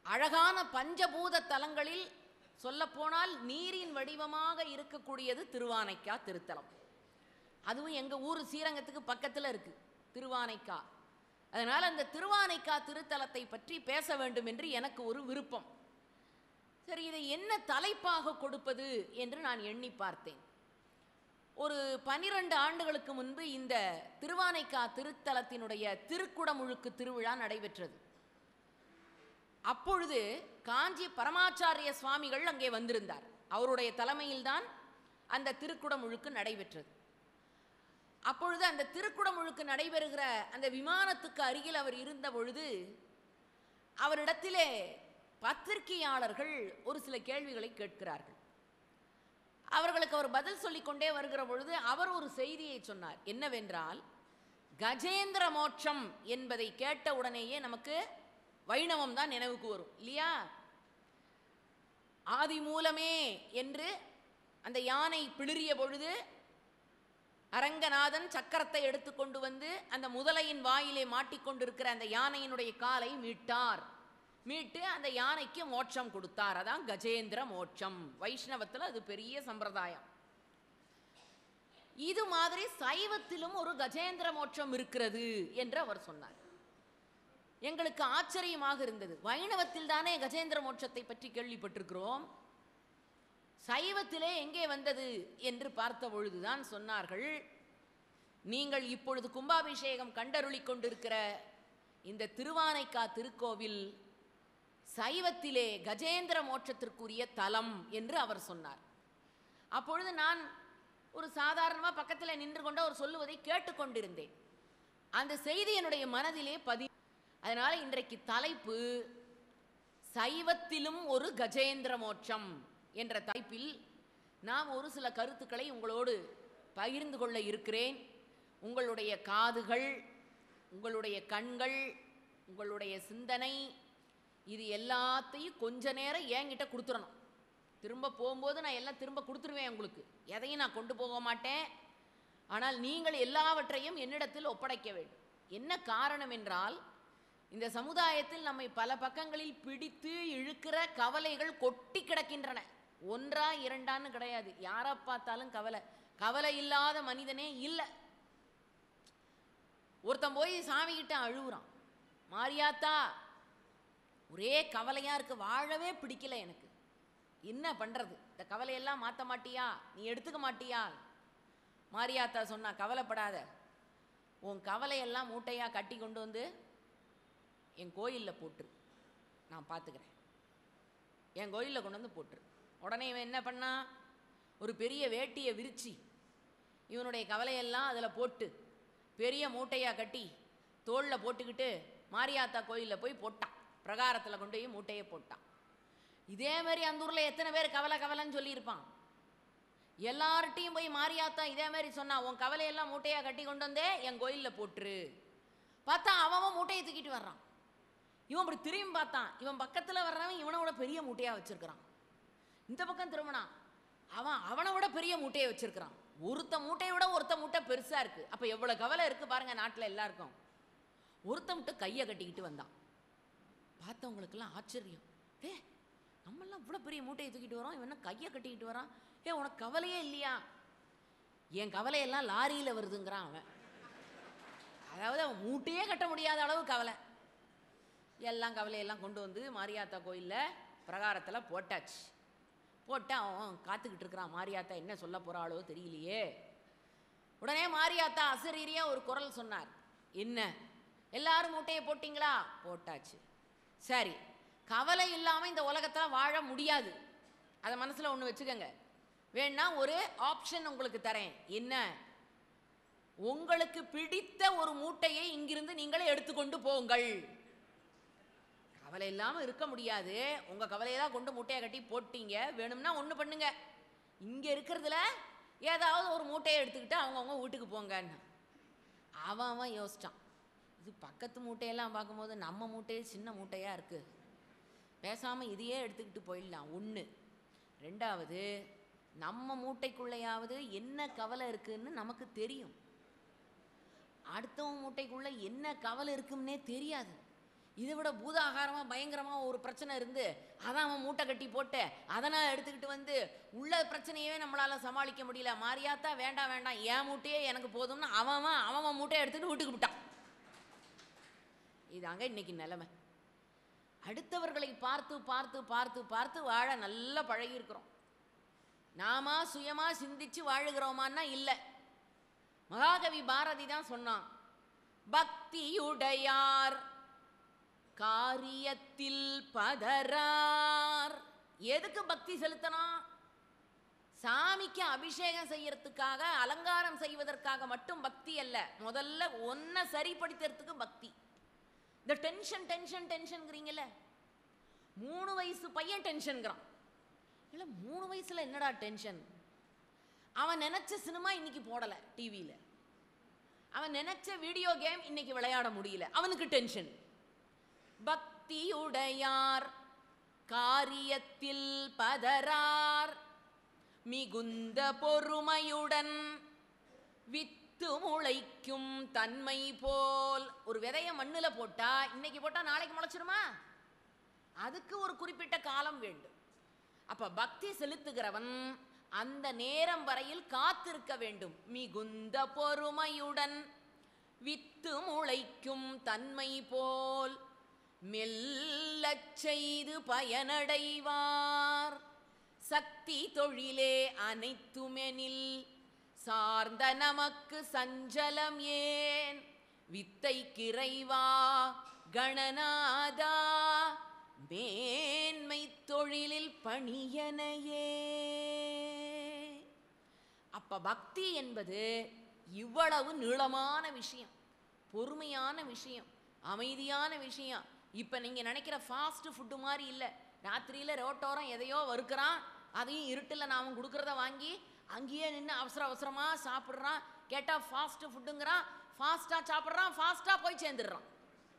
அழகான பஞ்சபூத தலங்களில் சொல்லப்போனால் நீரின் வடிவமாக இருக்கக்கூடியது திருவானைக்கா திருத்தலம் அதுவும் எங்கள் ஊர் ஸ்ரீரங்கத்துக்கு பக்கத்தில் இருக்குது திருவானைக்கா அதனால் அந்த திருவானைக்கா திருத்தலத்தை பற்றி பேச வேண்டும் என்று எனக்கு ஒரு விருப்பம் சரி இதை என்ன தலைப்பாக கொடுப்பது என்று நான் எண்ணி பார்த்தேன் ஒரு பனிரெண்டு ஆண்டுகளுக்கு முன்பு இந்த திருவானைக்கா திருத்தலத்தினுடைய திருக்குடமுழுக்கு திருவிழா நடைபெற்றது அப்பொழுது காஞ்சி பரமாச்சாரிய சுவாமிகள் அங்கே வந்திருந்தார் அவருடைய தலைமையில்தான் அந்த திருக்குடமுழுக்கு நடைபெற்றது அப்பொழுது அந்த திருக்குடமுழுக்கு நடைபெறுகிற அந்த விமானத்துக்கு அருகில் அவர் இருந்த பொழுது அவரிடத்திலே பத்திரிகையாளர்கள் ஒரு சில கேள்விகளை கேட்கிறார்கள் அவர்களுக்கு அவர் பதில் சொல்லிக்கொண்டே வருகிற பொழுது அவர் ஒரு செய்தியை சொன்னார் என்னவென்றால் கஜேந்திர மோட்சம் என்பதை கேட்ட உடனேயே நமக்கு வைணவம் தான் நினைவுக்கு வரும் இல்லையா ஆதி மூலமே என்று அந்த யானை பிளிறிய பொழுது அரங்கநாதன் சக்கரத்தை எடுத்துக்கொண்டு வந்து அந்த முதலையின் வாயிலே மாட்டிக்கொண்டிருக்கிற அந்த யானையினுடைய காலை மீட்டார் மீட்டு அந்த யானைக்கு மோட்சம் கொடுத்தார் அதான் கஜேந்திர மோட்சம் வைஷ்ணவத்தில் அது பெரிய சம்பிரதாயம் இது மாதிரி சைவத்திலும் ஒரு கஜேந்திர மோட்சம் இருக்கிறது என்று அவர் சொன்னார் எங்களுக்கு ஆச்சரியமாக இருந்தது வைணவத்தில் தானே கஜேந்திர மோட்சத்தை பற்றி கேள்விப்பட்டிருக்கிறோம் சைவத்திலே எங்கே வந்தது என்று பார்த்த பொழுதுதான் சொன்னார்கள் நீங்கள் இப்பொழுது கும்பாபிஷேகம் கண்டருளிக் கொண்டிருக்கிற இந்த திருவானைக்கா திருக்கோவில் சைவத்திலே கஜேந்திர மோட்சத்திற்குரிய தலம் என்று அவர் சொன்னார் அப்பொழுது நான் ஒரு சாதாரணமாக பக்கத்தில் நின்று கொண்டு அவர் சொல்லுவதை கேட்டுக்கொண்டிருந்தேன் அந்த செய்தி என்னுடைய மனதிலே பதி அதனால் இன்றைக்கு தலைப்பு சைவத்திலும் ஒரு கஜேந்திர மோட்சம் என்ற தலைப்பில் நாம் ஒரு சில கருத்துக்களை உங்களோடு பகிர்ந்து கொள்ள இருக்கிறேன் உங்களுடைய காதுகள் உங்களுடைய கண்கள் உங்களுடைய சிந்தனை இது எல்லாத்தையும் கொஞ்ச நேரம் என்கிட்ட கொடுத்துடணும் திரும்ப போகும்போது நான் எல்லாம் திரும்ப கொடுத்துருவேன் உங்களுக்கு எதையும் நான் கொண்டு போக மாட்டேன் ஆனால் நீங்கள் எல்லாவற்றையும் என்னிடத்தில் ஒப்படைக்க வேண்டும் என்ன காரணம் என்றால் இந்த சமுதாயத்தில் நம்மை பல பக்கங்களில் பிடித்து இழுக்கிற கவலைகள் கொட்டி கிடக்கின்றன ஒன்றா இரண்டான்னு கிடையாது யாரை பார்த்தாலும் கவலை கவலை இல்லாத மனிதனே இல்லை ஒருத்தன் போய் சாமி கிட்ட அழுகுறான் மாரியாத்தா ஒரே கவலையாக இருக்கு வாழவே பிடிக்கல எனக்கு என்ன பண்ணுறது இந்த கவலையெல்லாம் மாற்ற மாட்டியா நீ எடுத்துக்க மாட்டியா மாரியாத்தா சொன்னா கவலைப்படாத உன் கவலையெல்லாம் மூட்டையாக கட்டி கொண்டு வந்து என் கோயிலில் போட்டுரு நான் பார்த்துக்கிறேன் என் கோயிலில் கொண்டு வந்து போட்டுரு உடனே இவன் என்ன பண்ணா ஒரு பெரிய வேட்டியை விரிச்சு இவனுடைய கவலையெல்லாம் அதில் போட்டு பெரிய மூட்டையாக கட்டி தோளில் போட்டுக்கிட்டு மாரியாத்தா கோயிலில் போய் போட்டான் பிரகாரத்தில் கொண்டு போய் மூட்டையை போட்டான் இதே மாதிரி அந்த ஊரில் எத்தனை பேர் கவலை கவலைன்னு சொல்லியிருப்பான் எல்லார்ட்டையும் போய் மாரியாத்தா இதே மாதிரி சொன்னா உன் கவலையெல்லாம் மூட்டையாக கட்டி கொண்டு வந்தே என் கோயிலில் போட்டுரு பார்த்தா அவன் அவன் மூட்டையை தூக்கிட்டு வர்றான் இவன் அப்படி திரும்பி பார்த்தான் இவன் பக்கத்தில் வர்றவன் இவனை விட பெரிய மூட்டையாக வச்சிருக்கிறான் இந்த பக்கம் திரும்பினான் அவன் அவனை விட பெரிய மூட்டையை வச்சிருக்கிறான் ஒருத்த மூட்டையை விட ஒருத்த மூட்டை பெருசாக இருக்குது அப்போ எவ்வளோ கவலை இருக்குது பாருங்க நாட்டில் எல்லாருக்கும் ஒருத்த மட்டும் கையை கட்டிக்கிட்டு வந்தான் பார்த்தவங்களுக்கெல்லாம் ஆச்சரியம் ஏ நம்மெல்லாம் இவ்வளோ பெரிய மூட்டையை தூக்கிட்டு வரோம் இவன் என்ன கையை கட்டிக்கிட்டு வரான் ஏ உனக்கு கவலையே இல்லையா என் கவலையெல்லாம் லாரியில் வருதுங்கிறான் அவன் அதாவது அவன் மூட்டையே கட்ட முடியாத அளவு கவலை எல்லாம் கவலையெல்லாம் கொண்டு வந்து மாரியாத்தா கோயிலில் பிரகாரத்தில் போட்டாச்சு போட்டு அவன் காத்துக்கிட்டு இருக்கிறான் மாரியாத்தா என்ன சொல்ல போகிறாளோ தெரியலையே உடனே மாரியாத்தா அசரீரியாக ஒரு குரல் சொன்னார் என்ன எல்லாரும் மூட்டையை போட்டிங்களா போட்டாச்சு சரி கவலை இல்லாமல் இந்த உலகத்தில் வாழ முடியாது அதை மனசில் ஒன்று வச்சுக்கோங்க வேணா ஒரு ஆப்ஷன் உங்களுக்கு தரேன் என்ன உங்களுக்கு பிடித்த ஒரு மூட்டையை இங்கிருந்து நீங்களே எடுத்துக்கொண்டு போங்கள் கவலை இல்லாமல் இருக்க முடியாது உங்கள் கவலையெல்லாம் கொண்டு மூட்டையை கட்டி போட்டீங்க வேணும்னா ஒன்று பண்ணுங்க இங்கே இருக்கிறதுல ஏதாவது ஒரு மூட்டையை எடுத்துக்கிட்டு அவங்கவுங்க வீட்டுக்கு போங்கன்னு அவன் அவன் யோசிச்சான் இது பக்கத்து மூட்டையெல்லாம் பார்க்கும்போது நம்ம மூட்டையே சின்ன மூட்டையாக இருக்குது பேசாமல் இதையே எடுத்துக்கிட்டு போயிடலாம் ஒன்று ரெண்டாவது நம்ம மூட்டைக்குள்ளேயாவது என்ன கவலை இருக்குன்னு நமக்கு தெரியும் அடுத்தவன் மூட்டைக்குள்ளே என்ன கவலை இருக்குன்னே தெரியாது இதை விட பூதாகாரமாக பயங்கரமாக ஒரு பிரச்சனை இருந்து அதை அவன் மூட்டை கட்டி போட்டு அதை நான் எடுத்துக்கிட்டு வந்து உள்ள பிரச்சனையவே நம்மளால் சமாளிக்க முடியல மாரியாத்தா வேண்டாம் வேண்டாம் என் மூட்டையே எனக்கு போதும்னு அவன் அவன் அவன் அவன் மூட்டையை எடுத்துட்டு வீட்டுக்கு விட்டான் இதாங்க இன்னைக்கு நிலைமை அடுத்தவர்களை பார்த்து பார்த்து பார்த்து பார்த்து வாழ நல்லா பழகி இருக்கிறோம் நாம சுயமா சிந்திச்சு வாழுகிறோமான்னா இல்லை மகாகவி பாரதி தான் சொன்னான் பக்தியுடையார் காரியத்தில் பதறார் எதுக்கு பக்தி செலுத்தணும் சாமிக்கு அபிஷேகம் செய்யறதுக்காக அலங்காரம் செய்வதற்காக மட்டும் பக்தி அல்ல முதல்ல ஒன்றை சரிப்படுத்துறதுக்கு பக்தி இந்த டென்ஷன் டென்ஷன் டென்ஷன்ங்கிறீங்கல்ல மூணு வயசு பையன் டென்ஷன்கிறான் இல்லை மூணு வயசுல என்னடா டென்ஷன் அவன் நினைச்ச சினிமா இன்னைக்கு போடலை டிவியில் அவன் நினைச்ச வீடியோ கேம் இன்னைக்கு விளையாட முடியல அவனுக்கு டென்ஷன் பக்தியுடையார் காரியத்தில் பதறார் மிகுந்த பொறுமையுடன் வித்து முளைக்கும் தன்மை போல் ஒரு விதைய மண்ணுல போட்டா இன்னைக்கு போட்டா நாளைக்கு முளைச்சிருமா அதுக்கு ஒரு குறிப்பிட்ட காலம் வேண்டும் அப்ப பக்தி செலுத்துகிறவன் அந்த நேரம் வரையில் காத்திருக்க வேண்டும் மிகுந்த பொறுமையுடன் வித்து முளைக்கும் தன்மை போல் மெல்லச் செய்து பயனடைவார் சக்தி தொழிலே அனைத்துமெனில் சார்ந்த நமக்கு சஞ்சலம் ஏன் வித்தை கிரைவா கணநாதா மேன்மை தொழிலில் பணியனையே அப்ப பக்தி என்பது இவ்வளவு நீளமான விஷயம் பொறுமையான விஷயம் அமைதியான விஷயம் இப்போ நீங்கள் நினைக்கிற ஃபாஸ்ட் ஃபுட்டு மாதிரி இல்லை ராத்திரியில் ரோட்டோரம் எதையோ வறுக்கிறான் அதையும் இருட்டில் நாம் கொடுக்குறத வாங்கி அங்கேயே நின்று அவசர அவசரமாக சாப்பிட்றான் கேட்டால் ஃபாஸ்ட் ஃபுட்டுங்கிறான் ஃபாஸ்ட்டாக சாப்பிட்றான் ஃபாஸ்ட்டாக போய் சேர்ந்துடுறான்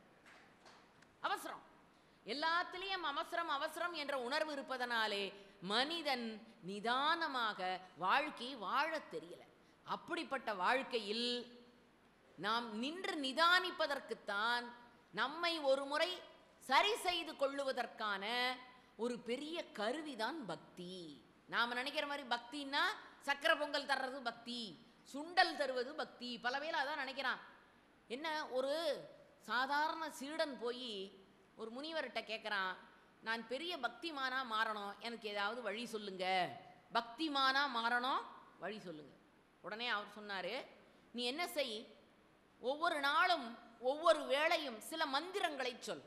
அவசரம் எல்லாத்திலையும் அவசரம் அவசரம் என்ற உணர்வு இருப்பதனாலே மனிதன் நிதானமாக வாழ்க்கை வாழத் தெரியல அப்படிப்பட்ட வாழ்க்கையில் நாம் நின்று நிதானிப்பதற்குத்தான் நம்மை ஒரு முறை சரி செய்து கொள்ளுவதற்கான ஒரு பெரிய கருவிதான் பக்தி நாம நினைக்கிற மாதிரி பக்தின்னா சக்கரை பொங்கல் தர்றது பக்தி சுண்டல் தருவது பக்தி பல வேளை அதான் நினைக்கிறான் என்ன ஒரு சாதாரண சீடன் போய் ஒரு முனிவர்கிட்ட கேட்குறான் நான் பெரிய பக்திமானா மாறணும் எனக்கு ஏதாவது வழி சொல்லுங்க பக்திமானா மாறணும் வழி சொல்லுங்க உடனே அவர் சொன்னாரு நீ என்ன செய் ஒவ்வொரு நாளும் ஒவ்வொரு வேளையும் சில மந்திரங்களை சொல்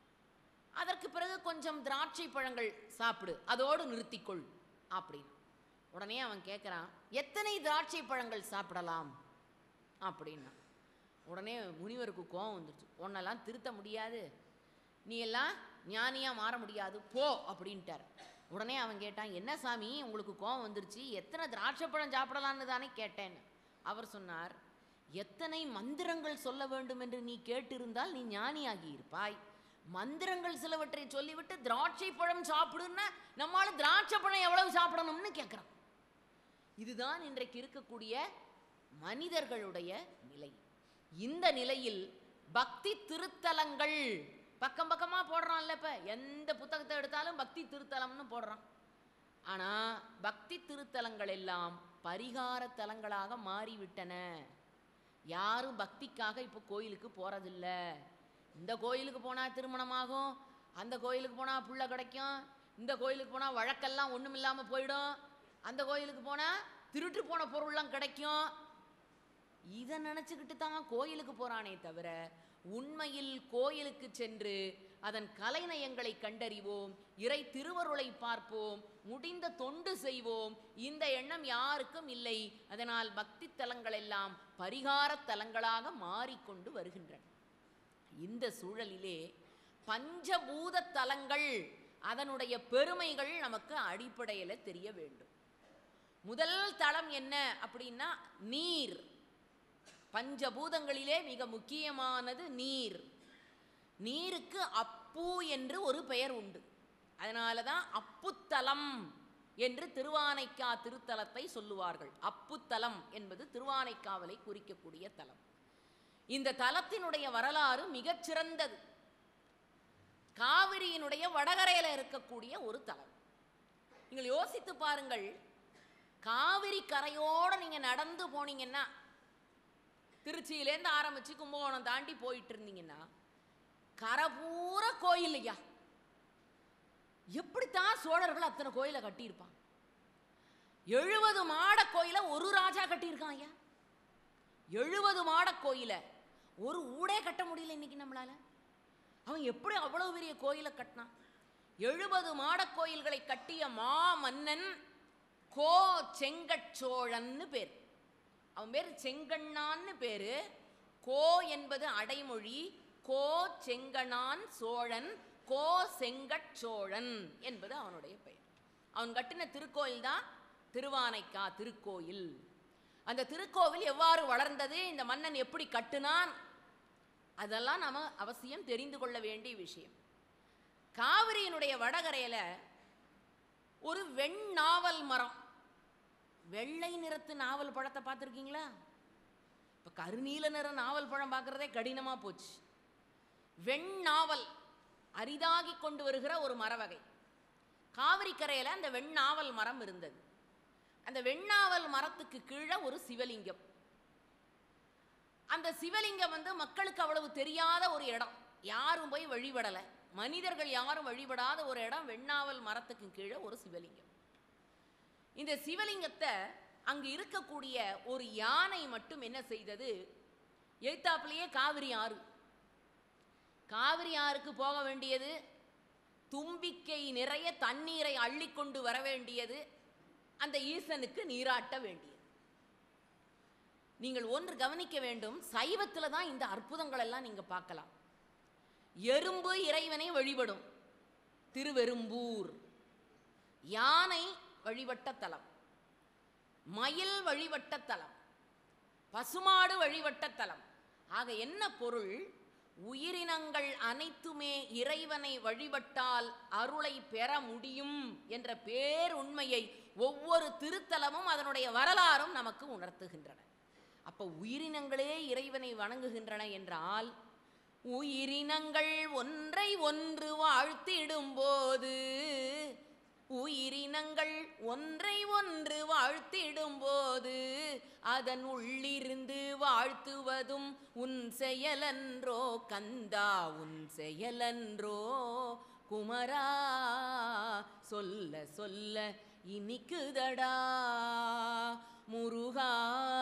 அதற்கு பிறகு கொஞ்சம் திராட்சை பழங்கள் சாப்பிடு அதோடு நிறுத்திக்கொள் அப்படின்னு உடனே அவன் கேட்குறான் எத்தனை திராட்சை பழங்கள் சாப்பிடலாம் அப்படின்னா உடனே முனிவருக்கு கோவம் வந்துருச்சு உன்னெல்லாம் திருத்த முடியாது நீ எல்லாம் ஞானியாக மாற முடியாது போ அப்படின்ட்டார் உடனே அவன் கேட்டான் என்ன சாமி உங்களுக்கு கோவம் வந்துருச்சு எத்தனை திராட்சை பழம் சாப்பிடலான்னு தானே கேட்டேன் அவர் சொன்னார் எத்தனை மந்திரங்கள் சொல்ல வேண்டும் என்று நீ கேட்டிருந்தால் நீ ஞானியாகி இருப்பாய் மந்திரங்கள் சிலவற்றை சொல்லிவிட்டு திராட்சை பழம் சாப்பிடுன்னா நம்மால திராட்சை பழம் எவ்வளவு சாப்பிடணும்னு கேட்குறான் இதுதான் இன்றைக்கு இருக்கக்கூடிய மனிதர்களுடைய நிலை இந்த நிலையில் பக்தி திருத்தலங்கள் பக்கம் பக்கமா போடுறான்ல இப்ப எந்த புத்தகத்தை எடுத்தாலும் பக்தி திருத்தலம்னு போடுறான் ஆனா பக்தி திருத்தலங்கள் எல்லாம் பரிகார தலங்களாக மாறிவிட்டன யாரும் பக்திக்காக இப்போ கோயிலுக்கு போறதில்ல இந்த கோயிலுக்கு போனா திருமணமாகும் அந்த கோயிலுக்கு போனா புள்ள கிடைக்கும் இந்த கோயிலுக்கு போனா வழக்கெல்லாம் ஒண்ணும் இல்லாம போயிடும் அந்த கோயிலுக்கு போனா திருட்டு போன பொருள்லாம் கிடைக்கும் இதை நினச்சிக்கிட்டு தான் கோயிலுக்கு போறானே தவிர உண்மையில் கோயிலுக்கு சென்று அதன் கலைநயங்களை கண்டறிவோம் இறை திருவருளை பார்ப்போம் முடிந்த தொண்டு செய்வோம் இந்த எண்ணம் யாருக்கும் இல்லை அதனால் பக்தி தலங்கள் எல்லாம் பரிகார தலங்களாக மாறிக்கொண்டு வருகின்றன இந்த சூழலிலே பஞ்சபூத தலங்கள் அதனுடைய பெருமைகள் நமக்கு அடிப்படையில் தெரிய வேண்டும் முதல் தலம் என்ன அப்படின்னா நீர் பஞ்சபூதங்களிலே மிக முக்கியமானது நீர் நீருக்கு அப்பு என்று ஒரு பெயர் உண்டு அதனால தான் அப்புத்தலம் என்று திருவானைக்கா திருத்தலத்தை சொல்லுவார்கள் அப்புத்தலம் என்பது திருவானைக்காவலை குறிக்கக்கூடிய தலம் இந்த தலத்தினுடைய வரலாறு மிகச்சிறந்தது காவிரியினுடைய வடகரையில் இருக்கக்கூடிய ஒரு தலம் நீங்கள் யோசித்து பாருங்கள் காவிரி கரையோடு நீங்கள் நடந்து போனீங்கன்னா திருச்சியிலேருந்து ஆரம்பித்து கும்பகோணம் தாண்டி போயிட்டு இருந்தீங்கன்னா கரை பூரா கோயில் ஐயா எப்படித்தான் சோழர்கள் அத்தனை கோயிலை கட்டியிருப்பான் எழுபது மாட கோயிலை ஒரு ராஜா கட்டியிருக்கான் ஐயா எழுபது மாட கோயிலை ஒரு ஊடே கட்ட முடியல இன்னைக்கு நம்மளால அவன் எப்படி அவ்வளவு பெரிய கோயிலை கட்டினான் எழுபது மாட கோயில்களை கட்டிய மா மன்னன் கோ செங்கட்சோழன்னு பேர் அவன் பேர் செங்கண்ணான்னு பேரு கோ என்பது அடைமொழி கோ செங்கணான் சோழன் கோ செங்கட்சோழன் என்பது அவனுடைய பெயர் அவன் கட்டின திருக்கோயில் தான் திருவானைக்கா திருக்கோயில் அந்த திருக்கோவில் எவ்வாறு வளர்ந்தது இந்த மன்னன் எப்படி கட்டுனான் அதெல்லாம் நாம அவசியம் தெரிந்து கொள்ள வேண்டிய விஷயம் காவிரியினுடைய வடகரையில ஒரு வெண்ணாவல் மரம் வெள்ளை நிறத்து நாவல் பழத்தை பார்த்துருக்கீங்களா இப்போ கருநீல நிற நாவல் பழம் பார்க்குறதே கடினமாக போச்சு வெண்ணாவல் அரிதாகி கொண்டு வருகிற ஒரு மரவகை காவிரி கரையில் அந்த வெண்ணாவல் மரம் இருந்தது அந்த வெண்ணாவல் மரத்துக்கு கீழே ஒரு சிவலிங்கம் அந்த சிவலிங்கம் வந்து மக்களுக்கு அவ்வளவு தெரியாத ஒரு இடம் யாரும் போய் வழிபடலை மனிதர்கள் யாரும் வழிபடாத ஒரு இடம் வெண்ணாவல் மரத்துக்கு கீழே ஒரு சிவலிங்கம் இந்த சிவலிங்கத்தை அங்கு இருக்கக்கூடிய ஒரு யானை மட்டும் என்ன செய்தது எழுத்தாப்புலேயே காவிரி ஆறு காவிரி ஆறுக்கு போக வேண்டியது தும்பிக்கை நிறைய தண்ணீரை அள்ளிக்கொண்டு வர வேண்டியது அந்த ஈசனுக்கு நீராட்ட வேண்டியது நீங்கள் ஒன்று கவனிக்க வேண்டும் சைவத்தில் தான் இந்த அற்புதங்கள் எல்லாம் நீங்க பார்க்கலாம் எறும்பு இறைவனை வழிபடும் திருவெரும்பூர் யானை வழிபட்ட தலம் மயில் வழிபட்ட தலம் பசுமாடு வழிபட்ட தலம் ஆக என்ன பொருள் உயிரினங்கள் அனைத்துமே இறைவனை வழிபட்டால் அருளை பெற முடியும் என்ற பேருண்மையை ஒவ்வொரு திருத்தலமும் அதனுடைய வரலாறும் நமக்கு உணர்த்துகின்றன அப்ப உயிரினங்களே இறைவனை வணங்குகின்றன என்றால் உயிரினங்கள் ஒன்றை ஒன்று வாழ்த்திடும்போது உயிரினங்கள் ஒன்றை ஒன்று வாழ்த்திடும்போது அதன் உள்ளிருந்து வாழ்த்துவதும் உன் செயலன்றோ கந்தா உன் செயலன்றோ குமரா சொல்ல சொல்ல இனிக்குதடா முருகா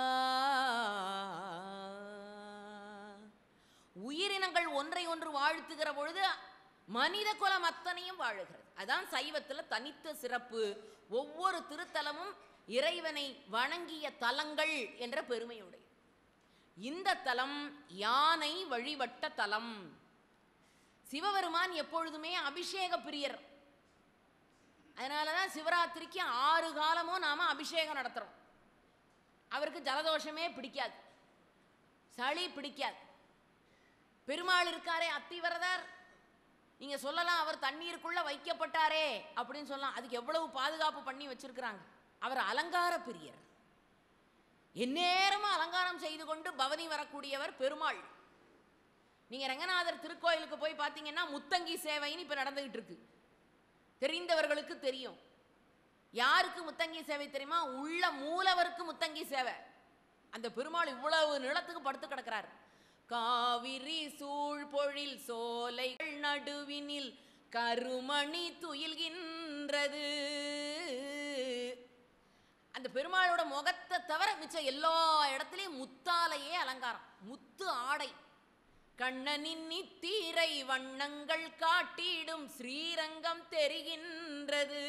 உயிரினங்கள் ஒன்றை ஒன்று வாழ்த்துகிற பொழுது மனித குலம் அத்தனையும் வாழுகிறது அதான் சைவத்தில் தனித்த சிறப்பு ஒவ்வொரு திருத்தலமும் இறைவனை வணங்கிய தலங்கள் என்ற பெருமையுடைய இந்த தலம் யானை வழிபட்ட தலம் சிவபெருமான் எப்பொழுதுமே அபிஷேக பிரியர் அதனால தான் சிவராத்திரிக்கு ஆறு காலமும் நாம அபிஷேகம் நடத்துறோம் அவருக்கு ஜலதோஷமே பிடிக்காது சளி பிடிக்காது பெருமாள் இருக்காரே அத்திவரதர் நீங்க சொல்லலாம் அவர் தண்ணீருக்குள்ள வைக்கப்பட்டாரே அப்படின்னு சொல்லலாம் அதுக்கு எவ்வளவு பாதுகாப்பு பண்ணி வச்சிருக்கிறாங்க அவர் அலங்கார பிரியர் எந்நேரமும் அலங்காரம் செய்து கொண்டு பவனி வரக்கூடியவர் பெருமாள் நீங்க ரங்கநாதர் திருக்கோயிலுக்கு போய் பார்த்தீங்கன்னா முத்தங்கி சேவைன்னு இப்ப நடந்துகிட்டு இருக்கு தெரிந்தவர்களுக்கு தெரியும் யாருக்கு முத்தங்கி சேவை தெரியுமா உள்ள மூலவருக்கு முத்தங்கி சேவை அந்த பெருமாள் இவ்வளவு நிலத்துக்கு படுத்து கிடக்கிறார் காவிரி சூழ் பொழில் சோலைகள் நடுவினில் கருமணி துயில்கின்றது அந்த பெருமாளோட முகத்தை தவிர மிச்சம் எல்லா இடத்துலையும் முத்தாலையே அலங்காரம் முத்து ஆடை கண்ணனின் நித்தீரை வண்ணங்கள் காட்டிடும் ஸ்ரீரங்கம் தெரிகின்றது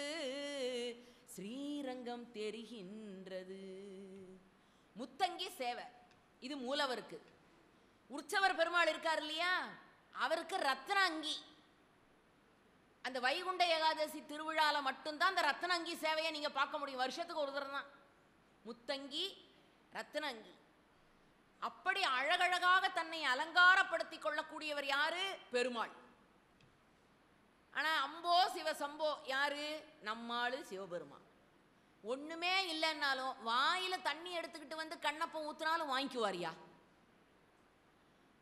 ஸ்ரீரங்கம் தெரிகின்றது முத்தங்கி சேவை இது மூலவருக்கு உற்சவர் பெருமாள் இருக்கார் இல்லையா அவருக்கு ரத்ன அங்கி அந்த வைகுண்ட ஏகாதசி திருவிழால மட்டும்தான் அந்த ரத்ன அங்கி சேவையை நீங்க பார்க்க முடியும் வருஷத்துக்கு ஒரு தடவை தான் முத்தங்கி ரத்ன அங்கி அப்படி அழகழகாக தன்னை அலங்காரப்படுத்திக் கொள்ளக்கூடியவர் யாரு பெருமாள் ஆனா அம்போ சிவ சம்போ யாரு நம்மாளு சிவபெருமான் ஒண்ணுமே இல்லைன்னாலும் வாயில தண்ணி எடுத்துக்கிட்டு வந்து கண்ணப்பம் ஊத்துனாலும் வாங்கிக்குவாரியா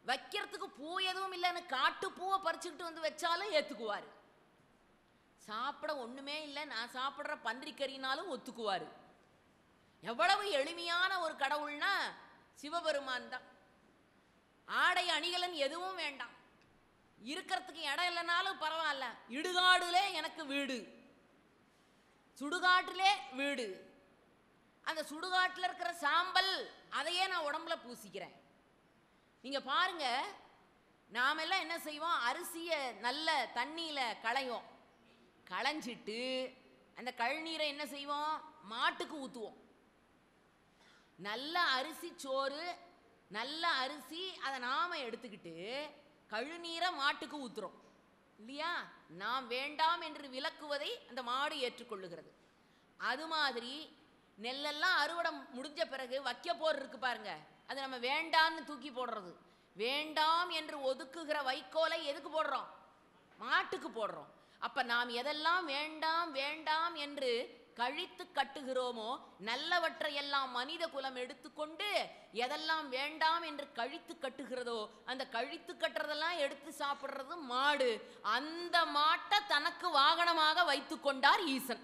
வைக்கிறதுக்கு பூ எதுவும் இல்லைன்னு காட்டு பூவை பறிச்சுக்கிட்டு வந்து வச்சாலும் ஏத்துக்குவாரு சாப்பிட ஒண்ணுமே இல்லை நான் சாப்பிட்ற பன்றிக்கறினாலும் ஒத்துக்குவாரு எவ்வளவு எளிமையான ஒரு கடவுள்னா சிவபெருமான் தான் ஆடை அணிகலன் எதுவும் வேண்டாம் இருக்கிறதுக்கு இடம் இல்லைனாலும் பரவாயில்ல இடுகாடுலே எனக்கு வீடு சுடுகாட்டிலே வீடு அந்த சுடுகாட்டில் இருக்கிற சாம்பல் அதையே நான் உடம்புல பூசிக்கிறேன் நீங்க பாருங்க நாமெல்லாம் என்ன செய்வோம் அரிசியை நல்ல தண்ணியில களைவோம் களைஞ்சிட்டு அந்த கழுநீரை என்ன செய்வோம் மாட்டுக்கு ஊற்றுவோம் நல்ல அரிசி சோறு நல்ல அரிசி அதை நாம எடுத்துக்கிட்டு கழுநீரை மாட்டுக்கு ஊத்துறோம் இல்லையா நாம் வேண்டாம் என்று விலக்குவதை அந்த மாடு ஏற்றுக்கொள்ளுகிறது அது மாதிரி நெல்லெல்லாம் அறுவடை முடிஞ்ச பிறகு வைக்க போர் இருக்கு பாருங்க அது நம்ம வேண்டாம்னு தூக்கி போடுறது வேண்டாம் என்று ஒதுக்குகிற வைக்கோலை எதுக்கு போடுறோம் மாட்டுக்கு போடுறோம் அப்ப நாம் எதெல்லாம் வேண்டாம் வேண்டாம் என்று கழித்து கட்டுகிறோமோ நல்லவற்றை எல்லாம் மனித குலம் எடுத்துக்கொண்டு எதெல்லாம் வேண்டாம் என்று கழித்து கட்டுகிறதோ அந்த கழித்து கட்டுறதெல்லாம் எடுத்து சாப்பிடுறது மாடு அந்த மாட்டை தனக்கு வாகனமாக வைத்துக் கொண்டார் ஈசன்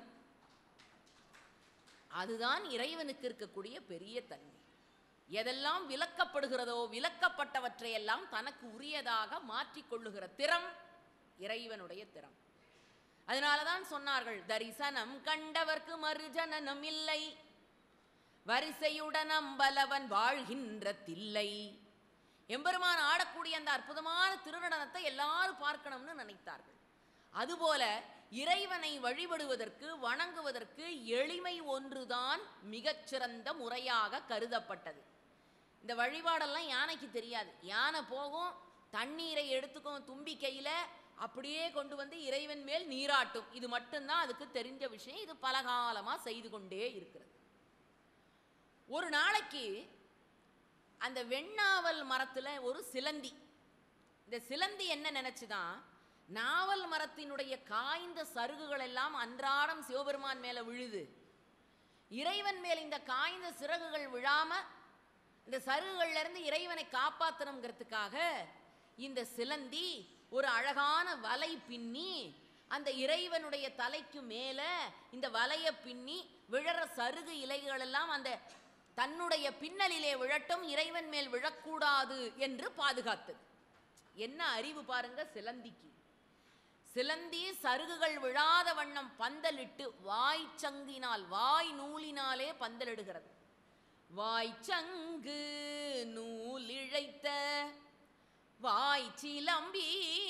அதுதான் இறைவனுக்கு இருக்கக்கூடிய பெரிய தன்மை எதெல்லாம் விலக்கப்படுகிறதோ விலக்கப்பட்டவற்றையெல்லாம் தனக்கு உரியதாக மாற்றிக்கொள்ளுகிற திறம் இறைவனுடைய திறம் அதனாலதான் சொன்னார்கள் தரிசனம் கண்டவர்க்கு மறுஜனனம் இல்லை வரிசையுடன் அம்பலவன் வாழ்கின்ற தில்லை எம்பெருமான் ஆடக்கூடிய அந்த அற்புதமான திருநடனத்தை எல்லாரும் பார்க்கணும்னு நினைத்தார்கள் அதுபோல இறைவனை வழிபடுவதற்கு வணங்குவதற்கு எளிமை ஒன்றுதான் மிகச்சிறந்த முறையாக கருதப்பட்டது இந்த வழிபாடெல்லாம் யானைக்கு தெரியாது யானை போகும் தண்ணீரை எடுத்துக்கும் தும்பி கையில அப்படியே கொண்டு வந்து இறைவன் மேல் நீராட்டும் இது மட்டும்தான் அதுக்கு தெரிஞ்ச விஷயம் இது பலகாலமா செய்து கொண்டே இருக்கிறது ஒரு நாளைக்கு அந்த வெண்ணாவல் மரத்துல ஒரு சிலந்தி இந்த சிலந்தி என்ன நினைச்சுதான் நாவல் மரத்தினுடைய காய்ந்த சருகுகள் எல்லாம் அன்றாடம் சிவபெருமான் மேல விழுது இறைவன் மேல் இந்த காய்ந்த சிறகுகள் விழாம இந்த சருகுகள்ல இருந்து இறைவனை காப்பாத்தணுங்கிறதுக்காக இந்த சிலந்தி ஒரு அழகான வலை பின்னி அந்த இறைவனுடைய தலைக்கு மேல இந்த வலைய பின்னி விழற சருகு இலைகள் எல்லாம் அந்த தன்னுடைய பின்னலிலே விழட்டும் இறைவன் மேல் விழக்கூடாது என்று பாதுகாத்தது என்ன அறிவு பாருங்க சிலந்திக்கு சிலந்தி சருகுகள் விழாத வண்ணம் பந்தலிட்டு வாய் சங்கினால் வாய் நூலினாலே பந்தலிடுகிறது வாய்ச்சங்கு நூல் இழைத்த வாய் சிலம்பி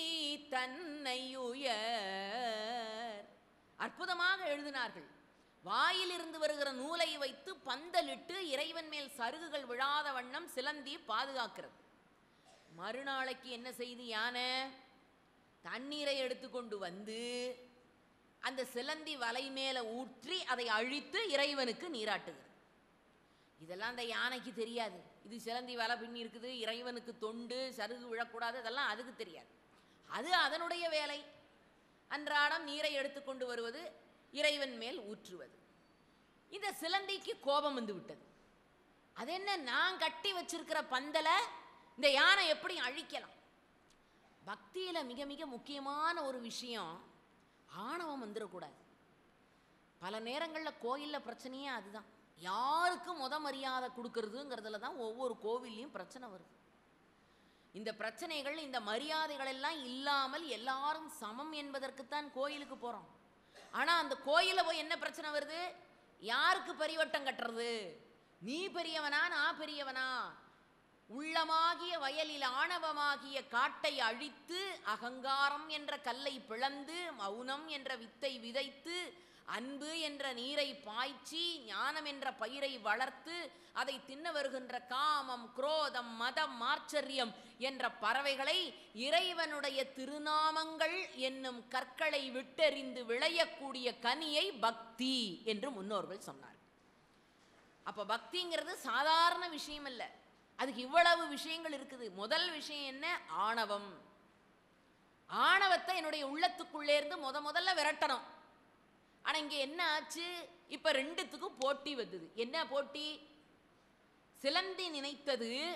தன்னையுயர் அற்புதமாக எழுதினார்கள் வாயிலிருந்து வருகிற நூலை வைத்து பந்தலிட்டு இறைவன் மேல் சருகுகள் விழாத வண்ணம் சிலந்தி பாதுகாக்கிறது மறுநாளைக்கு என்ன செய்து யானை தண்ணீரை எடுத்துக்கொண்டு வந்து அந்த சிலந்தி வலை மேல ஊற்றி அதை அழித்து இறைவனுக்கு நீராட்டுகிறது இதெல்லாம் அந்த யானைக்கு தெரியாது இது சிலந்தி வலை பின்னி இருக்குது இறைவனுக்கு தொண்டு சருகு விழக்கூடாது இதெல்லாம் அதுக்கு தெரியாது அது அதனுடைய வேலை அன்றாடம் நீரை எடுத்துக்கொண்டு வருவது இறைவன் மேல் ஊற்றுவது இந்த சிலந்திக்கு கோபம் வந்து விட்டது அது என்ன நான் கட்டி வச்சிருக்கிற பந்தலை இந்த யானை எப்படி அழிக்கலாம் பக்தியில மிக மிக முக்கியமான ஒரு விஷயம் ஆணவம் வந்துடக்கூடாது பல நேரங்களில் கோயிலில் பிரச்சனையே அதுதான் யாருக்கு முத மரியாதை கொடுக்கறதுங்கிறதுல தான் ஒவ்வொரு கோவில்லையும் பிரச்சனை வருது இந்த பிரச்சனைகள் இந்த மரியாதைகள் எல்லாம் இல்லாமல் எல்லாரும் சமம் என்பதற்குத்தான் கோயிலுக்கு போறோம் ஆனா அந்த கோயில போய் என்ன பிரச்சனை வருது யாருக்கு பரிவட்டம் கட்டுறது நீ பெரியவனா நான் பெரியவனா உள்ளமாகிய வயலில் ஆணவமாகிய காட்டை அழித்து அகங்காரம் என்ற கல்லை பிளந்து மௌனம் என்ற வித்தை விதைத்து அன்பு என்ற நீரை பாய்ச்சி ஞானம் என்ற பயிரை வளர்த்து அதை தின்ன வருகின்ற காமம் குரோதம் மதம் மாச்சரியம் என்ற பறவைகளை இறைவனுடைய திருநாமங்கள் என்னும் கற்களை விட்டெறிந்து விளையக்கூடிய கனியை பக்தி என்று முன்னோர்கள் சொன்னார் அப்ப பக்திங்கிறது சாதாரண விஷயம் இல்ல அதுக்கு இவ்வளவு விஷயங்கள் இருக்குது முதல் விஷயம் என்ன ஆணவம் ஆணவத்தை என்னுடைய உள்ளத்துக்குள்ளே இருந்து முத முதல்ல விரட்டணும் ஆனா இங்க என்ன ஆச்சு இப்ப ரெண்டுத்துக்கும் போட்டி வந்தது என்ன போட்டி சிலந்தி நினைத்தது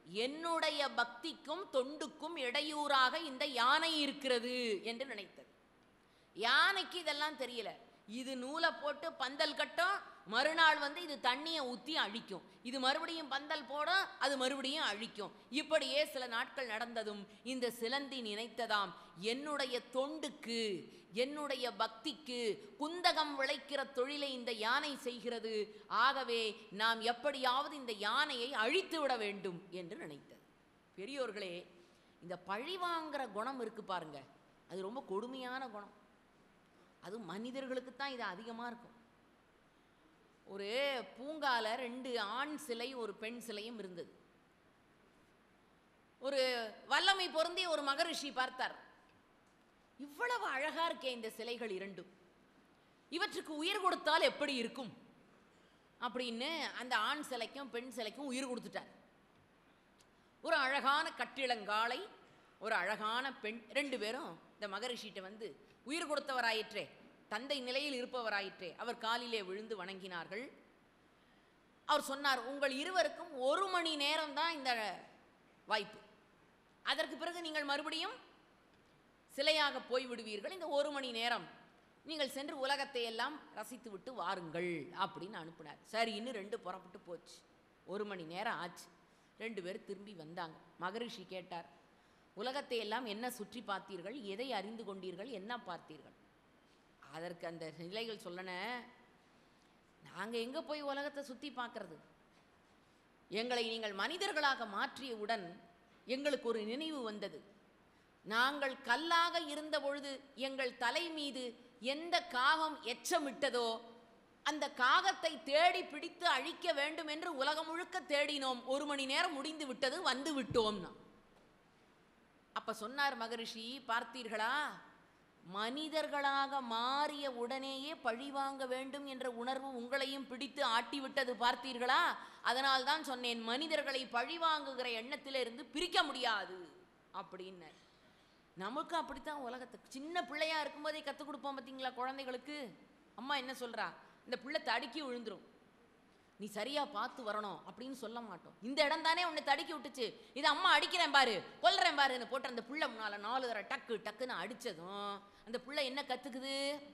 என்னுடைய பக்திக்கும் தொண்டுக்கும் இடையூறாக இந்த யானை இருக்கிறது என்று நினைத்தது யானைக்கு இதெல்லாம் தெரியல இது நூலை போட்டு பந்தல் கட்டும் மறுநாள் வந்து இது தண்ணியை ஊற்றி அழிக்கும் இது மறுபடியும் பந்தல் போடும் அது மறுபடியும் அழிக்கும் இப்படியே சில நாட்கள் நடந்ததும் இந்த சிலந்தி நினைத்ததாம் என்னுடைய தொண்டுக்கு என்னுடைய பக்திக்கு குந்தகம் விளைக்கிற தொழிலை இந்த யானை செய்கிறது ஆகவே நாம் எப்படியாவது இந்த யானையை அழித்து விட வேண்டும் என்று நினைத்தது பெரியோர்களே இந்த பழிவாங்கிற குணம் இருக்கு பாருங்க அது ரொம்ப கொடுமையான குணம் அது மனிதர்களுக்கு தான் இது அதிகமாக இருக்கும் ஒரு பூங்கால ரெண்டு ஆண் சிலை ஒரு பெண் சிலையும் இருந்தது ஒரு வல்லமை பொருந்திய ஒரு மகரிஷி பார்த்தார் இவ்வளவு அழகா இருக்கே இந்த சிலைகள் இரண்டும் இவற்றுக்கு உயிர் கொடுத்தால் எப்படி இருக்கும் அப்படின்னு அந்த ஆண் சிலைக்கும் பெண் சிலைக்கும் உயிர் கொடுத்துட்டார் ஒரு அழகான கட்டிளங்காலை ஒரு அழகான பெண் ரெண்டு பேரும் இந்த மகரிஷிட்ட வந்து உயிர் கொடுத்தவராயிற்றே தந்தை நிலையில் இருப்பவராயிற்றே அவர் காலிலே விழுந்து வணங்கினார்கள் அவர் சொன்னார் உங்கள் இருவருக்கும் ஒரு மணி நேரம் தான் இந்த வாய்ப்பு அதற்கு பிறகு நீங்கள் மறுபடியும் சிலையாக போய் விடுவீர்கள் இந்த ஒரு மணி நேரம் நீங்கள் சென்று உலகத்தை எல்லாம் ரசித்து விட்டு வாருங்கள் அப்படின்னு அனுப்பினார் சரி இன்னும் ரெண்டு புறப்பட்டு போச்சு ஒரு மணி நேரம் ஆச்சு ரெண்டு பேரும் திரும்பி வந்தாங்க மகரிஷி கேட்டார் உலகத்தை எல்லாம் என்ன சுற்றி பார்த்தீர்கள் எதை அறிந்து கொண்டீர்கள் என்ன பார்த்தீர்கள் அதற்கு அந்த நிலைகள் சொல்லன நாங்கள் எங்கே போய் உலகத்தை சுற்றி பார்க்கறது எங்களை நீங்கள் மனிதர்களாக மாற்றியவுடன் எங்களுக்கு ஒரு நினைவு வந்தது நாங்கள் கல்லாக இருந்த பொழுது எங்கள் தலை மீது எந்த காகம் எச்சமிட்டதோ அந்த காகத்தை தேடி பிடித்து அழிக்க வேண்டும் என்று உலகம் முழுக்க தேடினோம் ஒரு மணி நேரம் முடிந்து விட்டது வந்து விட்டோம்னா அப்ப சொன்னார் மகரிஷி பார்த்தீர்களா மனிதர்களாக மாறிய உடனேயே பழிவாங்க வேண்டும் என்ற உணர்வு உங்களையும் பிடித்து ஆட்டிவிட்டது பார்த்தீர்களா அதனால் தான் சொன்னேன் மனிதர்களை பழிவாங்குகிற எண்ணத்திலிருந்து பிரிக்க முடியாது அப்படின்னார் நமக்கு அப்படித்தான் உலகத்துக்கு சின்ன பிள்ளையா இருக்கும்போதே கற்றுக் கொடுப்போம் பார்த்தீங்களா குழந்தைகளுக்கு அம்மா என்ன சொல்றா இந்த பிள்ளை தடுக்கி விழுந்துரும் நீ சரியா பார்த்து வரணும் அப்படின்னு சொல்ல மாட்டோம் இந்த இடம் தானே உன்னை தடுக்கி விட்டுச்சு இது அம்மா அடிக்கிறேன் பாரு கொல்றேன் பாருன்னு போட்டு அந்த பிள்ளை முன்னால நாலு தடவை டக்கு டக்குன்னு அடிச்சதும் அந்த பிள்ளை என்ன கத்துக்குது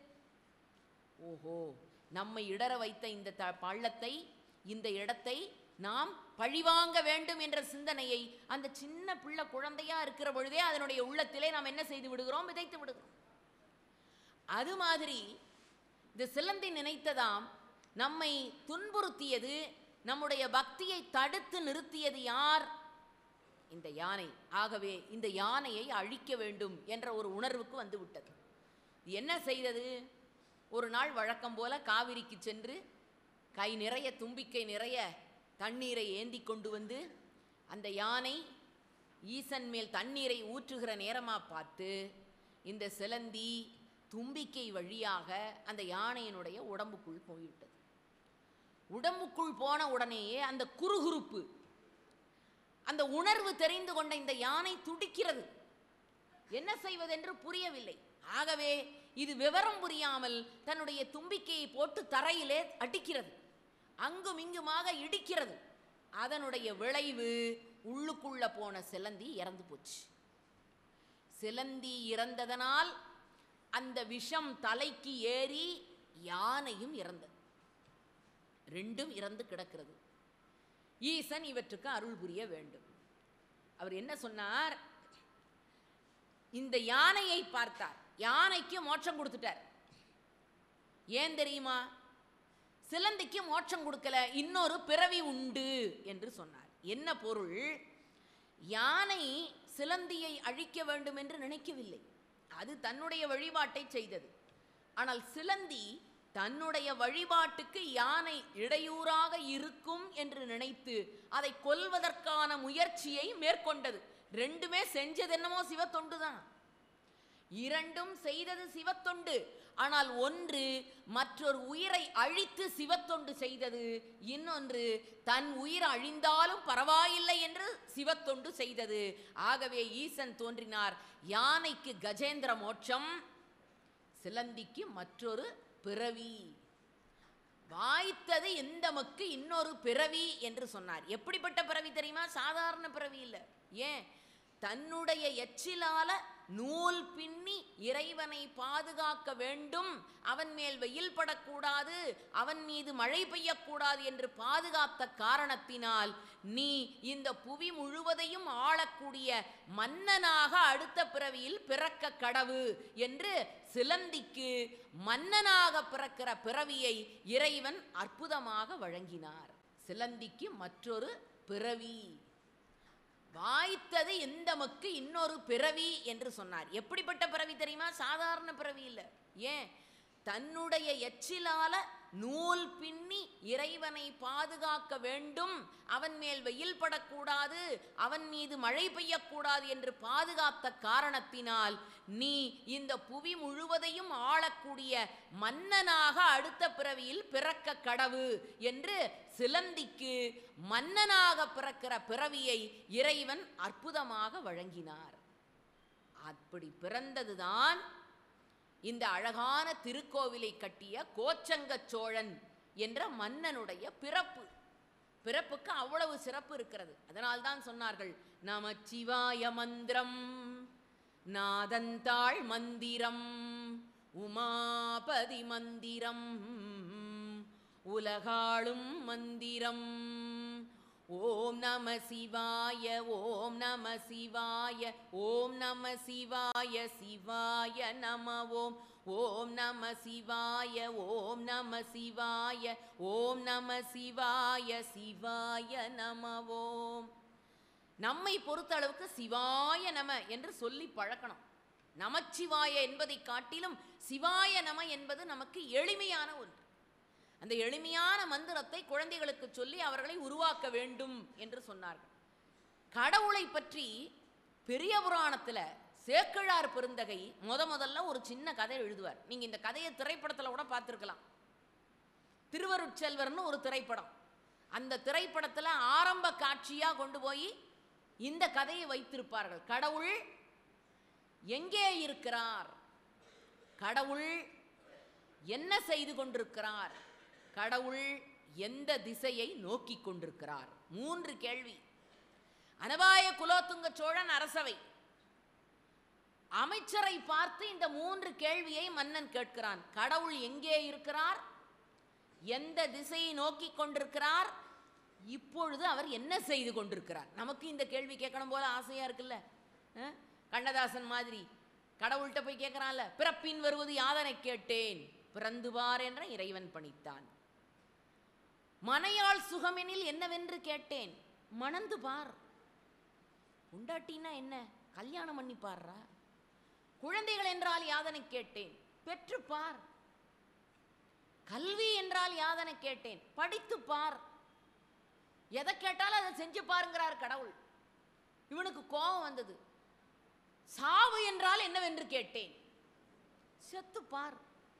ஓஹோ நம்மை இடற வைத்த இந்த த பள்ளத்தை இந்த இடத்தை நாம் பழிவாங்க வேண்டும் என்ற சிந்தனையை அந்த சின்ன பிள்ளை குழந்தையா இருக்கிற பொழுதே அதனுடைய உள்ளத்திலே நாம் என்ன செய்து விடுகிறோம் விதைத்து விடுகிறோம் அது மாதிரி இந்த சிலந்தி நினைத்ததாம் நம்மை துன்புறுத்தியது நம்முடைய பக்தியை தடுத்து நிறுத்தியது யார் இந்த யானை ஆகவே இந்த யானையை அழிக்க வேண்டும் என்ற ஒரு உணர்வுக்கு வந்து விட்டது இது என்ன செய்தது ஒரு நாள் வழக்கம் போல காவிரிக்கு சென்று கை நிறைய தும்பிக்கை நிறைய தண்ணீரை ஏந்தி கொண்டு வந்து அந்த யானை ஈசன் மேல் தண்ணீரை ஊற்றுகிற நேரமா பார்த்து இந்த சிலந்தி தும்பிக்கை வழியாக அந்த யானையினுடைய உடம்புக்குள் போய்விட்டது உடம்புக்குள் போன உடனேயே அந்த குறுகுறுப்பு அந்த உணர்வு தெரிந்து கொண்ட இந்த யானை துடிக்கிறது என்ன செய்வதென்று புரியவில்லை ஆகவே இது விவரம் புரியாமல் தன்னுடைய தும்பிக்கையை போட்டு தரையிலே அடிக்கிறது அங்கும் இங்குமாக இடிக்கிறது அதனுடைய விளைவு உள்ளுக்குள்ள போன சிலந்தி இறந்து போச்சு சிலந்தி இறந்ததனால் அந்த விஷம் தலைக்கு ஏறி யானையும் இறந்தது ரெண்டும் இறந்து கிடக்கிறது ஈசன் இவற்றுக்கு அருள் புரிய வேண்டும் அவர் என்ன சொன்னார் இந்த யானையை பார்த்தார் யானைக்கு மோட்சம் கொடுத்துட்டார் ஏன் தெரியுமா சிலந்திக்கு மோட்சம் கொடுக்கல இன்னொரு பிறவி உண்டு என்று சொன்னார் என்ன பொருள் யானை சிலந்தியை அழிக்க வேண்டும் என்று நினைக்கவில்லை அது தன்னுடைய வழிபாட்டை செய்தது ஆனால் சிலந்தி தன்னுடைய வழிபாட்டுக்கு யானை இடையூறாக இருக்கும் என்று நினைத்து அதை கொல்வதற்கான முயற்சியை மேற்கொண்டது ரெண்டுமே செஞ்சது என்னமோ சிவத்தொண்டு தான் இரண்டும் செய்தது சிவத்தொண்டு ஆனால் ஒன்று மற்றொரு உயிரை அழித்து சிவத்தொண்டு செய்தது இன்னொன்று தன் உயிர் அழிந்தாலும் பரவாயில்லை என்று சிவத்தொண்டு செய்தது ஆகவே ஈசன் தோன்றினார் யானைக்கு கஜேந்திர மோட்சம் சிலந்திக்கு மற்றொரு பிறவி வாய்த்தது எந்தமக்கு இன்னொரு பிறவி என்று சொன்னார் எப்படிப்பட்ட பிறவி தெரியுமா சாதாரண பிறவி இல்லை ஏன் தன்னுடைய எச்சிலால நூல் பின்னி இறைவனை பாதுகாக்க வேண்டும் அவன் மேல் வெயில் படக்கூடாது அவன் மீது மழை பெய்யக்கூடாது என்று பாதுகாத்த காரணத்தினால் நீ இந்த புவி முழுவதையும் ஆளக்கூடிய மன்னனாக அடுத்த பிறவியில் பிறக்க கடவு என்று சிலந்திக்கு மன்னனாக பிறக்கிற பிறவியை இறைவன் அற்புதமாக வழங்கினார் சிலந்திக்கு மற்றொரு பிறவி வாய்த்தது எந்தமக்கு இன்னொரு பிறவி என்று சொன்னார் எப்படிப்பட்ட பிறவி தெரியுமா சாதாரண பிறவி இல்லை ஏன் தன்னுடைய எச்சிலால நூல் பின்னி இறைவனை பாதுகாக்க வேண்டும் அவன் மேல் வெயில் படக்கூடாது அவன் மீது மழை பெய்யக்கூடாது என்று பாதுகாத்த காரணத்தினால் நீ இந்த புவி முழுவதையும் ஆளக்கூடிய மன்னனாக அடுத்த பிறவியில் பிறக்க கடவு என்று சிலந்திக்கு மன்னனாக பிறக்கிற பிறவியை இறைவன் அற்புதமாக வழங்கினார் அப்படி பிறந்ததுதான் இந்த அழகான திருக்கோவிலை கட்டிய கோச்சங்கச் சோழன் என்ற மன்னனுடைய பிறப்பு பிறப்புக்கு அவ்வளவு சிறப்பு இருக்கிறது அதனால்தான் சொன்னார்கள் நமச்சிவாய மந்திரம் நாதந்தாள் மந்திரம் உமாபதி மந்திரம் உலகாளும் மந்திரம் ஓம் நம சிவாய ஓம் நம சிவாய ஓம் நம சிவாய சிவாய நம ஓம் ஓம் நம சிவாய ஓம் நம சிவாய ஓம் நம சிவாய சிவாய நம ஓம் நம்மை பொறுத்தளவுக்கு சிவாய நம என்று சொல்லி பழக்கணும் நமச்சிவாய என்பதை காட்டிலும் சிவாய நம என்பது நமக்கு எளிமையான ஒன்று அந்த எளிமையான மந்திரத்தை குழந்தைகளுக்கு சொல்லி அவர்களை உருவாக்க வேண்டும் என்று சொன்னார்கள் கடவுளை பற்றி பெரிய புராணத்துல சேக்கிழார் பெருந்தகை முத முதல்ல ஒரு சின்ன கதை எழுதுவார் நீங்க இந்த கதையை திரைப்படத்துல கூட பார்த்துருக்கலாம் திருவருட்செல்வர்னு ஒரு திரைப்படம் அந்த திரைப்படத்துல ஆரம்ப காட்சியா கொண்டு போய் இந்த கதையை வைத்திருப்பார்கள் கடவுள் எங்கே இருக்கிறார் கடவுள் என்ன செய்து கொண்டிருக்கிறார் கடவுள் எந்த திசையை நோக்கி கொண்டிருக்கிறார் மூன்று கேள்வி அனபாய குலோத்துங்க சோழன் அரசவை அமைச்சரை பார்த்து இந்த மூன்று கேள்வியை மன்னன் கேட்கிறான் கடவுள் எங்கே இருக்கிறார் எந்த திசையை நோக்கி கொண்டிருக்கிறார் இப்பொழுது அவர் என்ன செய்து கொண்டிருக்கிறார் நமக்கு இந்த கேள்வி கேட்கணும் போல ஆசையா இருக்குல்ல அஹ்? கண்ணதாசன் மாதிரி கடவுள்கிட்ட போய் கேட்கறான்ல பிறப்பின் வருவது யாதனை கேட்டேன் பிறந்து பார் என்ற இறைவன் பணித்தான் மனையாள் சுகமெனில் என்னவென்று கேட்டேன் மணந்து பார் உண்டாட்டினா என்ன கல்யாணம் பண்ணி பாருடா குழந்தைகள் என்றால் யாதனை கேட்டேன் பெற்று பார் கல்வி என்றால் யாதனை கேட்டேன் படித்து பார் எதை கேட்டாலும் அதை செஞ்சு பாருங்கிறார் கடவுள் இவனுக்கு கோபம் வந்தது சாவு என்றால் என்னவென்று கேட்டேன் செத்து பார்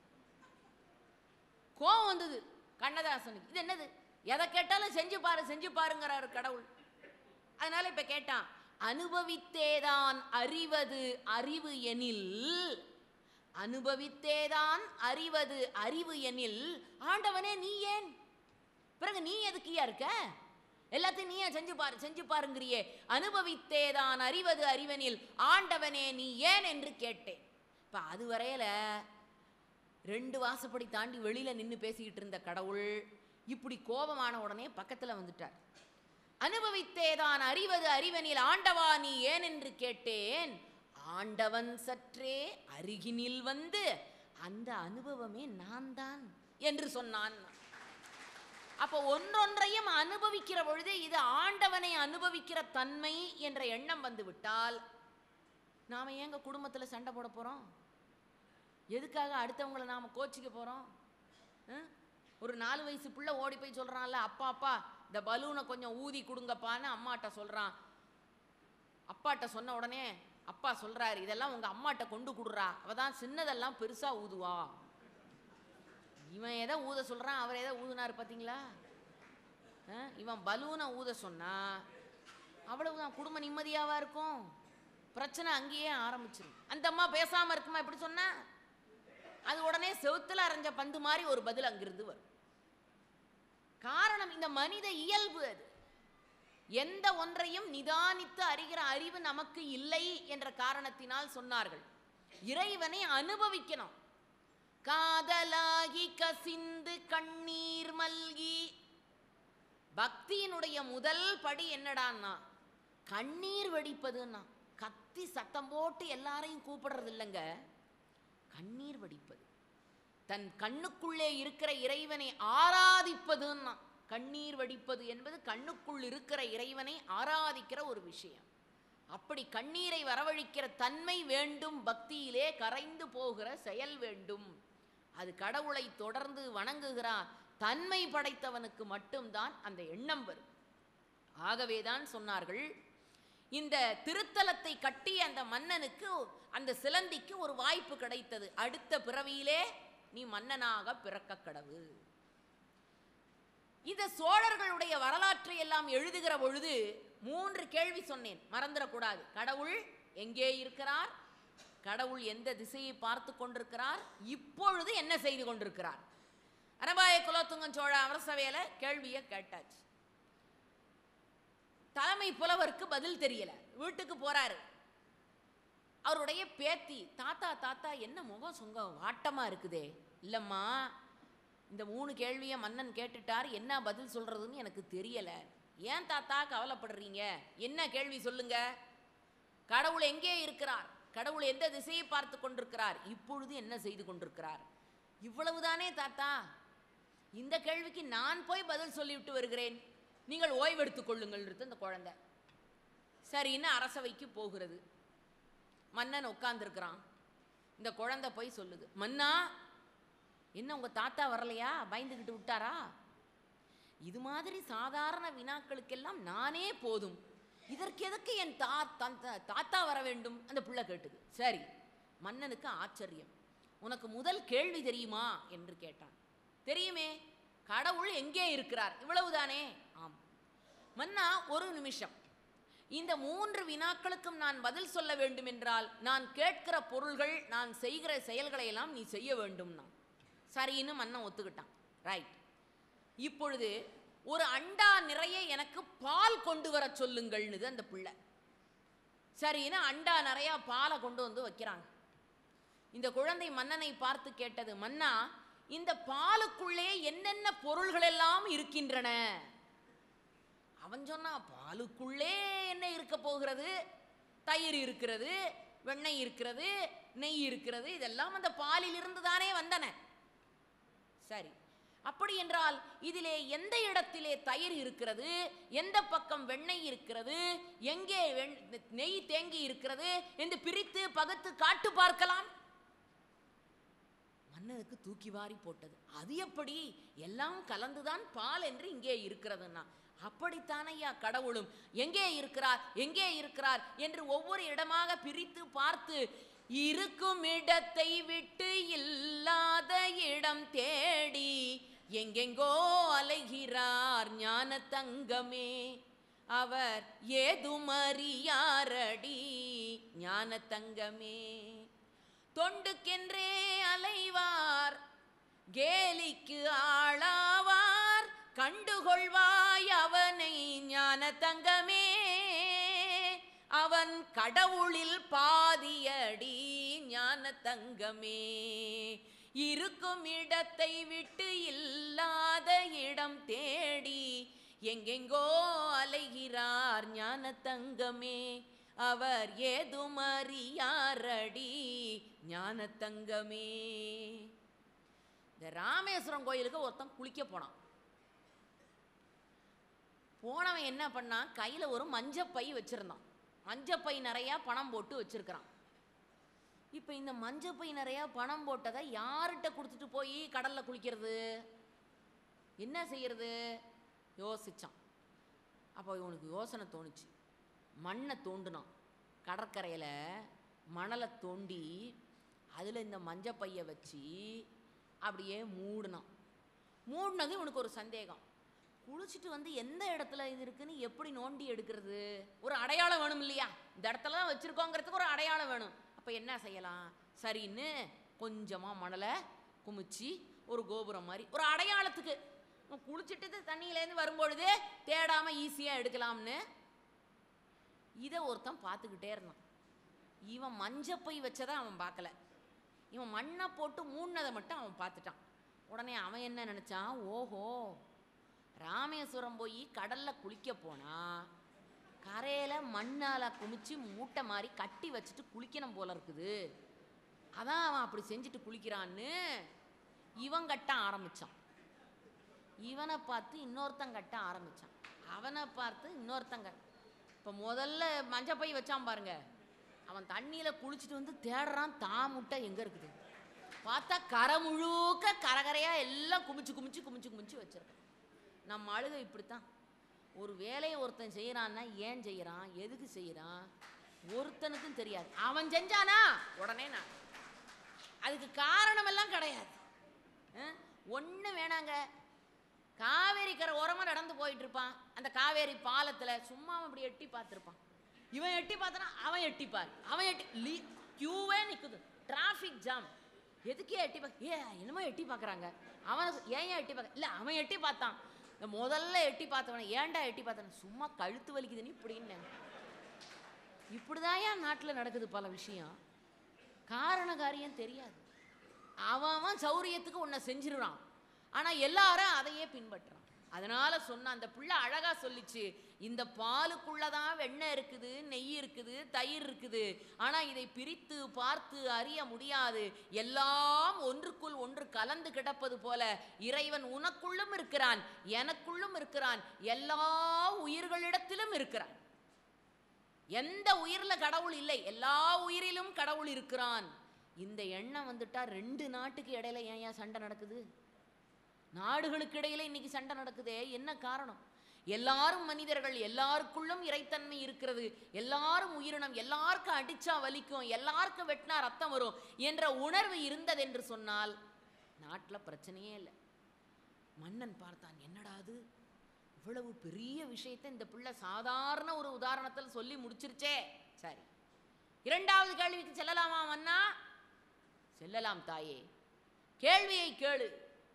கோபம் வந்தது கண்ணதாசனுக்கு இது என்னது எதை கேட்டாலும் செஞ்சு பாரு செஞ்சு பாருங்கிறாரு கடவுள் அதனால இப்ப கேட்டான் அனுபவித்தேதான் அறிவது அறிவு எனில் அனுபவித்தேதான் அறிவது அறிவு எனில் ஆண்டவனே நீ ஏன் பிறகு நீ எதுக்கியா இருக்க எல்லாத்தையும் நீயே செஞ்சு பாரு செஞ்சு பாருங்கிறியே அனுபவித்தேதான் அறிவது அறிவனில் ஆண்டவனே நீ ஏன் என்று கேட்டேன் இப்ப அது வரையில ரெண்டு வாசப்படி தாண்டி வெளியில நின்னு பேசிக்கிட்டு இருந்த கடவுள் இப்படி கோபமான உடனே பக்கத்துல வந்துட்டார் அனுபவித்தேதான் அறிவது அறிவனில் ஆண்டவா நீ ஏன் என்று கேட்டேன் ஆண்டவன் சற்றே அருகினில் வந்து அந்த அனுபவமே நான் தான் என்று சொன்னான் அப்போ ஒன்றொன்றையும் அனுபவிக்கிற பொழுது இது ஆண்டவனை அனுபவிக்கிற தன்மை என்ற எண்ணம் வந்து விட்டால் நாம ஏங்க குடும்பத்துல சண்டை போட போறோம் எதுக்காக அடுத்தவங்களை நாம கோச்சிக்க போறோம் ஆ? ஒரு நாலு வயசு பிள்ளை ஓடி போய் சொல்றான்ல அப்பா அப்பா இந்த பலூனை கொஞ்சம் ஊதி கொடுங்கப்பான்னு அம்மாட்ட சொல்றான் அப்பாட்ட சொன்ன உடனே அப்பா சொல்றாரு இதெல்லாம் உங்க அம்மாட்ட கொண்டு கொடுறா அவ தான் சின்னதெல்லாம் பெருசா ஊதுவா இவன் எதை ஊத சொல்றான் அவர் எதை ஊதுனாரு பாத்தீங்களா ஆ? இவன் பலூனை ஊத சொன்னா அவ்வளவுதான் குடும்ப நிம்மதியாவா இருக்கும் பிரச்சனை அங்கேயே ஆரம்பிச்சிடும் அந்த அம்மா பேசாம இருக்குமா எப்படி சொன்னா அது உடனே செவுத்துல அரைஞ்ச பந்து மாதிரி ஒரு பதில் அங்கிருந்து வரும் காரணம் இந்த மனித இயல்பு அது எந்த ஒன்றையும் நிதானித்து அறிகிற அறிவு நமக்கு இல்லை என்ற காரணத்தினால் சொன்னார்கள் இறைவனை அனுபவிக்கணும் காதலாகி கசிந்து கண்ணீர் மல்கி பக்தியினுடைய முதல் படி என்னடான்னா கண்ணீர் வடிப்பதுன்னா கத்தி சத்தம் போட்டு எல்லாரையும் கூப்பிடுறது இல்லைங்க கண்ணீர் வடிப்பது தன் கண்ணுக்குள்ளே இருக்கிற இறைவனை ஆராதிப்பதுன்னா கண்ணீர் வடிப்பது என்பது கண்ணுக்குள் இருக்கிற இறைவனை ஆராதிக்கிற ஒரு விஷயம் அப்படி கண்ணீரை வரவழிக்கிற தன்மை வேண்டும் பக்தியிலே கரைந்து போகிற செயல் வேண்டும் அது கடவுளை தொடர்ந்து வணங்குகிறான் தன்மை படைத்தவனுக்கு மட்டும்தான் அந்த எண்ணம் வரும் ஆகவேதான் சொன்னார்கள் இந்த திருத்தலத்தை கட்டிய அந்த மன்னனுக்கு அந்த சிலந்திக்கு ஒரு வாய்ப்பு கிடைத்தது அடுத்த பிறவியிலே நீ மன்னனாக பிறக்க கடவு இந்த சோழர்களுடைய வரலாற்றை எல்லாம் எழுதுகிற பொழுது மூன்று கேள்வி சொன்னேன் மறந்துடக்கூடாது கடவுள் எங்கே இருக்கிறார் கடவுள் எந்த திசையை பார்த்து கொண்டிருக்கிறார் இப்பொழுது என்ன செய்து கொண்டிருக்கிறார் அரபாய குலோத்துங்கன் சோழ அரசவையில கேள்வியை கேட்டாச்சு தலைமை புலவருக்கு பதில் தெரியல வீட்டுக்கு போறாரு அவருடைய பேத்தி தாத்தா தாத்தா என்ன முகம் சொங்கம் வாட்டமா இருக்குதே இல்லம்மா இந்த மூணு கேள்வியை மன்னன் கேட்டுட்டார் என்ன பதில் சொல்றதுன்னு எனக்கு தெரியல ஏன் தாத்தா கவலைப்படுறீங்க என்ன கேள்வி சொல்லுங்க கடவுள் எங்கே இருக்கிறார் கடவுள் எந்த திசையை பார்த்து கொண்டிருக்கிறார் இப்பொழுது என்ன செய்து கொண்டிருக்கிறார் இவ்வளவுதானே தாத்தா இந்த கேள்விக்கு நான் போய் பதில் சொல்லிவிட்டு வருகிறேன் நீங்கள் ஓய்வெடுத்துக் கொள்ளுங்கள்ன்றது அந்த குழந்தை சரின்னு அரசவைக்கு போகிறது மன்னன் உட்கார்ந்துருக்கிறான் இந்த குழந்தை போய் சொல்லுது மன்னா என்ன உங்க தாத்தா வரலையா பயந்துக்கிட்டு விட்டாரா இது மாதிரி சாதாரண வினாக்களுக்கெல்லாம் நானே போதும் இதற்கு எதுக்கு என் தா தந்த- தாத்தா வர வேண்டும் அந்த பிள்ளை கேட்டுது சரி மன்னனுக்கு ஆச்சரியம் உனக்கு முதல் கேள்வி தெரியுமா என்று கேட்டான் தெரியுமே கடவுள் எங்கே இருக்கிறார் இவ்வளவுதானே ஆம் மன்னா ஒரு நிமிஷம் இந்த மூன்று வினாக்களுக்கும் நான் பதில் சொல்ல வேண்டும் என்றால் நான் கேட்கிற பொருள்கள் நான் செய்கிற செயல்களை எல்லாம் நீ செய்ய வேண்டும்னா சரின்னு மன்னன் ஒத்துக்கிட்டான் ரைட் இப்பொழுது ஒரு அண்டா நிறைய எனக்கு பால் கொண்டு வர சொல்லுங்கள்னுது அந்த பிள்ளை சரின்னு அண்டா நிறைய பாலை கொண்டு வந்து வைக்கிறாங்க இந்த குழந்தை மன்னனை பார்த்து கேட்டது மன்னா இந்த பாலுக்குள்ளே என்னென்ன பொருள்கள் எல்லாம் இருக்கின்றன அவன் சொன்னா பாலுக்குள்ளே என்ன இருக்க போகிறது தயிர் இருக்கிறது வெண்ணெய் இருக்கிறது நெய் இருக்கிறது இதெல்லாம் அந்த பாலில் இருந்து தானே வந்தன சரி அப்படி என்றால் இதிலே எந்த இடத்திலே தயிர் இருக்கிறது எந்த பக்கம் வெண்ணெய் இருக்கிறது எங்கே வெண்- நெய் தேங்கி இருக்கிறது என்று பிரித்து பகுத்து காட்டு பார்க்கலாம் மன்னனுக்கு தூக்கி வாரி போட்டது அது எப்படி எல்லாம் கலந்துதான் பால் என்று இங்கே இருக்கிறதுன்னா அப்படித்தானையா கடவுளும் எங்கே இருக்கிறார் எங்கே இருக்கிறார் என்று ஒவ்வொரு இடமாக பிரித்து பார்த்து இருக்கும் இடத்தை விட்டு இல்லாத இடம் தேடி எங்கெங்கோ அலைகிறார் ஞான தங்கமே அவர் ஏதுமறியாரடி ஞான தங்கமே தொண்டுக்கென்றே அலைவார் கேலிக்கு ஆளாவார் கண்டுகொள்வாய் அவனை ஞான தங்கமே அவன் கடவுளில் பாதியடி ஞான தங்கமே இருக்கும் இடத்தை விட்டு இல்லாத இடம் தேடி எங்கெங்கோ அலைகிறார் ஞான தங்கமே அவர் ஏதுமறியாரடி ஞான தங்கமே இந்த ராமேஸ்வரம் கோயிலுக்கு ஒருத்தன் குளிக்க போனான் போனவன் என்ன பண்ணான் கையில் ஒரு மஞ்சப்பை வச்சிருந்தான் மஞ்சப்பை நிறையா பணம் போட்டு வச்சிருக்கிறான் இப்போ இந்த மஞ்சப்பை நிறையா பணம் போட்டதை யார்கிட்ட கொடுத்துட்டு போய் கடல்ல குளிக்கிறது என்ன செய்யறது யோசிச்சான் அப்போ இவனுக்கு யோசனை தோணுச்சு மண்ணை தோண்டுனான் கடற்கரையில் மணலை தோண்டி அதில் இந்த மஞ்சப்பையை வச்சு அப்படியே மூடினான் மூடினது இவனுக்கு ஒரு சந்தேகம் குளிச்சுட்டு வந்து எந்த இடத்துல இது இருக்குன்னு எப்படி நோண்டி எடுக்கிறது ஒரு அடையாளம் வேணும் இல்லையா இந்த இடத்துல தான் வச்சுருக்கோங்கிறதுக்கு ஒரு அடையாளம் வேணும் அப்போ என்ன செய்யலாம் சரின்னு கொஞ்சமாக மணலை குமிச்சு ஒரு கோபுரம் மாதிரி ஒரு அடையாளத்துக்கு அவன் குளிச்சுட்டு தண்ணியிலேருந்து வரும்பொழுது தேடாம ஈஸியா எடுக்கலாம்னு இதை ஒருத்தன் பார்த்துக்கிட்டே இருந்தான் இவன் மஞ்சப்பை வச்சதை அவன் பார்க்கல இவன் மண்ணை போட்டு மூடினதை மட்டும் அவன் பார்த்துட்டான் உடனே அவன் என்ன நினைச்சான் ஓஹோ ராமேஸ்வரம் போய் கடல்ல குளிக்க போனா கரையில மண்ணால குமிச்சு மூட்டை மாதிரி கட்டி வச்சுட்டு குளிக்கணும் போல இருக்குது அதான் அவன் அப்படி செஞ்சுட்டு குளிக்கிறான்னு இவன் கட்ட ஆரம்பிச்சான் இவனை பார்த்து இன்னொருத்தன் கட்ட ஆரம்பிச்சான் அவனை பார்த்து இன்னொருத்தன் கட்ட இப்போ முதல்ல மஞ்சப்பை வச்சான் பாருங்க அவன் தண்ணியில குளிச்சுட்டு வந்து தேடுறான் தான் முட்டை எங்க இருக்குது பார்த்தா கரை முழுக்க கரகரையா எல்லாம் குமிச்சு குமிச்சு குமிச்சு குமிச்சு வச்சிருக்கான் நம்ம அழுகை இப்படித்தான் ஒரு வேலையை ஒருத்தன் செய்யறான்னா ஏன் செய்யறான் எதுக்கு செய்யறான் ஒருத்தனுக்கும் தெரியாது அவன் செஞ்சானா உடனே நான் அதுக்கு காரணமெல்லாம் கிடையாது ஒன்று வேணாங்க காவேரி கரை ஓரமாக நடந்து போயிட்டு இருப்பான் அந்த காவேரி பாலத்தில் சும்மா அவன் இப்படி எட்டி பார்த்துருப்பான் இவன் எட்டி பார்த்தானா அவன் எட்டிப்பார் அவன் எட்டி லீ கியூவே நிற்குது டிராஃபிக் ஜாம் எதுக்கே எட்டி பார்க்க ஏ என்னமோ எட்டி பார்க்குறாங்க அவன் ஏன் ஏன் எட்டி பார்க்க இல்லை அவன் எட்டி பார்த்தான் இந்த முதல்ல எட்டி பார்த்தவனை ஏன்டா எட்டி பார்த்தான சும்மா கழுத்து வலிக்குதுன்னு இப்படின்னு இப்படிதான் ஏன் நாட்டில் நடக்குது பல விஷயம் காரண காரியம் தெரியாது அவன் அவன் சௌரியத்துக்கு உன்னை செஞ்சிருறான் ஆனா எல்லாரும் அதையே பின்பற்றுறான் அதனால சொன்ன அந்த பிள்ளை அழகா சொல்லிச்சு இந்த பாலுக்குள்ளதான் வெண்ணெய் இருக்குது நெய் இருக்குது தயிர் இருக்குது ஆனா இதை பிரித்து பார்த்து அறிய முடியாது எல்லாம் ஒன்றுக்குள் ஒன்று கலந்து கிடப்பது போல இறைவன் உனக்குள்ளும் இருக்கிறான் எனக்குள்ளும் இருக்கிறான் எல்லா உயிர்களிடத்திலும் இருக்கிறான் எந்த உயிர்ல கடவுள் இல்லை எல்லா உயிரிலும் கடவுள் இருக்கிறான் இந்த எண்ணம் வந்துட்டா ரெண்டு நாட்டுக்கு இடையில ஏன் ஏன் சண்டை நடக்குது நாடுகளுக்கு இடையில இன்னைக்கு சண்டை நடக்குதே என்ன காரணம் எல்லாரும் மனிதர்கள் எல்லாருக்குள்ளும் இறைத்தன்மை இருக்கிறது எல்லாரும் உயிரினம் எல்லாருக்கும் அடிச்சா வலிக்கும் எல்லாருக்கும் வெட்டினா ரத்தம் வரும் என்ற உணர்வு இருந்தது என்று சொன்னால் நாட்டில் பிரச்சனையே இல்லை மன்னன் பார்த்தான் என்னடா அது இவ்வளவு பெரிய விஷயத்தை இந்த பிள்ளை சாதாரண ஒரு உதாரணத்தில் சொல்லி முடிச்சிருச்சே சரி இரண்டாவது கேள்விக்கு செல்லலாமா மன்னா செல்லலாம் தாயே கேள்வியை கேளு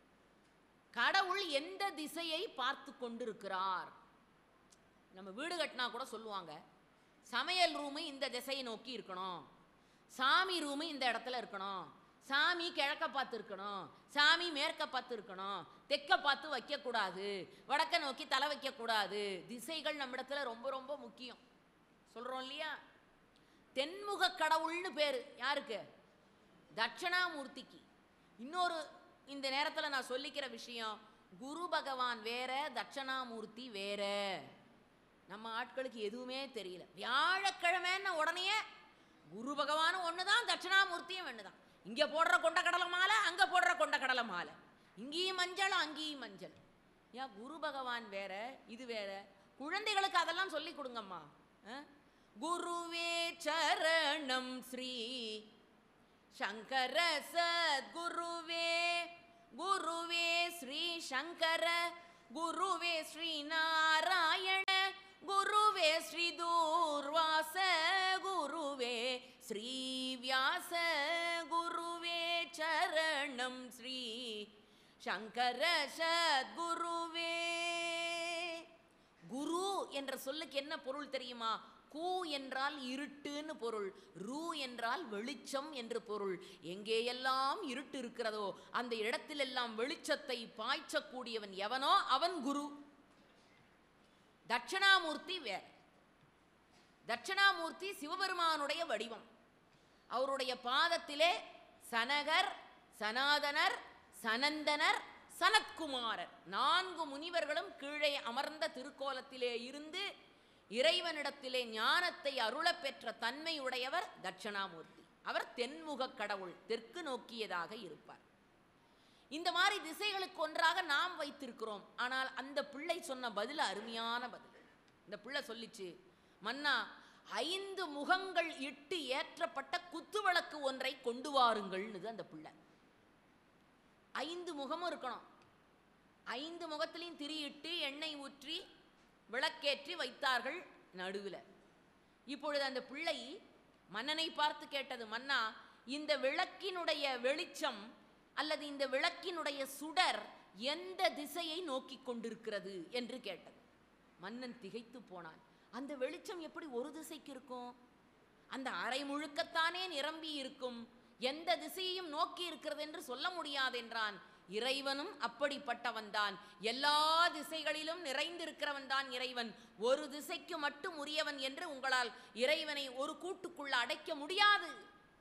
கடவுள் எந்த திசையை பார்த்து கொண்டிருக்கிறார் நம்ம வீடு கட்டினா கூட சொல்லுவாங்க சமையல் ரூமு இந்த திசையை நோக்கி இருக்கணும் சாமி ரூமு இந்த இடத்துல இருக்கணும் சாமி கிழக்க பார்த்து இருக்கணும் சாமி மேற்க பார்த்து இருக்கணும் தெற்க பார்த்து வைக்கக்கூடாது வடக்க நோக்கி தலை வைக்கக்கூடாது திசைகள் நம்மிடத்துல ரொம்ப ரொம்ப முக்கியம் சொல்றோம் இல்லையா தென்முக கடவுள்னு பேரு யாருக்கு தட்சணாமூர்த்திக்கு இன்னொரு இந்த நேரத்தில் நான் சொல்லிக்கிற விஷயம் குரு பகவான் வேற தட்சணாமூர்த்தி வேற நம்ம ஆட்களுக்கு எதுவுமே தெரியல வியாழக்கிழமைன்னு உடனே குரு பகவானும் ஒன்று தான் தட்சிணாமூர்த்தியும் ஒன்று தான் இங்கே போடுற கொண்ட கடலை மாலை அங்கே போடுற கொண்ட கடலை மாலை இங்கேயும் மஞ்சள் அங்கேயும் மஞ்சள் ஏன் குரு பகவான் வேற இது வேற குழந்தைகளுக்கு அதெல்லாம் சொல்லி கொடுங்கம்மா ஆ? குருவே சரணம் ஸ்ரீ சங்கர சத்குருவே குருவே ஸ்ரீ சங்கர குருவே ஸ்ரீ நாராயண குருவே ஸ்ரீ தூர்வாச குருவே ஸ்ரீ வியாச குருவே சரணம் ஸ்ரீ சங்கர சத்குருவே குரு என்ற சொல்லுக்கு என்ன பொருள் தெரியுமா கூ என்றால் இருட்டுன்னு பொருள் ரூ என்றால் வெளிச்சம் என்று பொருள் எங்கேயெல்லாம் இருட்டு இருக்கிறதோ அந்த இடத்திலெல்லாம் வெளிச்சத்தை பாய்ச்சக்கூடியவன் எவனோ அவன் குரு தட்சிணாமூர்த்தி வேற தட்சிணாமூர்த்தி சிவபெருமானுடைய வடிவம் அவருடைய பாதத்திலே சனகர் சனாதனர் சனந்தனர் சனத்குமாரர் நான்கு முனிவர்களும் கீழே அமர்ந்த திருக்கோலத்திலே இருந்து இறைவனிடத்திலே ஞானத்தை அருளப் பெற்ற தன்மை உடையவர் தட்சிணாமூர்த்தி அவர் தென்முகக் கடவுள் தெற்கு நோக்கியதாக இருப்பார் இந்த மாதிரி திசைகளுக்கு ஒன்றாக நாம் வைத்திருக்கிறோம் ஆனால் அந்த பிள்ளை சொன்ன பதில் அருமையான பதில் இந்த பிள்ளை சொல்லிச்சு மன்னா ஐந்து முகங்கள் இட்டு ஏற்றப்பட்ட குத்துவிளக்கு ஒன்றை கொண்டு வாருங்கள்னுது அந்த பிள்ளை ஐந்து முகமும் இருக்கணும் ஐந்து முகத்திலையும் திரியிட்டு எண்ணெய் ஊற்றி விளக்கேற்றி வைத்தார்கள் நடுவில் இப்பொழுது அந்த பிள்ளை மன்னனை பார்த்து கேட்டது மன்னா இந்த விளக்கினுடைய வெளிச்சம் அல்லது இந்த விளக்கினுடைய சுடர் எந்த திசையை நோக்கி கொண்டிருக்கிறது என்று கேட்டது மன்னன் திகைத்து போனான் அந்த வெளிச்சம் எப்படி ஒரு திசைக்கு இருக்கும் அந்த அறை முழுக்கத்தானே நிரம்பி இருக்கும் எந்த திசையையும் நோக்கி இருக்கிறது என்று சொல்ல முடியாது என்றான் இறைவனும் அப்படிப்பட்டவன்தான் எல்லா திசைகளிலும் நிறைந்திருக்கிறவன் தான் இறைவன் ஒரு திசைக்கு மட்டும் உரியவன் என்று உங்களால் இறைவனை ஒரு கூட்டுக்குள்ள அடைக்க முடியாது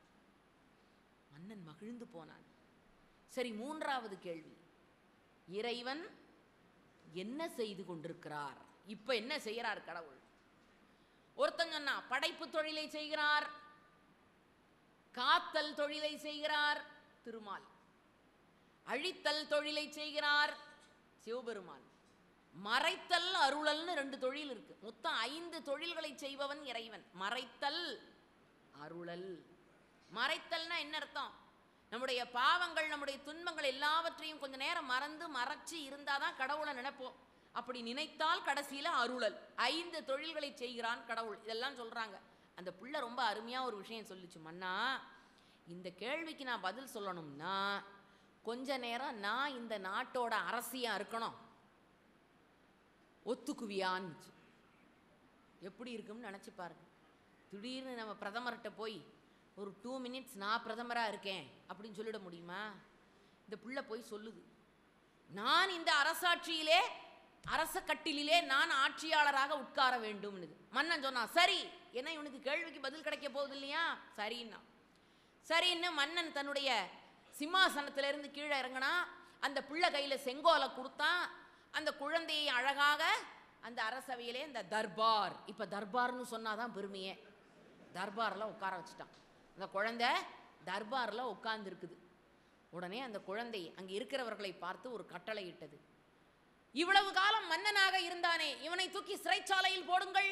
மன்னன் மகிழ்ந்து போனான் சரி மூன்றாவது கேள்வி இறைவன் என்ன செய்து கொண்டிருக்கிறார் இப்ப என்ன செய்கிறார் கடவுள் ஒருத்தன் சொன்னா படைப்பு தொழிலை செய்கிறார் காத்தல் தொழிலை செய்கிறார் திருமால் அழித்தல் தொழிலை செய்கிறார் சிவபெருமான் மறைத்தல் அருளல்னு ரெண்டு தொழில் இருக்கு மொத்தம் ஐந்து தொழில்களை செய்பவன் இறைவன் மறைத்தல் அருளல் மறைத்தல்னா என்ன அர்த்தம் நம்முடைய பாவங்கள் நம்முடைய துன்பங்கள் எல்லாவற்றையும் கொஞ்ச நேரம் மறந்து மறைச்சு இருந்தாதான் கடவுளை நினைப்போம் அப்படி நினைத்தால் கடைசியில அருளல் ஐந்து தொழில்களை செய்கிறான் கடவுள் இதெல்லாம் சொல்றாங்க அந்த புள்ள ரொம்ப அருமையா ஒரு விஷயம் சொல்லுச்சு மன்னா இந்த கேள்விக்கு நான் பதில் சொல்லணும்னா கொஞ்ச நேரம் நான் இந்த நாட்டோட அரசியா இருக்கணும் ஒத்துக்குவியான்னு எப்படி இருக்கும்னு நினச்சி பாருங்க திடீர்னு நம்ம பிரதமர்கிட்ட போய் ஒரு டூ மினிட்ஸ் நான் பிரதமராக இருக்கேன் அப்படின்னு சொல்லிட முடியுமா இந்த புள்ள போய் சொல்லுது நான் இந்த அரசாட்சியிலே அரச கட்டிலே நான் ஆட்சியாளராக உட்கார வேண்டும்னுது மன்னன் சொன்னான் சரி என்ன இவனுக்கு கேள்விக்கு பதில் கிடைக்க போகுது இல்லையா சரின்னா சரின்னு மன்னன் தன்னுடைய சிம்மாசனத்திலிருந்து கீழே இறங்கினா அந்த பிள்ளை கையில் செங்கோலை கொடுத்தான் அந்த குழந்தையை அழகாக அந்த அரசவையிலே இந்த தர்பார் இப்போ தர்பார்னு சொன்னாதான் பெருமையே தர்பாரில் உட்கார வச்சுட்டான் அந்த குழந்தை தர்பாரில் உட்கார்ந்துருக்குது உடனே அந்த குழந்தை அங்கே இருக்கிறவர்களை பார்த்து ஒரு கட்டளை இட்டது இவ்வளவு காலம் மன்னனாக இருந்தானே இவனை தூக்கி சிறைச்சாலையில் போடுங்கள்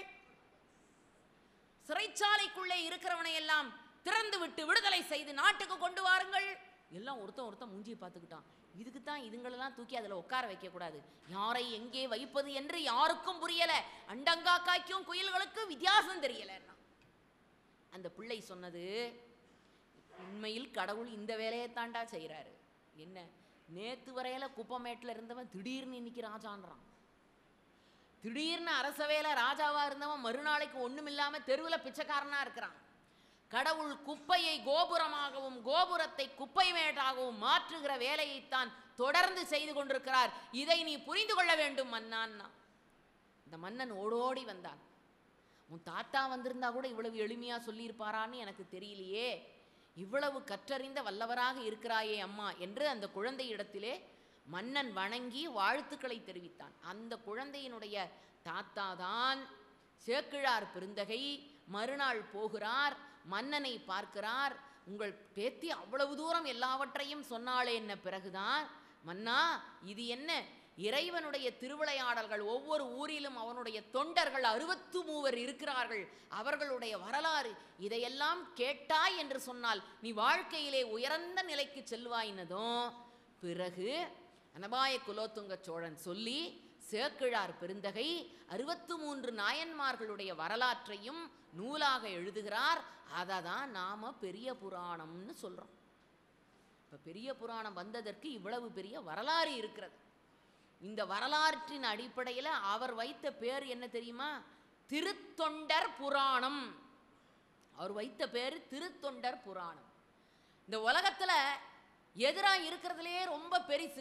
சிறைச்சாலைக்குள்ளே இருக்கிறவனை எல்லாம் திறந்து விட்டு விடுதலை செய்து நாட்டுக்கு கொண்டு வாருங்கள் எல்லாம் ஒருத்தன் ஒருத்தன் மூஞ்சியை பார்த்துக்கிட்டான் இதுக்கு தான் இதுங்களெல்லாம் தூக்கி அதில் உட்கார வைக்கக்கூடாது யாரை எங்கே வைப்பது என்று யாருக்கும் புரியல அண்டங்காக்காய்க்கும் குயில்களுக்கும் வித்தியாசம் தெரியலன்னா அந்த பிள்ளை சொன்னது உண்மையில் கடவுள் இந்த வேலையை தாண்டா செய்கிறாரு என்ன நேத்து வரையில குப்பமேட்டில் இருந்தவன் திடீர்னு இன்னைக்கு ராஜான்றான் திடீர்னு அரச வேலை ராஜாவா இருந்தவன் மறுநாளைக்கு ஒண்ணும் இல்லாம தெருவில் பிச்சைக்காரனா இருக்கிறான் கடவுள் குப்பையை கோபுரமாகவும் கோபுரத்தை குப்பை மேட்டாகவும் மாற்றுகிற வேலையைத்தான் தொடர்ந்து செய்து கொண்டிருக்கிறார் இதை நீ புரிந்து கொள்ள வேண்டும் மன்னான்னா இந்த மன்னன் ஓடோடி வந்தான் உன் தாத்தா வந்திருந்தா கூட இவ்வளவு எளிமையா சொல்லியிருப்பாரான்னு எனக்கு தெரியலையே இவ்வளவு கற்றறிந்த வல்லவராக இருக்கிறாயே அம்மா என்று அந்த குழந்தையிடத்திலே மன்னன் வணங்கி வாழ்த்துக்களை தெரிவித்தான் அந்த குழந்தையினுடைய தாத்தா தான் சேக்கிழார் பெருந்தகை மறுநாள் போகிறார் மன்னனை பார்க்கிறார் உங்கள் பேத்தி அவ்வளவு தூரம் எல்லாவற்றையும் சொன்னாளே என்ன பிறகுதான் மன்னா இது என்ன இறைவனுடைய திருவிளையாடல்கள் ஒவ்வொரு ஊரிலும் அவனுடைய தொண்டர்கள் அறுபத்து மூவர் இருக்கிறார்கள் அவர்களுடைய வரலாறு இதையெல்லாம் கேட்டாய் என்று சொன்னால் நீ வாழ்க்கையிலே உயர்ந்த நிலைக்கு செல்வாயினதும் பிறகு அனபாய குலோத்துங்க சோழன் சொல்லி சேக்கிழார் பெருந்தகை அறுபத்து மூன்று நாயன்மார்களுடைய வரலாற்றையும் நூலாக எழுதுகிறார் அதை தான் நாம பெரிய புராணம்னு சொல்றோம் இப்ப பெரிய புராணம் வந்ததற்கு இவ்வளவு பெரிய வரலாறு இருக்கிறது இந்த வரலாற்றின் அடிப்படையில் அவர் வைத்த பேர் என்ன தெரியுமா திருத்தொண்டர் புராணம் அவர் வைத்த பேர் திருத்தொண்டர் புராணம் இந்த உலகத்துல எதிரா இருக்கிறதுலயே ரொம்ப பெரிசு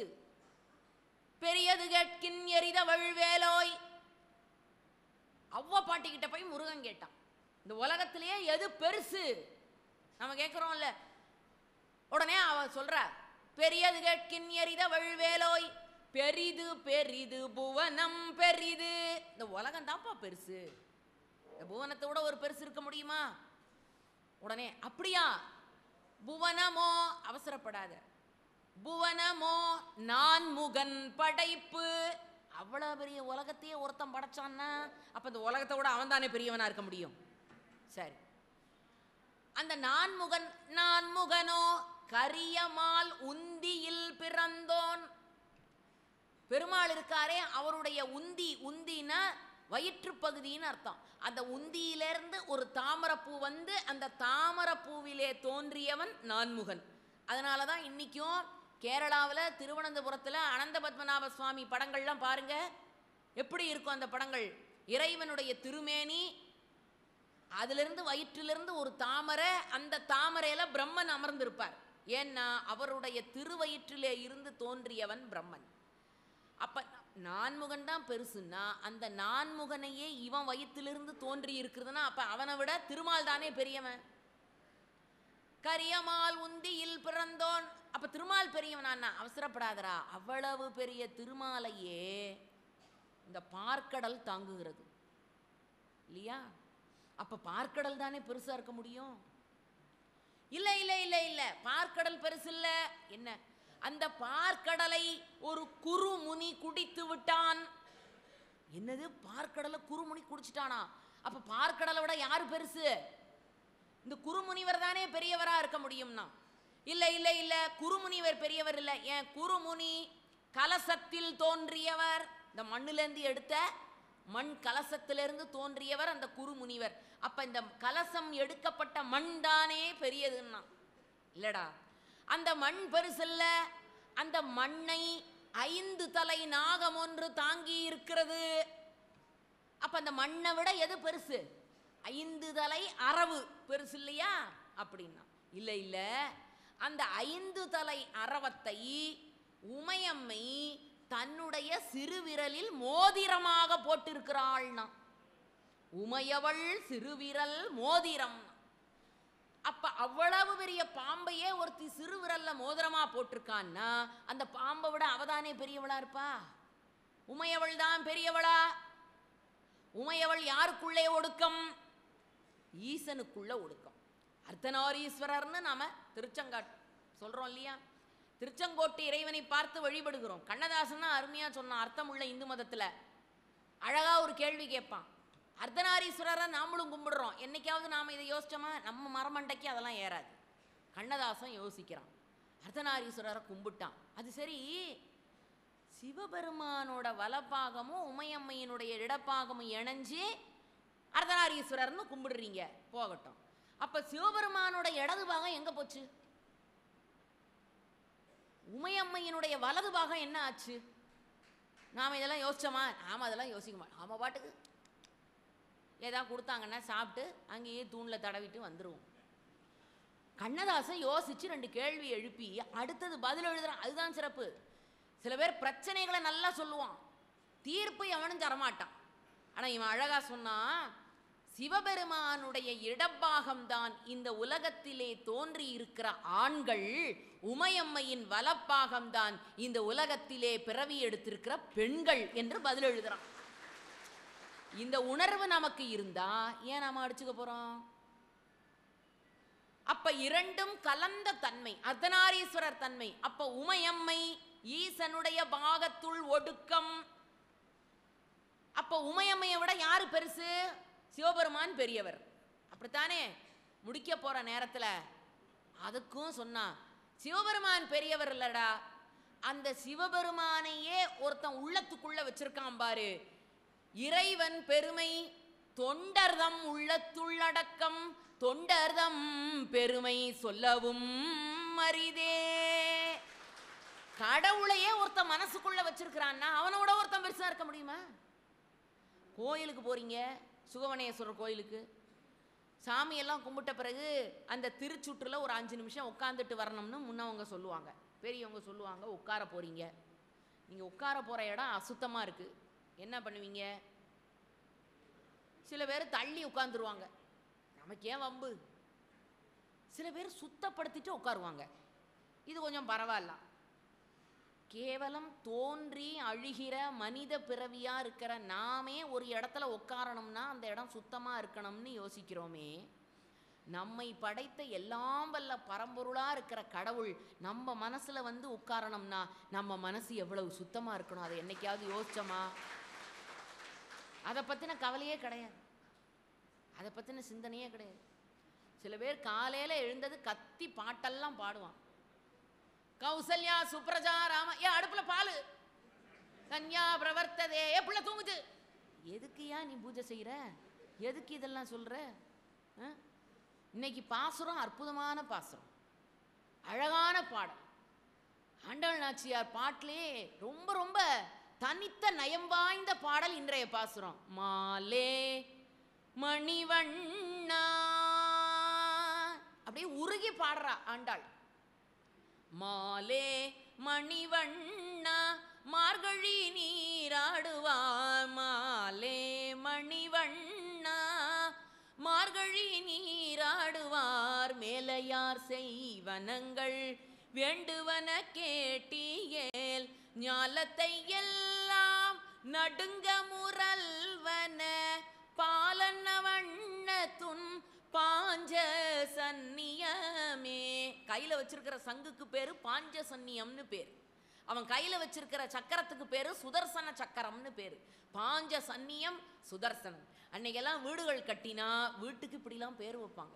பெரியது கேட்கின் எரிதவள் வேலோய் அவ்வா பாட்டிக்கிட்ட போய் முருகன் கேட்டான் இந்த உலகத்திலேயே எது பெருசு நம்ம கேட்குறோம்ல உடனே அவ சொல்ற பெரியது கேட்கின் எரிதவள் வேலோய் பெரிது பெரிது புவனம் பெரிது இந்த உலகம் தான்ப்பா பெருசு இந்த புவனத்தை விட ஒரு பெருசு இருக்க முடியுமா உடனே அப்படியா புவனமோ அவசரப்படாத புவனமோ நான் முகன் படைப்பு அவ்வளோ பெரிய உலகத்தையே ஒருத்தன் படைச்சான்னா அப்போ இந்த உலகத்தை விட அவன் தானே பெரியவனா இருக்க முடியும் சரி அந்த நான்முகன் நான்முகனோ கரியமால் உந்தியில் பிறந்தோன் பெருமாள் இருக்காரே அவருடைய உந்தி உந்தினா வயிற்று பகுதின்னு அர்த்தம் அந்த உந்தியிலிருந்து ஒரு தாமரப்பூ வந்து அந்த தாமரப்பூவிலே தோன்றியவன் நான்முகன் அதனால தான் இன்னைக்கும் கேரளாவில் திருவனந்தபுரத்தில் அனந்த பத்மநாப சுவாமி படங்கள்லாம் பாருங்க எப்படி இருக்கும் அந்த படங்கள் இறைவனுடைய திருமேனி அதிலிருந்து வயிற்றிலிருந்து ஒரு தாமரை அந்த தாமரையில பிரம்மன் அமர்ந்திருப்பார் ஏன்னா அவருடைய திருவயிற்றிலே இருந்து தோன்றியவன் பிரம்மன் அப்ப நான்முகன் தான் பெருசுன்னா அந்த நான்முகனையே இவன் வயிற்றிலிருந்து தோன்றி இருக்கிறதுனா அப்ப அவனை விட திருமால் தானே பெரியவன் கரியமால் உந்தியில் பிறந்தோன் அப்ப திருமால் பெரியவனா அவசரப்படாதடா அவ்வளவு பெரிய திருமாலையே இந்த பார்க்கடல் தாங்குகிறது இல்லையா அப்ப பார்க்கடல் தானே பெருசா இருக்க முடியும் இல்ல இல்ல இல்ல இல்ல பார்க்கடல் பெருசு இல்ல என்ன அந்த பார்க்கடலை ஒரு குறுமுனி குடித்து விட்டான் என்னது பார்க்கடலை குறுமுனி குடிச்சிட்டானா அப்ப பார்க்கடலை விட யாரு பெருசு இந்த குருமுனிவர் தானே பெரியவரா இருக்க முடியும்னா இல்ல இல்ல இல்ல குருமுனிவர் பெரியவர் இல்ல ஏன் குருமுனி கலசத்தில் தோன்றியவர் இந்த மண்ணிலிருந்து எடுத்த மண் கலசத்திலிருந்து தோன்றியவர் அந்த குருமுனிவர் அப்ப இந்த கலசம் எடுக்கப்பட்ட மண் தானே பெரியதுன்னா இல்லடா அந்த மண் பெருசல்ல அந்த மண்ணை ஐந்து தலை நாகம் ஒன்று தாங்கி இருக்கிறது அப்ப அந்த மண்ணை விட எது பெருசு ஐந்து தலை அரவு பெருசு இல்லையா அப்படின்னா இல்ல இல்ல அந்த ஐந்து தலை அரவத்தை உமையம்மை தன்னுடைய சிறுவிரலில் மோதிரமாக போட்டிருக்கிறாள்னா உமையவள் சிறுவிரல் மோதிரம் அப்ப அவ்வளவு பெரிய பாம்பையே ஒருத்தி சிறுவிரல்ல மோதிரமா போட்டிருக்கான்னா அந்த பாம்பை விட அவதானே பெரியவளா இருப்பா உமையவள் தான் பெரியவளா உமையவள் யாருக்குள்ளே ஒடுக்கம் ஈசனுக்குள்ள ஒடுக்கம் அர்த்தநாரீஸ்வரர்னு நாம திருச்செங்காட் சொல்றோம் இல்லையா திருச்செங்கோட்டு இறைவனை பார்த்து வழிபடுகிறோம் கண்ணதாசன் தான் அருமையா சொன்னான் அர்த்தமுள்ள இந்து மதத்துல அழகா ஒரு கேள்வி கேட்பான் அர்த்தநாரீஸ்வரரை நாமளும் கும்பிடுறோம் என்னைக்காவது நாம இதை யோசிச்சோமா நம்ம மரமண்டைக்கு அதெல்லாம் ஏறாது கண்ணதாசன் யோசிக்கிறான் அர்த்தநாரீஸ்வரரை கும்பிட்டான் அது சரி சிவபெருமானோட வலப்பாகமும் உமையம்மையினுடைய இடப்பாகமும் இணைஞ்சு அர்த்தநாரீஸ்வரர்னு கும்பிடுறீங்க போகட்டும் அப்ப சிவபெருமானோட இடது பாகம் எங்க போச்சு உமையம்மையினுடைய வலது பாகம் என்ன ஆச்சு நாம இதெல்லாம் யோசிச்சோமா நாம அதெல்லாம் யோசிக்க மாட்டோம் நாம பாட்டுக்கு ஏதாவது கொடுத்தாங்கன்னா சாப்பிட்டு அங்கேயே தூணில் தடவிட்டு வந்துடுவோம் கண்ணதாசன் யோசிச்சு ரெண்டு கேள்வி எழுப்பி அடுத்தது பதில் எழுதுறான் அதுதான் சிறப்பு சில பேர் பிரச்சனைகளை நல்லா சொல்லுவான் தீர்ப்பு எவனும் தரமாட்டான் ஆனா இவன் அழகா சொன்னான் சிவபெருமானுடைய இடப்பாகம்தான் இந்த உலகத்திலே தோன்றி இருக்கிற ஆண்கள் உமையம்மையின் வலப்பாகம்தான் இந்த உலகத்திலே பிறவி எடுத்திருக்கிற பெண்கள் என்று பதில் எழுதுறான் இந்த உணர்வு நமக்கு இருந்தா ஏன் நாம அடிச்சுக்க போறோம் அப்ப இரண்டும் கலந்த தன்மை அர்த்தநாரீஸ்வரர் தன்மை அப்ப உமையம்மை ஈசனுடைய பாகத்துள் ஒடுக்கம் அப்ப உமையம்மையை விட யாரு பெருசு சிவபெருமான் பெரியவர் அப்படித்தானே முடிக்க போற நேரத்துல அதுக்கும் சொன்னா சிவபெருமான் பெரியவர் இல்லடா அந்த சிவபெருமானையே ஒருத்தன் உள்ளத்துக்குள்ள வச்சிருக்கான் பாரு இறைவன் பெருமை தொண்டர்தம் உள்ளத்துள்ளடக்கம் தொண்டர்தம் பெருமை சொல்லவும் அரிதே கடவுளையே ஒருத்தன் மனசுக்குள்ள வச்சிருக்கிறான்னா அவனோட ஒருத்தன் பெருசா இருக்க முடியுமா கோயிலுக்கு போறீங்க சுகவனேஸ்வரர் கோயிலுக்கு சாமியெல்லாம் கும்பிட்ட பிறகு அந்த திருச்சுற்றுல ஒரு அஞ்சு நிமிஷம் உட்காந்துட்டு வரணும்னு முன்னவங்க சொல்லுவாங்க பெரியவங்க சொல்லுவாங்க உட்கார போறீங்க நீங்க உட்கார போற இடம் அசுத்தமா இருக்கு என்ன பண்ணுவீங்க சில பேர் தள்ளி உட்காந்துருவாங்க நமக்கு ஏன் வம்பு சில பேர் சுத்தப்படுத்திட்டு உட்காருவாங்க இது கொஞ்சம் பரவாயில்ல கேவலம் தோன்றி அழுகிற மனித பிறவியா இருக்கிற நாமே ஒரு இடத்துல உட்காரணும்னா அந்த இடம் சுத்தமா இருக்கணும்னு யோசிக்கிறோமே நம்மை படைத்த எல்லாம் வல்ல பரம்பொருளா இருக்கிற கடவுள் நம்ம மனசுல வந்து உட்காரணும்னா நம்ம மனசு எவ்வளவு சுத்தமா இருக்கணும் அதை என்னைக்காவது யோசிச்சோமா அதை பத்தின கவலையே கிடையாது அதை பத்தின சிந்தனையே கிடையாது சில பேர் காலையில எழுந்தது கத்தி பாட்டெல்லாம் பாடுவான் கௌசல்யா சுப்ரஜா ராம ஏ அடுப்புல பாலு கன்யா பிரவர்த்ததே ஏ புள்ள தூங்குது எதுக்குயா நீ பூஜை செய்யற எதுக்கு இதெல்லாம் சொல்ற ஆ? இன்னைக்கு பாசுரம் அற்புதமான பாசுரம் அழகான பாடல் ஆண்டாள் நாச்சியார் பாட்டிலே ரொம்ப ரொம்ப தனித்த நயம் வாய்ந்த பாடல் இன்றைய பாசுரம் மாலே மணிவண்ணா அப்படியே உருகி பாடுறா ஆண்டாள் மாலே மணிவண்ணா மார்கழி நீராடுவார் மாலே மணிவண்ணா மார்கழி நீராடுவார் மேலையார் செய்வனங்கள் வேண்டுவன கேட்டியேல் ஞாலத்தை எல்லாம் நடுங்க முரல்வன பாலன்ன வண்ணத்துன் பாஞ்ச சந்நியமே கையில வச்சிருக்கிற சங்குக்கு பேரு பாஞ்ச சந்நியம்னு பேரு அவன் கையில வச்சிருக்கிற சக்கரத்துக்கு பேரு சுதர்சன சக்கரம்னு பேரு பாஞ்ச சந்நியம் சுதர்சனம் அன்னைக்கெல்லாம் வீடுகள் கட்டினா வீட்டுக்கு இப்படிலாம் பேர் வைப்பாங்க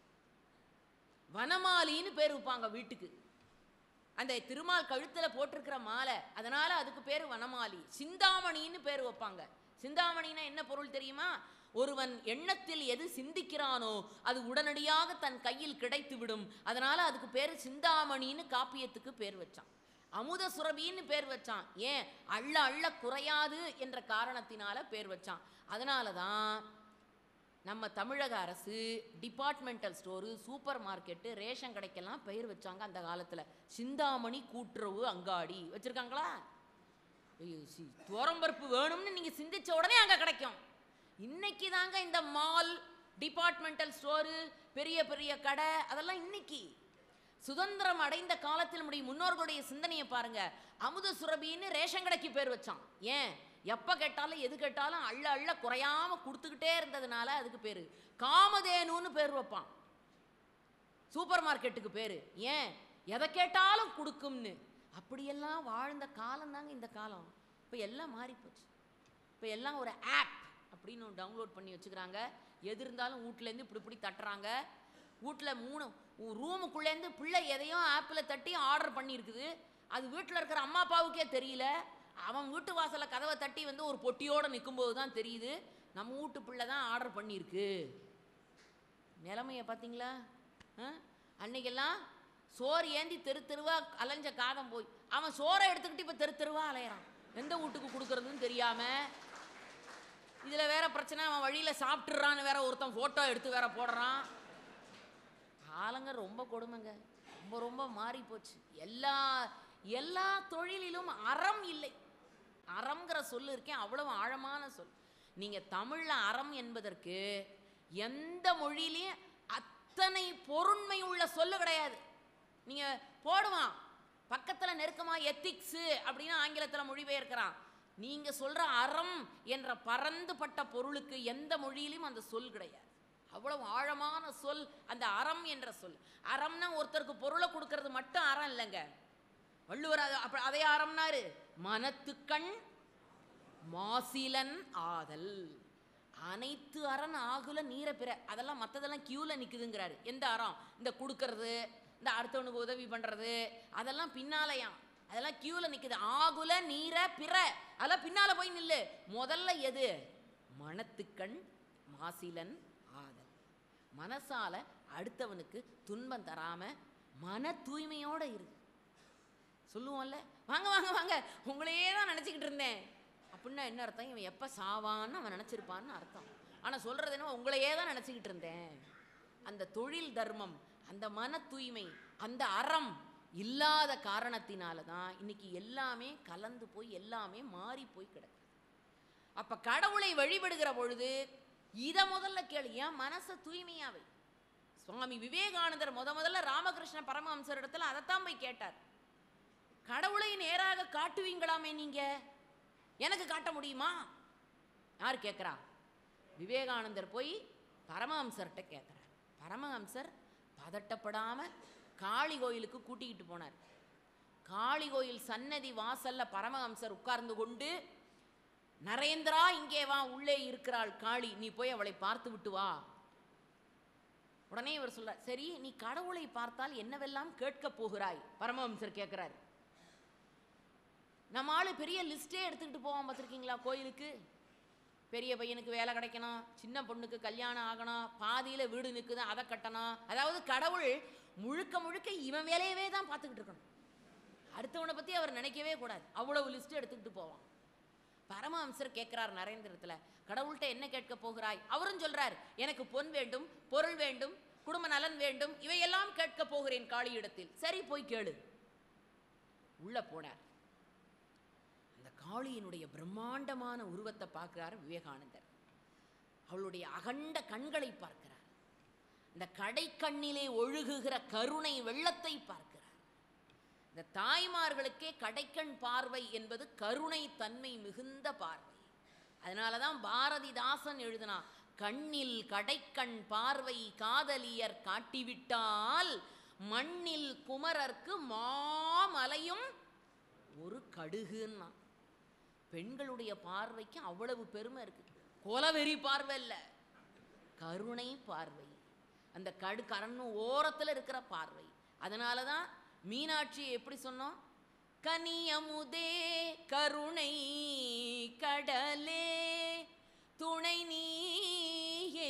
வனமாலின்னு பேர் வைப்பாங்க வீட்டுக்கு அந்த திருமால் கழுத்துல போட்டிருக்கிற மாலை அதனால அதுக்கு பேர் வனமாலி சிந்தாமணின்னு பேர் வைப்பாங்க சிந்தாமணின்னா என்ன பொருள் தெரியுமா ஒருவன் எண்ணத்தில் எது சிந்திக்கிறானோ அது உடனடியாக தன் கையில் கிடைத்து விடும் அதனால அதுக்கு பேர் சிந்தாமணின்னு காப்பியத்துக்கு பேர் வச்சான் அமுத சுரபின்னு பேர் வச்சான் ஏன் அள்ள அள்ள குறையாது என்ற காரணத்தினால பேர் வச்சான் அதனால தான் நம்ம தமிழக அரசு departmental store supermarket ration கடைக்கெல்லாம் பெயர் வச்சாங்க அந்த காலத்தில் சிந்தாமணி கூட்டுறவு அங்காடி வச்சுருக்காங்களா ஐயோ சி துவரம்பருப்பு வேணும்னு நீங்கள் சிந்திச்ச உடனே அங்கே கிடைக்கும் இன்னைக்கு தாங்க இந்த மால் டிபார்ட்மெண்டல் ஸ்டோரு பெரிய பெரிய கடை அதெல்லாம் இன்னைக்கு சுதந்திரம் அடைந்த காலத்தில் நம்முடைய முன்னோர்களுடைய சிந்தனையை பாருங்க அமுத சுரபின்னு ரேஷன் கடைக்கு பேர் வச்சான் ஏன் எப்போ கேட்டாலும் எது கேட்டாலும் அள்ள அள்ள குறையாம கொடுத்துக்கிட்டே இருந்ததுனால அதுக்கு பேர் காமதேனுன்னு பேர் வைப்பான் சூப்பர் மார்க்கெட்டுக்கு பேர் ஏன் எதை கேட்டாலும் கொடுக்கும்னு அப்படியெல்லாம் வாழ்ந்த காலம் தாங்க இந்த காலம் இப்போ எல்லாம் மாறி போச்சு இப்போ எல்லாம் ஒரு ஆப் அப்படின்னு டவுன்லோட் பண்ணி வச்சுக்கிறாங்க எது இருந்தாலும் வீட்டிலேருந்து இப்படி இப்படி தட்டுறாங்க வீட்டில் மூணு ரூமுக்குள்ளேருந்து பிள்ளை எதையும் ஆப்பில் தட்டி ஆர்டர் பண்ணியிருக்குது அது வீட்டில் இருக்கிற அம்மா அப்பாவுக்கே தெரியல அவன் வீட்டு வாசலில் கதவை தட்டி வந்து ஒரு பொட்டியோடு நிற்கும்போது தான் தெரியுது நம்ம வீட்டு பிள்ளை தான் ஆர்டர் பண்ணியிருக்கு நிலைமையை பார்த்தீங்களா ஆ? அன்னைக்கெல்லாம் சோறு ஏந்தி தெரு தெருவா அலைஞ்ச காதம் போய் அவன் சோறை எடுத்துக்கிட்டு இப்போ தெரு தெருவா அலையறான் எந்த வீட்டுக்கு கொடுக்கறதுன்னு தெரியாம இதில் வேற பிரச்சனை அவன் வழியில் சாப்பிட்டுறான்னு வேற ஒருத்தன் ஃபோட்டோ எடுத்து வேற போடுறான் காலங்க ரொம்ப கொடுமைங்க ரொம்ப ரொம்ப மாறி போச்சு எல்லா எல்லா தொழிலிலும் அறம் இல்லை அறம்ங்கிற சொல்லு இருக்கேன் அவ்வளவு ஆழமான சொல் நீங்க தமிழ்ல அறம் என்பதற்கு எந்த மொழியிலையும் அத்தனை பொருண்மை உள்ள சொல்லு கிடையாது நீங்க போடுவான் பக்கத்துல நெருக்கமா எத்திக்ஸ் அப்படின்னு ஆங்கிலத்துல மொழிபெயர்க்கிறான் நீங்க சொல்ற அறம் என்ற பரந்துபட்ட பொருளுக்கு எந்த மொழியிலும் அந்த சொல் கிடையாது அவ்வளவு ஆழமான சொல் அந்த அறம் என்ற சொல் அறம்னா ஒருத்தருக்கு பொருளை கொடுக்கறது மட்டும் அறம் இல்லைங்க வள்ளுவர் அது- அப்ப அதே அறம்னாரு மனத்துக்கண் மாசிலன் ஆதல் அனைத்து அரண் ஆகுல நீர பிற அதெல்லாம் மற்றதெல்லாம் கியூல நிக்குதுங்கிறாரு எந்த அறம் இந்த கொடுக்கறது இந்த அடுத்தவனுக்கு உதவி பண்றது அதெல்லாம் பின்னாலயாம் அதெல்லாம் கியூல நிக்குது ஆகுல நீர பிற அதெல்லாம் பின்னால போய் நில்லு முதல்ல எது மனத்துக்கண் மாசிலன் ஆதல் மனசால அடுத்தவனுக்கு துன்பம் தராம மன தூய்மையோட இரு சொல்லுவோம்ல வாங்க வாங்க வாங்க உங்களையே தான் நினச்சிக்கிட்டு இருந்தேன் அப்படின்னா என்ன அர்த்தம் இவன் எப்போ சாவான்னு அவன் நினச்சிருப்பான்னு அர்த்தம் ஆனால் சொல்கிறது என்ன உங்களையே தான் நினச்சிக்கிட்டு இருந்தேன் அந்த தொழில் தர்மம் அந்த மன தூய்மை அந்த அறம் இல்லாத காரணத்தினால தான் இன்னைக்கு எல்லாமே கலந்து போய் எல்லாமே மாறி போய் கிடக்கு அப்ப கடவுளை வழிபடுகிற பொழுது இதை முதல்ல கேளு ஏன் மனசை தூய்மையாவை சுவாமி விவேகானந்தர் முத முதல்ல ராமகிருஷ்ண பரமஹம்சர் இடத்துல அதைத்தான் போய் கேட்டார் கடவுளை நேராக காட்டுவீங்களாமே நீங்க எனக்கு காட்ட முடியுமா யார் கேட்குறா விவேகானந்தர் போய் பரமஹம்சர்கிட்ட கேட்குறார் பரமஹம்சர் பதட்டப்படாம காளி கோயிலுக்கு கூட்டிக்கிட்டு போனார் காளி கோயில் சன்னதி வாசல்ல பரமஹம்சர் உட்கார்ந்து கொண்டு நரேந்திரா இங்கே வா உள்ளே இருக்கிறாள் காளி நீ போய் அவளை பார்த்து விட்டு வா உடனே இவர் சொல்றார் சரி நீ கடவுளை பார்த்தால் என்னவெல்லாம் கேட்கப் போகிறாய் பரமஹம்சர் கேட்கிறார் நம்ம ஆளு பெரிய லிஸ்டே எடுத்துக்கிட்டு போவான் பார்த்துருக்கீங்களா கோயிலுக்கு பெரிய பையனுக்கு வேலை கிடைக்கணும் சின்ன பொண்ணுக்கு கல்யாணம் ஆகணும் பாதியில் வீடு நிற்குது அதை கட்டணும் அதாவது கடவுள் முழுக்க முழுக்க இவன் வேலையவே தான் பார்த்துக்கிட்டு இருக்கணும் அடுத்தவனை பற்றி அவர் நினைக்கவே கூடாது அவ்வளவு லிஸ்ட் எடுத்துக்கிட்டு போவான் பரமஹம்சர் கேட்கிறார் நரேந்திரத்தில் கடவுள்கிட்ட என்ன கேட்க போகிறாய் அவரும் சொல்றார் எனக்கு பொன் வேண்டும் பொருள் வேண்டும் குடும்ப நலன் வேண்டும் இவையெல்லாம் கேட்க போகிறேன் காளியிடத்தில் சரி போய் கேளு உள்ள போனார் அந்த காளியினுடைய பிரம்மாண்டமான உருவத்தை பார்க்கிறார் விவேகானந்தர் அவளுடைய அகண்ட கண்களை பார்க்கிறார் இந்த கடைக்கண்ணிலே ஒழுகுகிற கருணை வெள்ளத்தை பார்க்கிறார் இந்த தாய்மார்களுக்கே கடைக்கண் பார்வை என்பது கருணை தன்மை மிகுந்த பார்வை அதனால தான் பாரதிதாசன் எழுதினா கண்ணில் கடைக்கண் பார்வை காதலியர் காட்டிவிட்டால் மண்ணில் குமரர்க்கு மாமலையும் ஒரு கடுகுன்னா பெண்களுடைய பார்வைக்கு அவ்வளவு பெருமை இருக்கு கொலவெறி பார்வை இல்லை கருணை பார்வை அந்த கடு கரணும் ஓரத்தில் இருக்கிற பார்வை அதனால தான் மீனாட்சியை எப்படி சொன்னோம் கனியமுதே கருணை கடலே துணை நீயே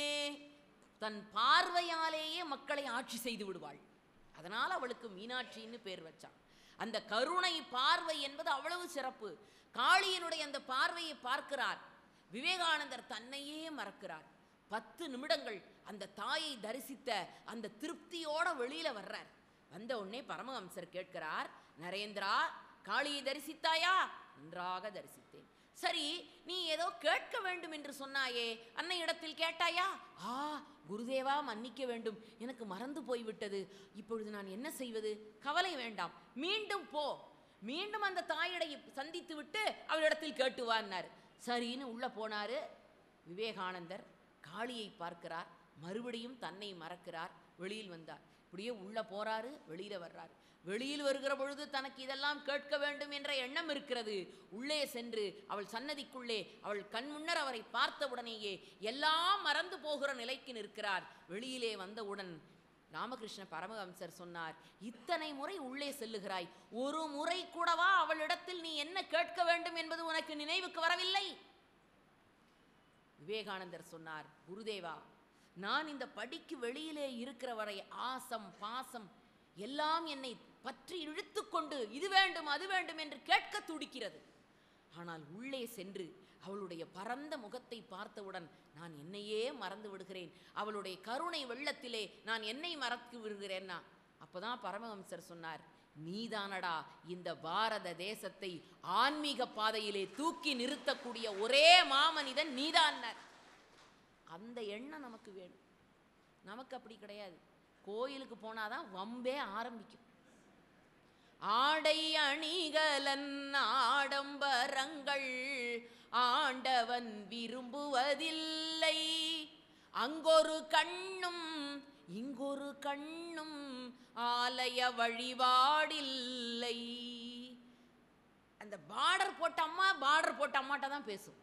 தன் பார்வையாலேயே மக்களை ஆட்சி செய்து விடுவாள் அதனால் அவளுக்கு மீனாட்சின்னு பேர் வச்சான் அந்த கருணை பார்வை என்பது அவ்வளவு சிறப்பு காளியனுடைய அந்த பார்வையை பார்க்கிறார் விவேகானந்தர் தன்னையே மறக்கிறார் பத்து நிமிடங்கள் அந்த தாயை தரிசித்த அந்த திருப்தியோட வெளியில வர்றார் வந்த உடனே பரமஹம்சர் கேட்கிறார் நரேந்திரா காளியை தரிசித்தாயா நன்றாக தரிசித்தேன் சரி நீ ஏதோ கேட்க வேண்டும் என்று சொன்னாயே அன்னை இடத்தில் கேட்டாயா ஆ குருதேவா மன்னிக்க வேண்டும் எனக்கு மறந்து போய்விட்டது இப்பொழுது நான் என்ன செய்வது கவலை வேண்டாம் மீண்டும் போ மீண்டும் அந்த தாயிடை சந்தித்து விட்டு அவளிடத்தில் கேட்டு வான்னார் சரின்னு உள்ள போனாரு விவேகானந்தர் காளியை பார்க்கிறார் மறுபடியும் தன்னை மறக்கிறார் வெளியில் வந்தார் இப்படியே உள்ள போறாரு வெளியில வர்றாரு வெளியில் வருகிற பொழுது தனக்கு இதெல்லாம் கேட்க வேண்டும் என்ற எண்ணம் இருக்கிறது உள்ளே சென்று அவள் சன்னதிக்குள்ளே அவள் கண் முன்னர் அவரை பார்த்தவுடனேயே எல்லாம் மறந்து போகிற நிலைக்கு நிற்கிறார் வெளியிலே வந்தவுடன் ராமகிருஷ்ண பரமஹம்சர் சொன்னார் இத்தனை முறை உள்ளே செல்லுகிறாய் ஒரு முறை கூடவா அவளிடத்தில் நீ என்ன கேட்க வேண்டும் என்பது உனக்கு நினைவுக்கு வரவில்லை விவேகானந்தர் சொன்னார் குருதேவா நான் இந்த படிக்கு வெளியிலே இருக்கிற வரை ஆசம் பாசம் எல்லாம் என்னை பற்றி இழுத்துக்கொண்டு இது வேண்டும் அது வேண்டும் என்று கேட்க துடிக்கிறது ஆனால் உள்ளே சென்று அவளுடைய பரந்த முகத்தை பார்த்தவுடன் நான் என்னையே மறந்து விடுகிறேன் அவளுடைய கருணை வெள்ளத்திலே நான் என்னை மறந்து விடுகிறேன்னா அப்பதான் பரமஹம்சர் சொன்னார் நீதானடா இந்த பாரத தேசத்தை ஆன்மீக பாதையிலே தூக்கி நிறுத்தக்கூடிய ஒரே மாமனிதன் நீதான்னார் அந்த எண்ணம் நமக்கு வேணும் நமக்கு அப்படி கிடையாது கோயிலுக்கு போனாதான் வம்பே ஆரம்பிக்கும் ஆடை அணிகலன் ஆடம்பரங்கள் ஆண்டவன் விரும்புவதில்லை அங்கொரு கண்ணும் இங்கொரு கண்ணும் ஆலய வழிபாடில்லை அந்த பார்டர் போட்ட அம்மா பார்டர் போட்ட அம்மாட்ட தான் பேசும்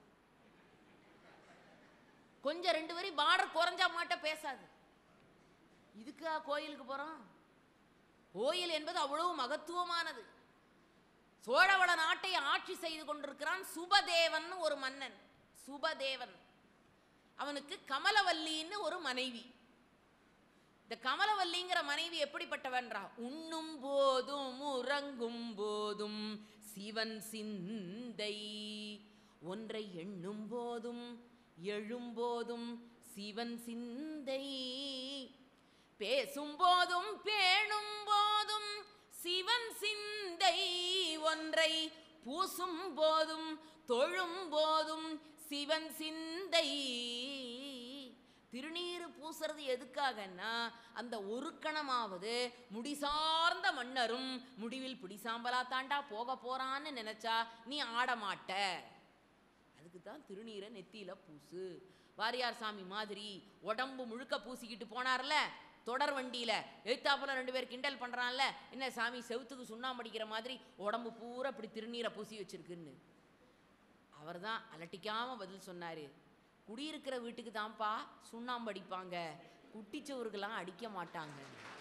கொஞ்சம் ரெண்டு வரி பார்டர் குறைஞ்ச அம்மாட்ட பேசாது இதுக்கா கோயிலுக்கு போறோம் கோயில் என்பது அவ்வளவு மகத்துவமானது சோழவள நாட்டை ஆட்சி செய்து கொண்டிருக்கிறான் சுபதேவன் ஒரு மன்னன் சுபதேவன் அவனுக்கு கமலவல்லின்னு ஒரு மனைவி இந்த கமலவல்லிங்கிற மனைவி எப்படிப்பட்டவன்றா உண்ணும் போதும் உறங்கும் போதும் சிவன் சிந்தை ஒன்றை எண்ணும் போதும் எழும்போதும் சிவன் சிந்தை பேசும் போதும் பேணும் போதும் சிவன் சிந்தை ஒன்றை பூசும் போதும் தொழும் போதும் சிவன் சிந்தை திருநீறு பூசுறது எதுக்காகன்னா அந்த ஒரு கணமாவது முடிசார்ந்த மன்னரும் முடிவில் பிடிசாம்பலா தாண்டா போக போறான்னு நினைச்சா நீ ஆட மாட்ட அதுக்கு தான் திருநீரை நெத்தியில பூசு வாரியார் சாமி மாதிரி உடம்பு முழுக்க பூசிக்கிட்டு போனார்ல தொடர் வண்டியில எழுத்தாப்புல ரெண்டு பேர் கிண்டல் பண்றான்ல என்ன சாமி செவுத்துக்கு சுண்ணாம்பு அடிக்கிற மாதிரி உடம்பு பூரா இப்படி திருநீரை பூசி வச்சிருக்குன்னு அவர் தான் அலட்டிக்காம பதில் சொன்னாரு குடியிருக்கிற வீட்டுக்கு தான்ப்பா சுண்ணாம்பு அடிப்பாங்க குட்டிச்சவருக்கெல்லாம் அடிக்க மாட்டாங்க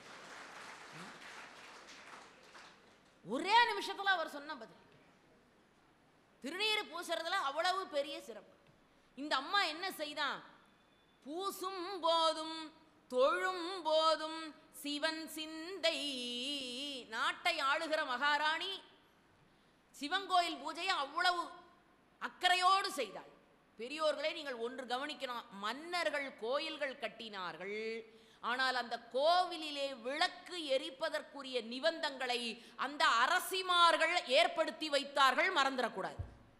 ஒரே நிமிஷத்துல அவர் சொன்ன பதில் திருநீர் பூசுறதுல அவ்வளவு பெரிய சிறப்பு இந்த அம்மா என்ன செய்தான் பூசும் போதும் தொழும் போதும் சிவன் சிந்தை நாட்டை ஆளுகிற மகாராணி சிவங்கோயில் பூஜையை அவ்வளவு அக்கறையோடு செய்தாள் பெரியோர்களே நீங்கள் ஒன்று கவனிக்கணும் மன்னர்கள் கோயில்கள் கட்டினார்கள் ஆனால் அந்த கோவிலிலே விளக்கு எரிப்பதற்குரிய நிபந்தங்களை அந்த அரசிமார்கள் ஏற்படுத்தி வைத்தார்கள் மறந்துடக்கூடாது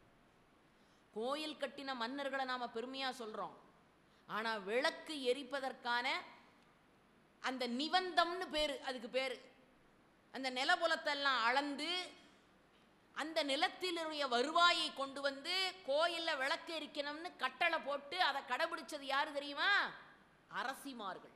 கோயில் கட்டின மன்னர்களை நாம பெருமையா சொல்றோம் ஆனா விளக்கு எரிப்பதற்கான அந்த நிபந்தம்னு பேரு அதுக்கு பேரு அந்த நிலபுலத்தெல்லாம் அளந்து அந்த நிலத்திலுடைய வருவாயை கொண்டு வந்து கோயில்ல விளக்கு எரிக்கணும்னு கட்டளை போட்டு அதை கடைபிடிச்சது யாரு தெரியுமா அரசிமார்கள்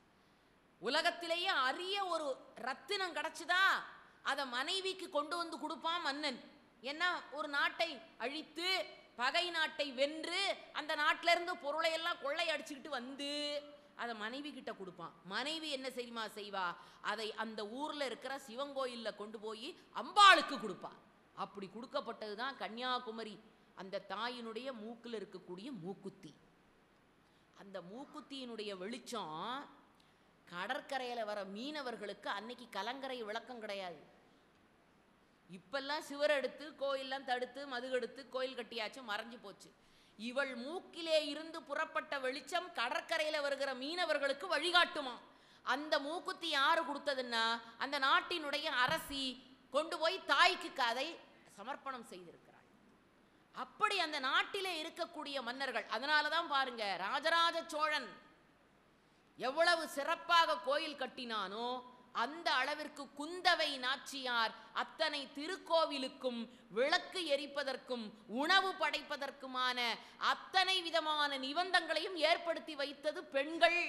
உலகத்திலேயே அரிய ஒரு ரத்தினம் கிடைச்சுதா அதை மனைவிக்கு கொண்டு வந்து கொடுப்பான் மன்னன் ஏன்னா ஒரு நாட்டை அழித்து பகை நாட்டை வென்று அந்த நாட்டில இருந்து பொருளை எல்லாம் கொள்ளை அடிச்சுக்கிட்டு வந்து அதை மனைவி கிட்ட கொடுப்பான் மனைவி என்ன செய்யுமா செய்வா அதை அந்த ஊர்ல இருக்கிற சிவன் கோயில்ல கொண்டு போய் அம்பாளுக்கு கொடுப்பா அப்படி கொடுக்கப்பட்டது தான் கன்னியாகுமரி அந்த தாயினுடைய மூக்குல இருக்கக்கூடிய மூக்குத்தி அந்த மூக்குத்தியினுடைய வெளிச்சம் கடற்கரையில வர மீனவர்களுக்கு அன்னைக்கு கலங்கரை விளக்கம் கிடையாது இப்பெல்லாம் சிவர் எடுத்து கோயிலெல்லாம் தடுத்து மதுகெடுத்து கோயில் கட்டியாச்சு மறைஞ்சு போச்சு இவள் மூக்கிலே இருந்து புறப்பட்ட வெளிச்சம் கடற்கரையில வருகிற மீனவர்களுக்கு வழிகாட்டுமா அந்த மூக்குத்தி யாரு கொடுத்ததுன்னா அந்த நாட்டினுடைய அரசி கொண்டு போய் தாய்க்கு அதை சமர்ப்பணம் செய்திருக்கிறாள் அப்படி அந்த நாட்டிலே இருக்கக்கூடிய மன்னர்கள் அதனால தான் பாருங்க ராஜராஜ சோழன் எவ்வளவு சிறப்பாக கோயில் கட்டினானோ அந்த அளவிற்கு குந்தவை நாச்சியார் அத்தனை திருக்கோவிலுக்கும் விளக்கு எரிப்பதற்கும் உணவு படைப்பதற்குமான அத்தனை விதமான நிபந்தங்களையும் ஏற்படுத்தி வைத்தது பெண்கள்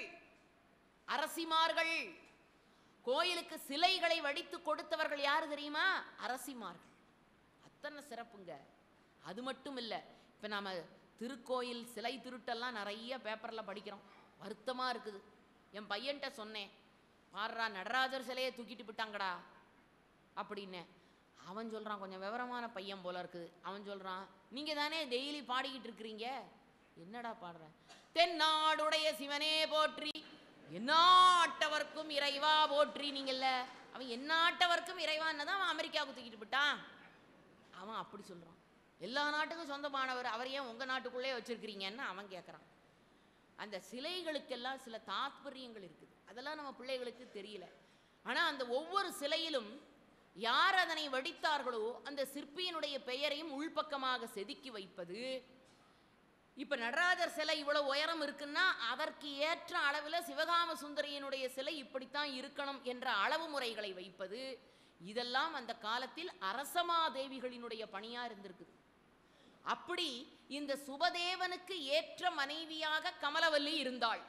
அரசிமார்கள் கோயிலுக்கு சிலைகளை வடித்து கொடுத்தவர்கள் யாரு தெரியுமா அரசிமார்கள் அத்தனை சிறப்புங்க அது மட்டும் இல்லை இப்போ நாம திருக்கோயில் சிலை திருட்டெல்லாம் நிறைய பேப்பரில் படிக்கிறோம் வருத்தமாக இருக்குது என் பையன்கிட்ட சொன்னேன் பாடுறா நடராஜர் சிலையை தூக்கிட்டு போட்டாங்கடா அப்படின்னு அவன் சொல்கிறான் கொஞ்சம் விவரமான பையன் போல இருக்குது அவன் சொல்கிறான் நீங்கள் தானே டெய்லி பாடிக்கிட்டு இருக்கிறீங்க என்னடா பாடுற தென்னாடுடைய சிவனே போற்றி எந்நாட்டவர்க்கும் இறைவா போற்றி நீங்கள்ல அவன் எந்நாட்டவர்க்கும் இறைவான்னு தான் அவன் அமெரிக்காவுக்கு தூக்கிட்டு போட்டான் அவன் அப்படி சொல்கிறான் எல்லா நாட்டுக்கும் சொந்தமானவர் அவர் ஏன் உங்கள் நாட்டுக்குள்ளே வச்சிருக்கிறீங்கன்னு அவன் கேட்குறான் அந்த சிலைகளுக்கெல்லாம் சில தாத்பரியங்கள் இருக்குது அதெல்லாம் நம்ம பிள்ளைகளுக்கு தெரியல ஆனால் அந்த ஒவ்வொரு சிலையிலும் யார் அதனை வடித்தார்களோ அந்த சிற்பியினுடைய பெயரையும் உள்பக்கமாக செதுக்கி வைப்பது இப்ப நடராஜர் சிலை இவ்வளவு உயரம் இருக்குன்னா அதற்கு ஏற்ற அளவில் சிவகாம சுந்தரியினுடைய சிலை இப்படித்தான் இருக்கணும் என்ற அளவு முறைகளை வைப்பது இதெல்லாம் அந்த காலத்தில் அரசமாதேவிகளினுடைய பணியா இருந்திருக்குது அப்படி இந்த சுபதேவனுக்கு ஏற்ற மனைவியாக கமலவல்லி இருந்தாள்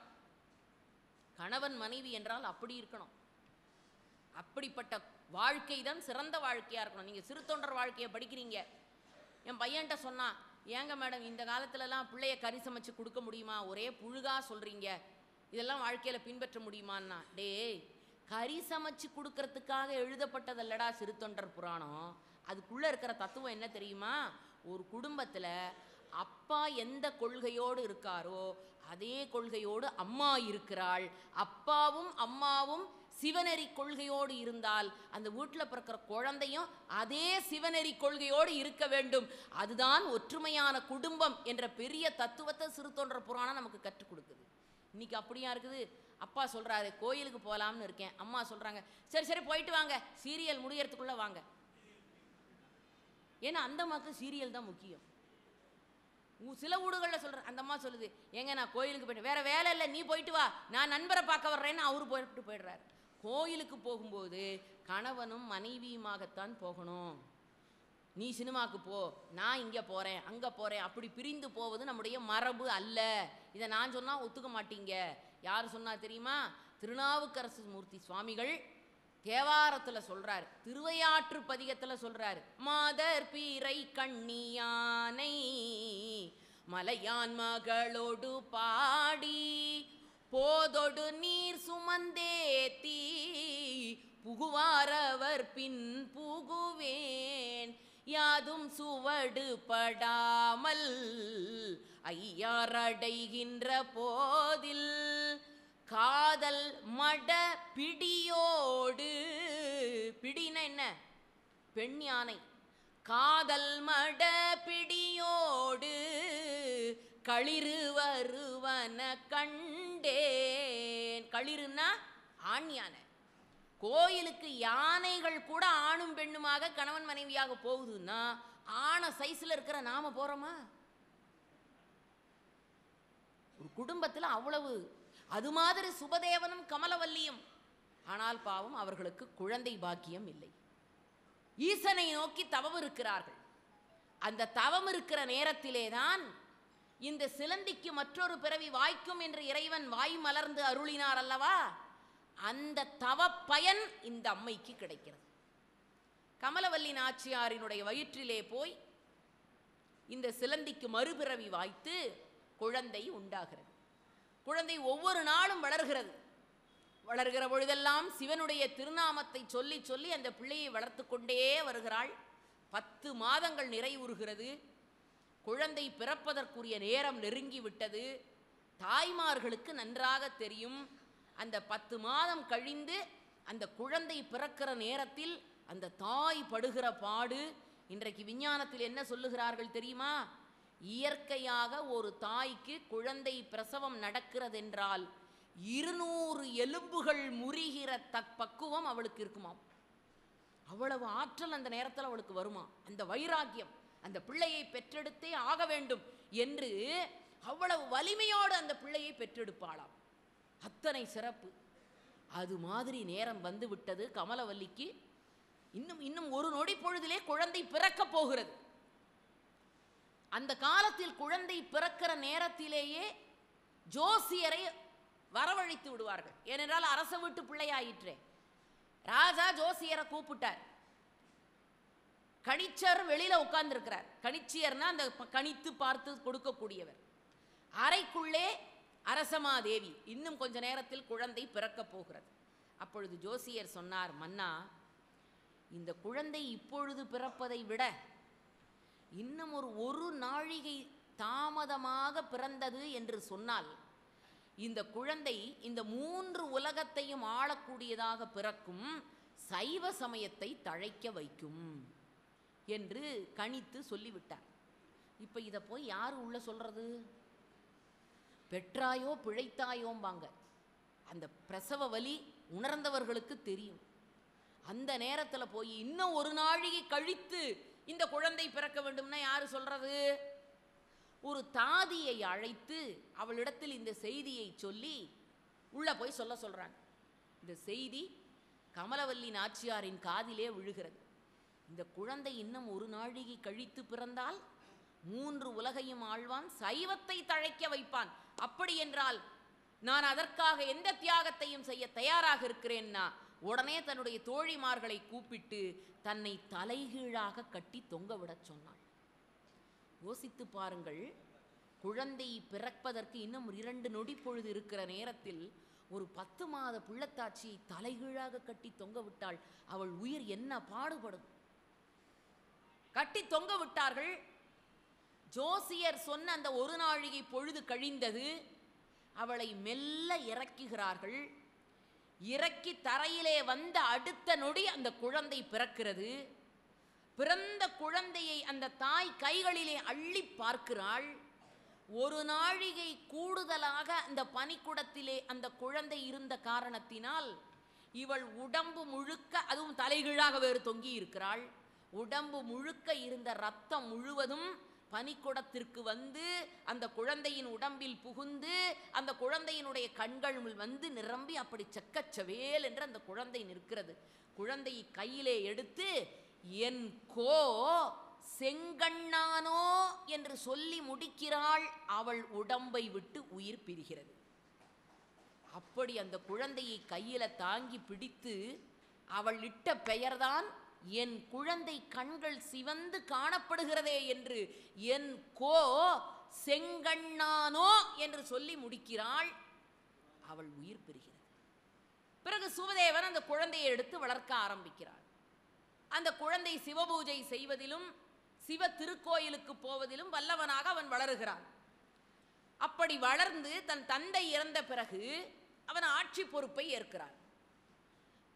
கணவன் மனைவி என்றால் அப்படி இருக்கணும் அப்படிப்பட்ட வாழ்க்கை தான் சிறந்த வாழ்க்கையா இருக்கணும் நீங்க சிறு தொண்டர் வாழ்க்கையை படிக்கிறீங்க என் பையன்கிட்ட சொன்னான் ஏங்க மேடம் இந்த காலத்துலலாம் பிள்ளைய கறி சமைச்சு கொடுக்க முடியுமா ஒரே புழுகா சொல்றீங்க இதெல்லாம் வாழ்க்கையில பின்பற்ற முடியுமான்னா டேய் கறி சமைச்சு கொடுக்கறதுக்காக எழுதப்பட்டதல்லடா சிறு தொண்டர் புராணம் அதுக்குள்ள இருக்கிற தத்துவம் என்ன தெரியுமா ஒரு குடும்பத்துல அப்பா எந்த கொள்கையோடு இருக்காரோ அதே கொள்கையோடு அம்மா இருக்கிறாள் அப்பாவும் அம்மாவும் சிவநெறி கொள்கையோடு இருந்தால் அந்த வீட்டில் பிறக்கிற குழந்தையும் அதே சிவநெறி கொள்கையோடு இருக்க வேண்டும் அதுதான் ஒற்றுமையான குடும்பம் என்ற பெரிய தத்துவத்தை சிறு தொன்ற புராணம் நமக்கு கற்றுக் கொடுக்குது இன்னைக்கு அப்படியா இருக்குது அப்பா சொல்றாரு கோயிலுக்கு போகலாம்னு இருக்கேன் அம்மா சொல்றாங்க சரி சரி போயிட்டு வாங்க சீரியல் முடியறதுக்குள்ள வாங்க ஏன்னா அந்த அம்மாவுக்கு சீரியல் தான் முக்கியம் உ- சில வீடுகளில் சொல்ற அந்த அம்மா சொல்லுது ஏங்க நான் கோயிலுக்கு போயிட்டு வேற வேலை இல்லை நீ போயிட்டு வா நான் நண்பரை பார்க்க வர்றேன்னு அவரு போயிட்டு போயிடுறாரு கோயிலுக்கு போகும்போது கணவனும் மனைவியுமாகத்தான் போகணும் நீ சினிமாக்கு போ நான் இங்கே போகிறேன் அங்கே போகிறேன் அப்படி பிரிந்து போவது நம்முடைய மரபு அல்ல இதை நான் சொன்னால் ஒத்துக்க மாட்டீங்க யார் சொன்னா தெரியுமா திருநாவுக்கரசு மூர்த்தி சுவாமிகள் தேவாரத்தில் சொல்றார் திருவையாற்று பதிகத்தில் சொல்றார் மாதர் பீரை கண்ணியானை மலையான் மகளோடு பாடி போதொடு நீர் சுமந்தேத்தி புகுவாரவர் பின் புகுவேன் யாதும் சுவடு படாமல் ஐயாரடைகின்ற போதில் காதல் மட பிடியோடு பிடின்னா என்ன பெண் யானை காதல் மட பிடியோடு களிறு வருவன கண்டேன் களிறுன்னா ஆண் யானை கோயிலுக்கு யானைகள் கூட ஆணும் பெண்ணுமாக கணவன் மனைவியாக போகுதுன்னா ஆன சைஸ்ல இருக்கிற நாம போறோமா ஒரு குடும்பத்தில் அவ்வளவு அது மாதிரி சுபதேவனும் கமலவல்லியும் ஆனால் பாவம் அவர்களுக்கு குழந்தை பாக்கியம் இல்லை ஈசனை நோக்கி தவம் இருக்கிறார்கள் அந்த தவம் இருக்கிற நேரத்திலே தான் இந்த சிலந்திக்கு மற்றொரு பிறவி வாய்க்கும் என்று இறைவன் வாய் மலர்ந்து அருளினார் அல்லவா அந்த தவ பயன் இந்த அம்மைக்கு கிடைக்கிறது கமலவல்லி நாச்சியாரினுடைய வயிற்றிலே போய் இந்த சிலந்திக்கு மறுபிறவி வாய்த்து குழந்தை உண்டாகிறது குழந்தை ஒவ்வொரு நாளும் வளர்கிறது வளர்கிற பொழுதெல்லாம் சிவனுடைய திருநாமத்தை சொல்லி சொல்லி அந்த பிள்ளையை வளர்த்து கொண்டே வருகிறாள் பத்து மாதங்கள் நிறைவுறுகிறது குழந்தை பிறப்பதற்குரிய நேரம் நெருங்கி விட்டது தாய்மார்களுக்கு நன்றாக தெரியும் அந்த பத்து மாதம் கழிந்து அந்த குழந்தை பிறக்கிற நேரத்தில் அந்த தாய் படுகிற பாடு இன்றைக்கு விஞ்ஞானத்தில் என்ன சொல்லுகிறார்கள் தெரியுமா இயற்கையாக ஒரு தாய்க்கு குழந்தை பிரசவம் நடக்கிறதென்றால் இருநூறு எலும்புகள் முறிகிற தக் பக்குவம் அவளுக்கு இருக்குமாம் அவ்வளவு ஆற்றல் அந்த நேரத்தில் அவளுக்கு வருமா அந்த வைராக்கியம் அந்த பிள்ளையை பெற்றெடுத்தே ஆக வேண்டும் என்று அவ்வளவு வலிமையோடு அந்த பிள்ளையை பெற்றெடுப்பாளாம் அத்தனை சிறப்பு அது மாதிரி நேரம் வந்து விட்டது கமலவல்லிக்கு இன்னும் இன்னும் ஒரு நொடி பொழுதிலே குழந்தை பிறக்கப் போகிறது அந்த காலத்தில் குழந்தை பிறக்கிற நேரத்திலேயே ஜோசியரை வரவழைத்து விடுவார்கள் ஏனென்றால் அரச வீட்டு பிள்ளையாயிற்றே ராஜா ஜோசியரை கூப்பிட்டார் கணிச்சர் வெளியில உட்கார்ந்துருக்கிறார் கணிச்சியர்னா அந்த ப- கணித்து பார்த்து கொடுக்கக்கூடியவர் அறைக்குள்ளே அரசமாதேவி இன்னும் கொஞ்ச நேரத்தில் குழந்தை பிறக்கப் போகிறது அப்பொழுது ஜோசியர் சொன்னார் மன்னா இந்த குழந்தை இப்பொழுது பிறப்பதை விட இன்னும் ஒரு ஒரு நாழிகை தாமதமாக பிறந்தது என்று சொன்னால் இந்த குழந்தை இந்த மூன்று உலகத்தையும் ஆளக்கூடியதாக பிறக்கும் சைவ சமயத்தை தழைக்க வைக்கும் என்று கணித்து சொல்லிவிட்டார் இப்போ இதை போய் யார் உள்ள சொல்றது பெற்றாயோ பிழைத்தாயோம்பாங்க அந்த பிரசவ வலி உணர்ந்தவர்களுக்கு தெரியும் அந்த நேரத்தில் போய் இன்னும் ஒரு நாழிகை கழித்து இந்த குழந்தை பிறக்க வேண்டும்னா யாரு சொல்றது ஒரு தாதியை அழைத்து அவளிடத்தில் இந்த செய்தியை சொல்லி உள்ள போய் சொல்ல சொல்றாங்க இந்த செய்தி கமலவல்லி நாச்சியாரின் காதிலே விழுகிறது இந்த குழந்தை இன்னும் ஒரு நாழிகை கழித்து பிறந்தால் மூன்று உலகையும் ஆழ்வான் சைவத்தை தழைக்க வைப்பான் அப்படி என்றால் நான் அதற்காக எந்த தியாகத்தையும் செய்ய தயாராக இருக்கிறேன்னா உடனே தன்னுடைய தோழிமார்களை கூப்பிட்டு தன்னை தலைகீழாக கட்டி தொங்க விடச் சொன்னாள் யோசித்து பாருங்கள் குழந்தை பிறப்பதற்கு இன்னும் இரண்டு நொடி பொழுது இருக்கிற நேரத்தில் ஒரு பத்து மாத பிள்ளத்தாச்சியை தலைகீழாக கட்டி தொங்க விட்டாள் அவள் உயிர் என்ன பாடுபடும் கட்டி தொங்க விட்டார்கள் ஜோசியர் சொன்ன அந்த ஒரு நாழிகை பொழுது கழிந்தது அவளை மெல்ல இறக்குகிறார்கள் இறக்கி தரையிலே வந்த அடுத்த நொடி அந்த குழந்தை பிறக்கிறது பிறந்த குழந்தையை அந்த தாய் கைகளிலே அள்ளி பார்க்கிறாள் ஒரு நாழிகை கூடுதலாக அந்த பனிக்குடத்திலே அந்த குழந்தை இருந்த காரணத்தினால் இவள் உடம்பு முழுக்க அதுவும் தலைகீழாக வேறு தொங்கி இருக்கிறாள் உடம்பு முழுக்க இருந்த ரத்தம் முழுவதும் பனிக்குடத்திற்கு வந்து அந்த குழந்தையின் உடம்பில் புகுந்து அந்த குழந்தையினுடைய கண்கள் வந்து நிரம்பி அப்படி செக்கச்சவேல் என்று அந்த குழந்தை நிற்கிறது குழந்தையை கையிலே எடுத்து என் கோ செங்கண்ணானோ என்று சொல்லி முடிக்கிறாள் அவள் உடம்பை விட்டு உயிர் பிரிகிறது அப்படி அந்த குழந்தையை கையில தாங்கி பிடித்து அவள் இட்ட பெயர்தான் என் குழந்தை கண்கள் சிவந்து காணப்படுகிறதே என்று என் கோ செங்கண்ணானோ என்று சொல்லி முடிக்கிறாள் அவள் உயிர் பெறுகிறது பிறகு சுவதேவன் அந்த குழந்தையை எடுத்து வளர்க்க ஆரம்பிக்கிறாள் அந்த குழந்தை சிவபூஜை செய்வதிலும் சிவ திருக்கோயிலுக்கு போவதிலும் வல்லவனாக அவன் வளருகிறான் அப்படி வளர்ந்து தன் தந்தை இறந்த பிறகு அவன் ஆட்சி பொறுப்பை ஏற்கிறான்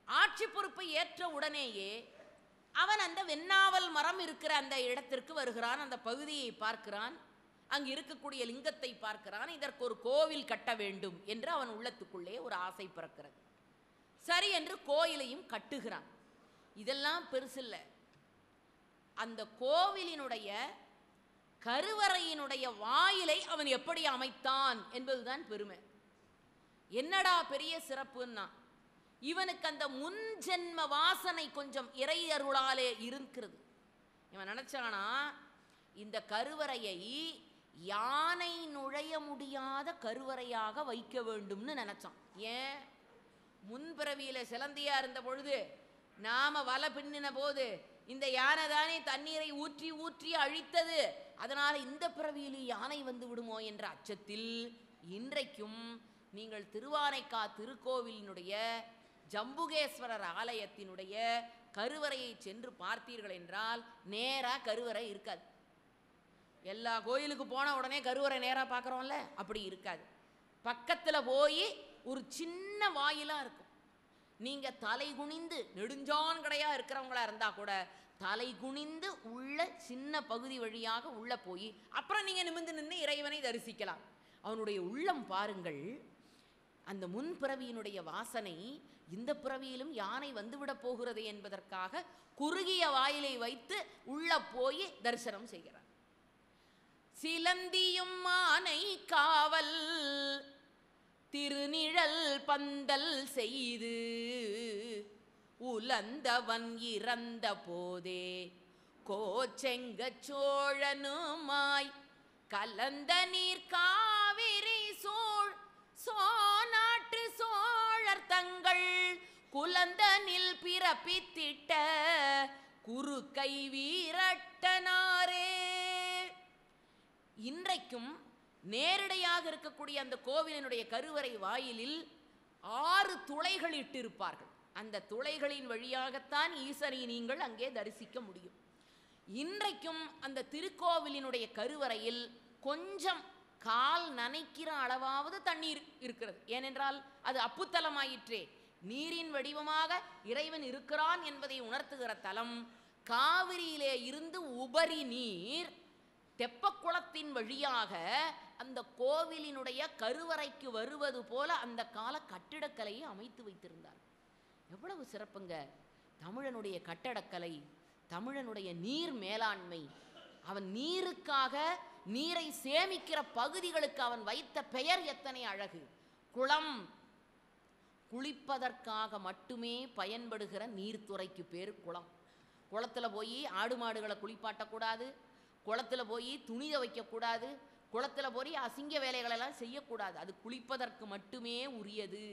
ஆட்சி பொறுப்பை ஏற்ற உடனேயே அவன் அந்த வெண்ணாவல் மரம் இருக்கிற அந்த இடத்திற்கு வருகிறான் அந்த பகுதியை பார்க்கிறான் அங்கு இருக்கக்கூடிய லிங்கத்தை பார்க்கிறான் இதற்கு ஒரு கோவில் கட்ட வேண்டும் என்று அவன் உள்ளத்துக்குள்ளே ஒரு ஆசை பிறக்கிறது சரி என்று கோயிலையும் கட்டுகிறான் இதெல்லாம் பெருசில்லை அந்த கோவிலினுடைய கருவறையினுடைய வாயிலை அவன் எப்படி அமைத்தான் என்பதுதான் பெருமை என்னடா பெரிய சிறப்புன்னா இவனுக்கு அந்த முன் ஜென்ம வாசனை கொஞ்சம் இறை அருளாலே இருக்கிறது இவன் நினைச்சானா இந்த கருவறையை யானை நுழைய முடியாத கருவறையாக வைக்க வேண்டும்னு நினைச்சான் ஏன் முன்பிறவியில சிலந்தியா இருந்த பொழுது நாம வலை பின்னின போது இந்த யானை தானே தண்ணீரை ஊற்றி ஊற்றி அழித்தது அதனால இந்த பிறவியில் யானை வந்து விடுமோ என்ற அச்சத்தில் இன்றைக்கும் நீங்கள் திருவானைக்கா திருக்கோவிலினுடைய ஜம்புகேஸ்வரர் ஆலயத்தினுடைய கருவறையை சென்று பார்த்தீர்கள் என்றால் நேரா கருவறை இருக்காது எல்லா கோயிலுக்கு போன உடனே கருவறை நேராக பார்க்குறோம்ல அப்படி இருக்காது பக்கத்தில் போய் ஒரு சின்ன வாயிலாக இருக்கும் நீங்கள் தலை குனிந்து நெடுஞ்சான்கடையா இருக்கிறவங்களா இருந்தால் கூட தலை குனிந்து உள்ள சின்ன பகுதி வழியாக உள்ளே போய் அப்புறம் நீங்கள் நிமிர்ந்து நின்று இறைவனை தரிசிக்கலாம் அவனுடைய உள்ளம் பாருங்கள் அந்த முன் பிறவியினுடைய வாசனை இந்த பிறவியிலும் யானை வந்துவிடப் போகிறது என்பதற்காக குறுகிய வாயிலை வைத்து உள்ள போய் தரிசனம் செய்கிறார் சிலந்தியும் மானை காவல் திருநிழல் பந்தல் செய்து உலந்தவன் இறந்த போதே கோச்செங்க சோழனுமாய் கலந்த நீர் காவிரி சூழ் சோநாட்டு சோழர் தங்கள் குலந்தனில் பிறப்பித்திட்ட குறுக்கை வீரட்டனாரே இன்றைக்கும் நேரடியாக இருக்கக்கூடிய அந்த கோவிலினுடைய கருவறை வாயிலில் ஆறு துளைகள் இட்டிருப்பார்கள் அந்த துளைகளின் வழியாகத்தான் ஈசனை நீங்கள் அங்கே தரிசிக்க முடியும் இன்றைக்கும் அந்த திருக்கோவிலினுடைய கருவறையில் கொஞ்சம் கால் நனைக்கிற அளவாவது தண்ணீர் இருக்கிறது ஏனென்றால் அது அப்புத்தலமாயிற்றே நீரின் வடிவமாக இறைவன் இருக்கிறான் என்பதை உணர்த்துகிற தலம் காவிரியிலே இருந்து உபரி நீர் தெப்பக்குளத்தின் வழியாக அந்த கோவிலினுடைய கருவறைக்கு வருவது போல அந்த கால கட்டிடக்கலையை அமைத்து வைத்திருந்தார் எவ்வளவு சிறப்புங்க தமிழனுடைய கட்டடக்கலை தமிழனுடைய நீர் மேலாண்மை அவன் நீருக்காக நீரை சேமிக்கிற பகுதிகளுக்கு அவன் வைத்த பெயர் எத்தனை அழகு குளம் குளிப்பதற்காக மட்டுமே பயன்படுகிற நீர்த்துறைக்கு பேர் குளம் குளத்துல போய் ஆடு மாடுகளை குளிப்பாட்டக்கூடாது குளத்துல போய் துணி வைக்கக்கூடாது குளத்துல போய் அசிங்க வேலைகளெல்லாம் செய்யக்கூடாது அது குளிப்பதற்கு மட்டுமே உரியது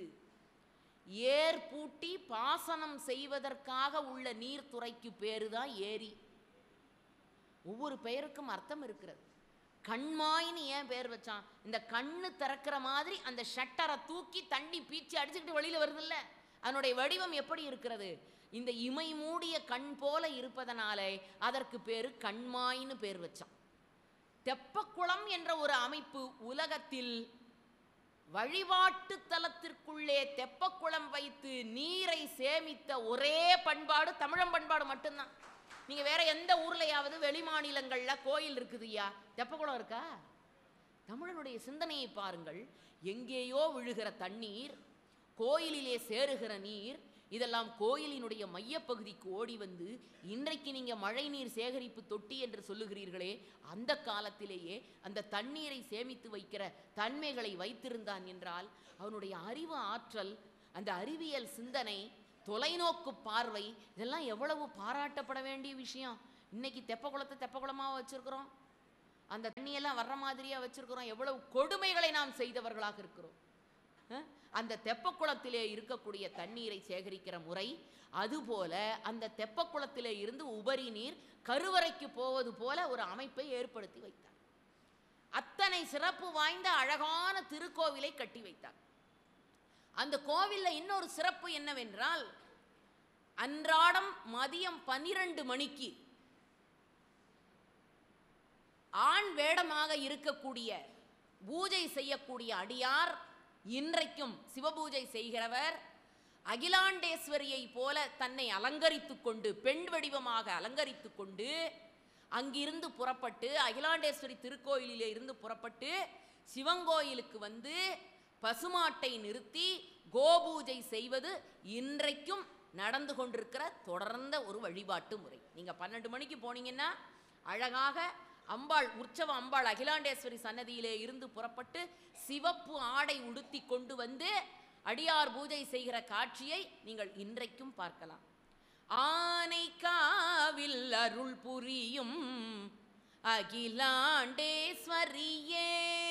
ஏர் பூட்டி பாசனம் செய்வதற்காக உள்ள நீர்த்துறைக்கு பேரு தான் ஏரி ஒவ்வொரு பெயருக்கும் அர்த்தம் இருக்கிறது கண்மாயின்னு ஏன் பேர் வச்சான் இந்த கண்ணு திறக்கிற மாதிரி அந்த ஷட்டரை தூக்கி தண்ணி பீச்சி அடிச்சுக்கிட்டு வெளியில வருதுல்ல அதனுடைய வடிவம் எப்படி இருக்கிறது இந்த இமை மூடிய கண் போல இருப்பதனாலே அதற்கு பேரு கண்மாயின்னு பேர் வச்சான் தெப்பக்குளம் என்ற ஒரு அமைப்பு உலகத்தில் வழிபாட்டு தலத்திற்குள்ளே தெப்பக்குளம் வைத்து நீரை சேமித்த ஒரே பண்பாடு தமிழம் பண்பாடு மட்டும்தான் நீங்க வேற எந்த ஊர்லயாவது வெளி மாநிலங்கள்ல கோயில் இருக்குதுயா தெப்பக்குளம் இருக்கா தமிழனுடைய சிந்தனையை பாருங்கள் எங்கேயோ விழுகிற தண்ணீர் கோயிலிலே சேருகிற நீர் இதெல்லாம் கோயிலினுடைய மையப்பகுதிக்கு ஓடி வந்து இன்றைக்கு நீங்க மழைநீர் சேகரிப்பு தொட்டி என்று சொல்லுகிறீர்களே அந்த காலத்திலேயே அந்த தண்ணீரை சேமித்து வைக்கிற தன்மைகளை வைத்திருந்தான் என்றால் அவனுடைய அறிவு ஆற்றல் அந்த அறிவியல் சிந்தனை தொலைநோக்கு பார்வை இதெல்லாம் எவ்வளவு பாராட்டப்பட வேண்டிய விஷயம் இன்னைக்கு தெப்பக்குளத்தை தெப்பக்குளமாக வச்சிருக்கிறோம் அந்த தண்ணியெல்லாம் வர்ற மாதிரியா வச்சிருக்கிறோம் எவ்வளவு கொடுமைகளை நாம் செய்தவர்களாக இருக்கிறோம் அஹ்? அந்த தெப்பக்குளத்திலே இருக்கக்கூடிய தண்ணீரை சேகரிக்கிற முறை அதுபோல அந்த தெப்பக்குளத்திலே இருந்து உபரி நீர் கருவறைக்கு போவது போல ஒரு அமைப்பை ஏற்படுத்தி வைத்தார் அத்தனை சிறப்பு வாய்ந்த அழகான திருக்கோவிலை கட்டி வைத்தார் அந்த கோவில்ல இன்னொரு சிறப்பு என்னவென்றால் அன்றாடம் மதியம் பன்னிரண்டு மணிக்கு ஆண் வேடமாக இருக்கக்கூடிய பூஜை செய்யக்கூடிய அடியார் இன்றைக்கும் சிவபூஜை செய்கிறவர் அகிலாண்டேஸ்வரியை போல தன்னை அலங்கரித்துக் கொண்டு பெண் வடிவமாக அலங்கரித்துக் கொண்டு அங்கிருந்து புறப்பட்டு அகிலாண்டேஸ்வரி திருக்கோயிலிலே இருந்து புறப்பட்டு சிவங்கோயிலுக்கு வந்து பசுமாட்டை நிறுத்தி கோபூஜை செய்வது இன்றைக்கும் நடந்து கொண்டிருக்கிற தொடர்ந்த ஒரு வழிபாட்டு முறை நீங்க பன்னெண்டு மணிக்கு போனீங்கன்னா அழகாக அம்பாள் உற்சவ அம்பாள் அகிலாண்டேஸ்வரி சன்னதியிலே இருந்து புறப்பட்டு சிவப்பு ஆடை உடுத்தி கொண்டு வந்து அடியார் பூஜை செய்கிற காட்சியை நீங்கள் இன்றைக்கும் பார்க்கலாம் ஆனை காவில் அருள் புரியும் அகிலாண்டேஸ்வரியே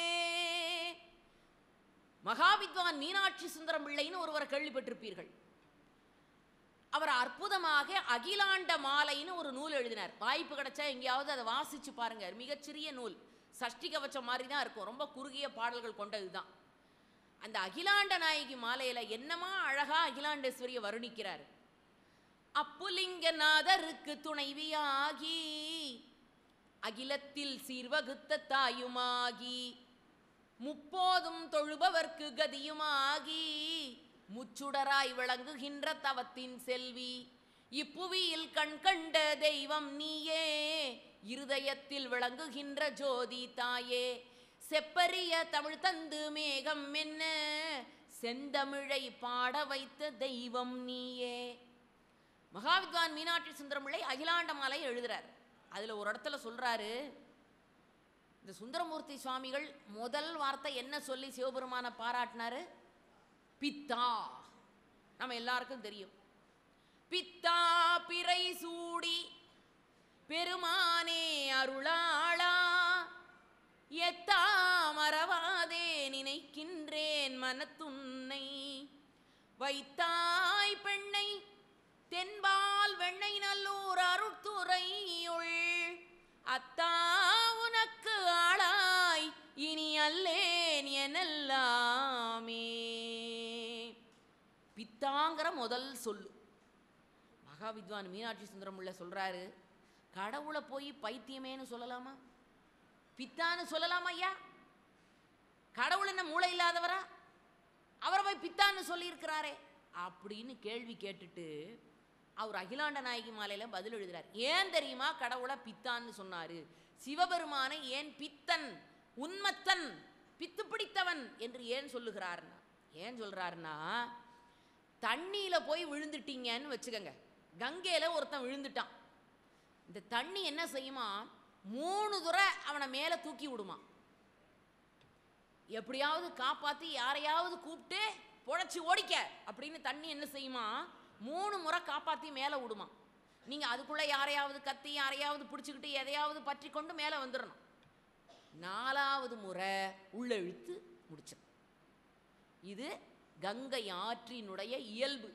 மகாவித்வான் மீனாட்சி சுந்தரம் பிள்ளைன்னு ஒருவர் கேள்விப்பட்டிருப்பீர்கள் அவர் அற்புதமாக அகிலாண்ட மாலைன்னு ஒரு நூல் எழுதினார் வாய்ப்பு கிடைச்சா எங்கேயாவது அதை வாசிச்சு பாருங்க மிகச்சிறிய நூல் சஷ்டி கவச்சம் மாதிரி தான் இருக்கும் ரொம்ப குறுகிய பாடல்கள் கொண்டது தான் அந்த அகிலாண்ட நாயகி மாலையில என்னமா அழகா அகிலாண்டேஸ்வரியை வருணிக்கிறார் அப்புலிங்கநாதருக்கு துணைவியாகி அகிலத்தில் சீர்வகுத்த தாயுமாகி முப்போதும் தொழுபவர்க்கு கதியுமாகி முச்சுடராய் விளங்குகின்ற தவத்தின் செல்வி இப்புவியில் கண் கண்ட தெய்வம் நீயே இருதயத்தில் விளங்குகின்ற ஜோதி தாயே செப்பரிய தமிழ் தந்து மேகம் என்ன செந்தமிழை பாட வைத்த தெய்வம் நீயே மகாவித்வான் மீனாட்சி சுந்தரம்பிள்ளை அகிலாண்ட மாலை எழுதுறார் அதுல ஒரு இடத்துல சொல்றாரு இந்த சுந்தரமூர்த்தி சுவாமிகள் முதல் வார்த்தை என்ன சொல்லி சிவபெருமான பாராட்டினாரு பித்தா நம்ம எல்லாருக்கும் தெரியும் பித்தா பிறை சூடி பெருமானே அருளாளா எத்தா மறவாதே நினைக்கின்றேன் மனத்துன்னை வைத்தாய் பெண்ணை தென்பால் வெண்ணை நல்லூர் அருட்துறையுள் அத்தா உனக்கு ஆளாய் இனி அல்லேன் எனல்லாமே பித்தாங்கிற முதல் சொல்லு மகாவித்வான் மீனாட்சி சுந்தரம் உள்ள சொல்றாரு கடவுளை போய் பைத்தியமேன்னு சொல்லலாமா பித்தான்னு சொல்லலாமா ஐயா கடவுள் என்ன மூளை இல்லாதவரா அவரை போய் பித்தான்னு சொல்லியிருக்கிறாரே அப்படின்னு கேள்வி கேட்டுட்டு அவர் அகிலாண்ட நாயகி மாலையில பதில் எழுதுறார் ஏன் தெரியுமா கடவுளை பித்தான்னு சொன்னாரு சிவபெருமானை ஏன் பித்தன் உன்மத்தன் பித்து பிடித்தவன் என்று ஏன் சொல்லுகிறார்னா ஏன் சொல்றாருன்னா தண்ணியில போய் விழுந்துட்டீங்கன்னு வச்சுக்கோங்க கங்கையில ஒருத்தன் விழுந்துட்டான் இந்த தண்ணி என்ன செய்யுமா மூணு துறை அவனை மேலே தூக்கி விடுமா எப்படியாவது காப்பாத்தி யாரையாவது கூப்பிட்டு பொழைச்சி ஓடிக்க அப்படின்னு தண்ணி என்ன செய்யுமா மூணு முறை காப்பாத்தி மேலே விடுமா நீங்க அதுக்குள்ள யாரையாவது கத்தி யாரையாவது பிடிச்சிக்கிட்டு எதையாவது பற்றி கொண்டு மேலே வந்துடணும் நாலாவது முறை உள்ள இழுத்து முடிச்சிடும் இது கங்கை ஆற்றினுடைய இயல்பு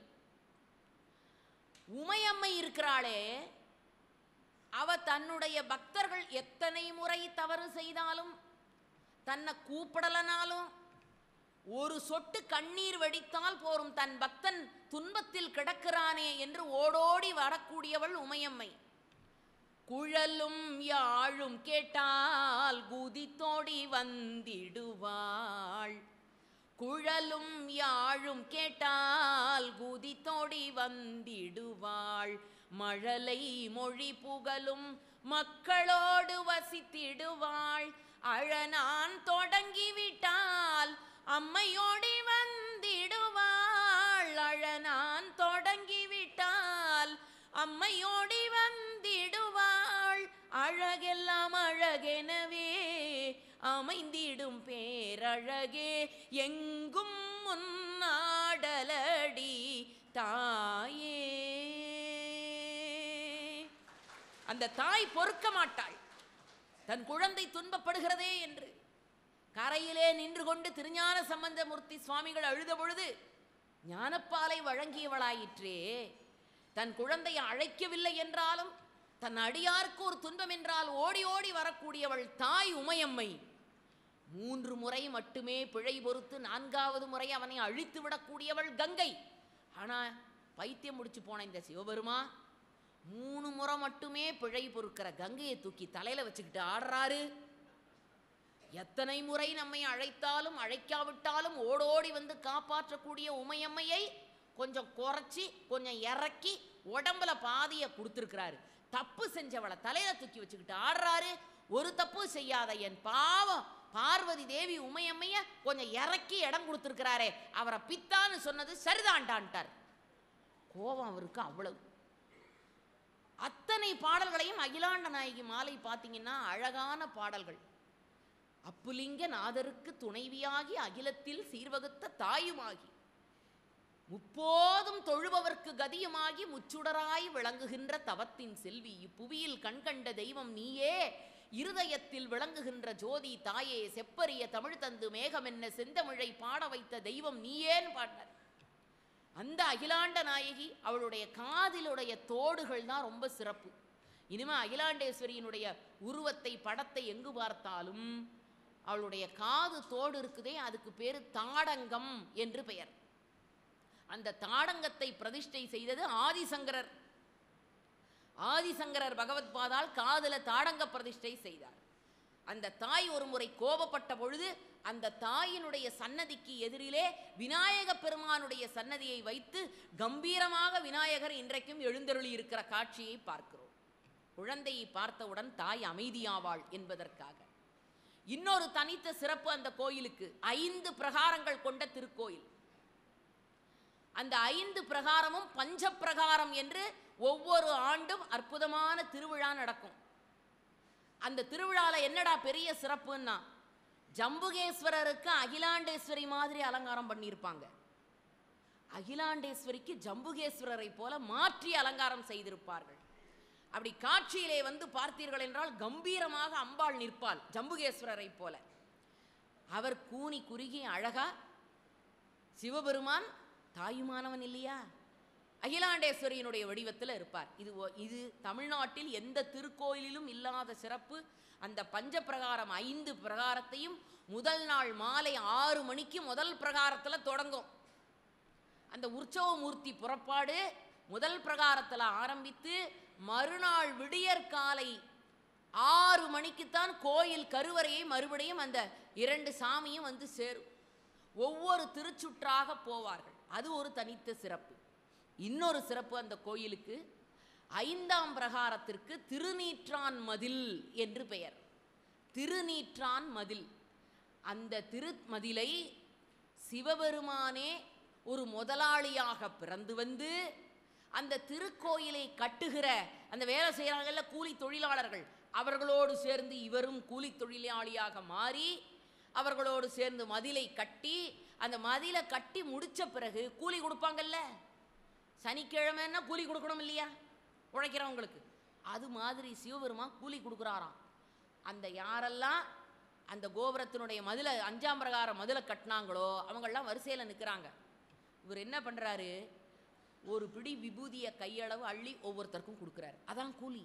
உமையம்மை இருக்கிறாளே அவ தன்னுடைய பக்தர்கள் எத்தனை முறை தவறு செய்தாலும் தன்னை கூப்பிடலனாலும் ஒரு சொட்டு கண்ணீர் வெடித்தால் போரும் தன் பக்தன் துன்பத்தில் கிடக்கிறானே என்று ஓடோடி வரக்கூடியவள் உமையம்மை குழலும் யாழும் கேட்டால் குதித்தோடி வந்திடுவாள் குழலும் யாழும் கேட்டால் குதித்தோடி வந்திடுவாள் மழலை மொழி புகழும் மக்களோடு வசித்திடுவாள் அழனான் தொடங்கிவிட்டால் அம்மையோடி வந்திடுவாள் அழனான் தொடங்கிவிட்டால் அம்மையோடி வந்திடுவாள் அழகெல்லாம் அழகெனவே அமைந்திடும் பேரழகே எங்கும் முன்னாடலடி தாயே அந்த தாய் பொறுக்க மாட்டாள் தன் குழந்தை துன்பப்படுகிறதே என்று கரையிலே நின்று கொண்டு திருஞான சம்பந்தமூர்த்தி சுவாமிகள் அழுத பொழுது ஞானப்பாலை வழங்கியவளாயிற்றே தன் குழந்தையை அழைக்கவில்லை என்றாலும் தன் அடியார்க்கு ஒரு துன்பம் என்றால் ஓடி ஓடி வரக்கூடியவள் தாய் உமையம்மை மூன்று முறை மட்டுமே பிழை பொறுத்து நான்காவது முறை அவனை அழித்து விடக்கூடியவள் கங்கை ஆனா பைத்தியம் முடிச்சு போன இந்த சிவபெருமா மூணு முறை மட்டுமே பிழை பொறுக்கிற கங்கையை தூக்கி தலையில வச்சுக்கிட்டு ஆடுறாரு எத்தனை முறை நம்மை அழைத்தாலும் அழைக்காவிட்டாலும் ஓடோடி வந்து காப்பாற்றக்கூடிய உமையம்மையை கொஞ்சம் குறைச்சி கொஞ்சம் இறக்கி உடம்புல பாதியை கொடுத்துருக்கிறாரு தப்பு செஞ்சவளை தலையில தூக்கி வச்சுக்கிட்டு ஆடுறாரு ஒரு தப்பு செய்யாத என் பாவம் பார்வதி தேவி உமையம்மைய கொஞ்சம் இறக்கி இடம் கொடுத்துருக்கிறாரே அவரை பித்தான்னு சொன்னது சரிதான்டான்ட்டார் கோபம் அவருக்கு அவ்வளவு அத்தனை பாடல்களையும் அகிலாண்ட நாயகி மாலை பார்த்தீங்கன்னா அழகான பாடல்கள் அப்புலிங்க நாதருக்கு துணைவியாகி அகிலத்தில் சீர்வகுத்த தாயுமாகி முப்போதும் தொழுபவர்க்கு கதியுமாகி முச்சுடராய் விளங்குகின்ற தவத்தின் செல்வி இப்புவியில் கண்கண்ட தெய்வம் நீயே இருதயத்தில் விளங்குகின்ற ஜோதி தாயே செப்பரிய தமிழ் தந்து மேகம் என்ன செந்தமிழை பாட வைத்த தெய்வம் நீயேன்னு பாடினார் அந்த அகிலாண்ட நாயகி அவளுடைய காதிலுடைய தோடுகள் தான் ரொம்ப சிறப்பு இனிமே அகிலாண்டேஸ்வரியினுடைய உருவத்தை படத்தை எங்கு பார்த்தாலும் அவளுடைய காது தோடு இருக்குதே அதுக்கு பேரு தாடங்கம் என்று பெயர் அந்த தாடங்கத்தை பிரதிஷ்டை செய்தது ஆதிசங்கரர் ஆதிசங்கரர் பகவத்பாதால் காதுல தாடங்க பிரதிஷ்டை செய்தார் அந்த தாய் ஒரு முறை கோபப்பட்ட பொழுது அந்த தாயினுடைய சன்னதிக்கு எதிரிலே விநாயக பெருமானுடைய சன்னதியை வைத்து கம்பீரமாக விநாயகர் இன்றைக்கும் எழுந்தருளி இருக்கிற காட்சியை பார்க்கிறோம் குழந்தையை பார்த்தவுடன் தாய் அமைதியாவாள் என்பதற்காக இன்னொரு தனித்த சிறப்பு அந்த கோயிலுக்கு ஐந்து பிரகாரங்கள் கொண்ட திருக்கோயில் அந்த ஐந்து பிரகாரமும் பஞ்ச பிரகாரம் என்று ஒவ்வொரு ஆண்டும் அற்புதமான திருவிழா நடக்கும் அந்த திருவிழால என்னடா பெரிய சிறப்புன்னா ஜம்புகேஸ்வரருக்கு அகிலாண்டேஸ்வரி மாதிரி அலங்காரம் பண்ணியிருப்பாங்க அகிலாண்டேஸ்வரிக்கு ஜம்புகேஸ்வரரை போல மாற்றி அலங்காரம் செய்திருப்பார்கள் அப்படி காட்சியிலே வந்து பார்த்தீர்கள் என்றால் கம்பீரமாக அம்பாள் நிற்பாள் ஜம்புகேஸ்வரரை போல அவர் கூனி குறுகி அழகா சிவபெருமான் தாயுமானவன் இல்லையா அகிலாண்டேஸ்வரியினுடைய வடிவத்தில் இருப்பார் இது ஒ- இது தமிழ்நாட்டில் எந்த திருக்கோயிலிலும் இல்லாத சிறப்பு அந்த பஞ்ச பிரகாரம் ஐந்து பிரகாரத்தையும் முதல் நாள் மாலை ஆறு மணிக்கு முதல் பிரகாரத்தில் தொடங்கும் அந்த உற்சவ மூர்த்தி புறப்பாடு முதல் பிரகாரத்தில் ஆரம்பித்து மறுநாள் விடியற் காலை ஆறு மணிக்குத்தான் கோயில் கருவறையை மறுபடியும் அந்த இரண்டு சாமியும் வந்து சேரும் ஒவ்வொரு திருச்சுற்றாக போவார்கள் அது ஒரு தனித்த சிறப்பு இன்னொரு சிறப்பு அந்த கோயிலுக்கு ஐந்தாம் பிரகாரத்திற்கு திருநீற்றான் மதில் என்று பெயர் திருநீற்றான் மதில் அந்த திருமதிலை சிவபெருமானே ஒரு முதலாளியாக பிறந்து வந்து அந்த திருக்கோயிலை கட்டுகிற அந்த வேலை செய்கிறாங்கல்ல கூலி தொழிலாளர்கள் அவர்களோடு சேர்ந்து இவரும் கூலி தொழிலாளியாக மாறி அவர்களோடு சேர்ந்து மதிலை கட்டி அந்த மதிலை கட்டி முடிச்ச பிறகு கூலி கொடுப்பாங்கல்ல சனிக்கிழமைன்னா கூலி கொடுக்கணும் இல்லையா உழைக்கிறவங்களுக்கு அது மாதிரி சிவபெருமான் கூலி கொடுக்குறாராம் அந்த யாரெல்லாம் அந்த கோபுரத்தினுடைய மதிலை அஞ்சாம் பிரகார மதிலை கட்டினாங்களோ அவங்கெல்லாம் வரிசையில் நிற்கிறாங்க இவர் என்ன பண்ணுறாரு ஒரு பிடி விபூதியை கையளவு அள்ளி ஒவ்வொருத்தருக்கும் கொடுக்குறாரு அதான் கூலி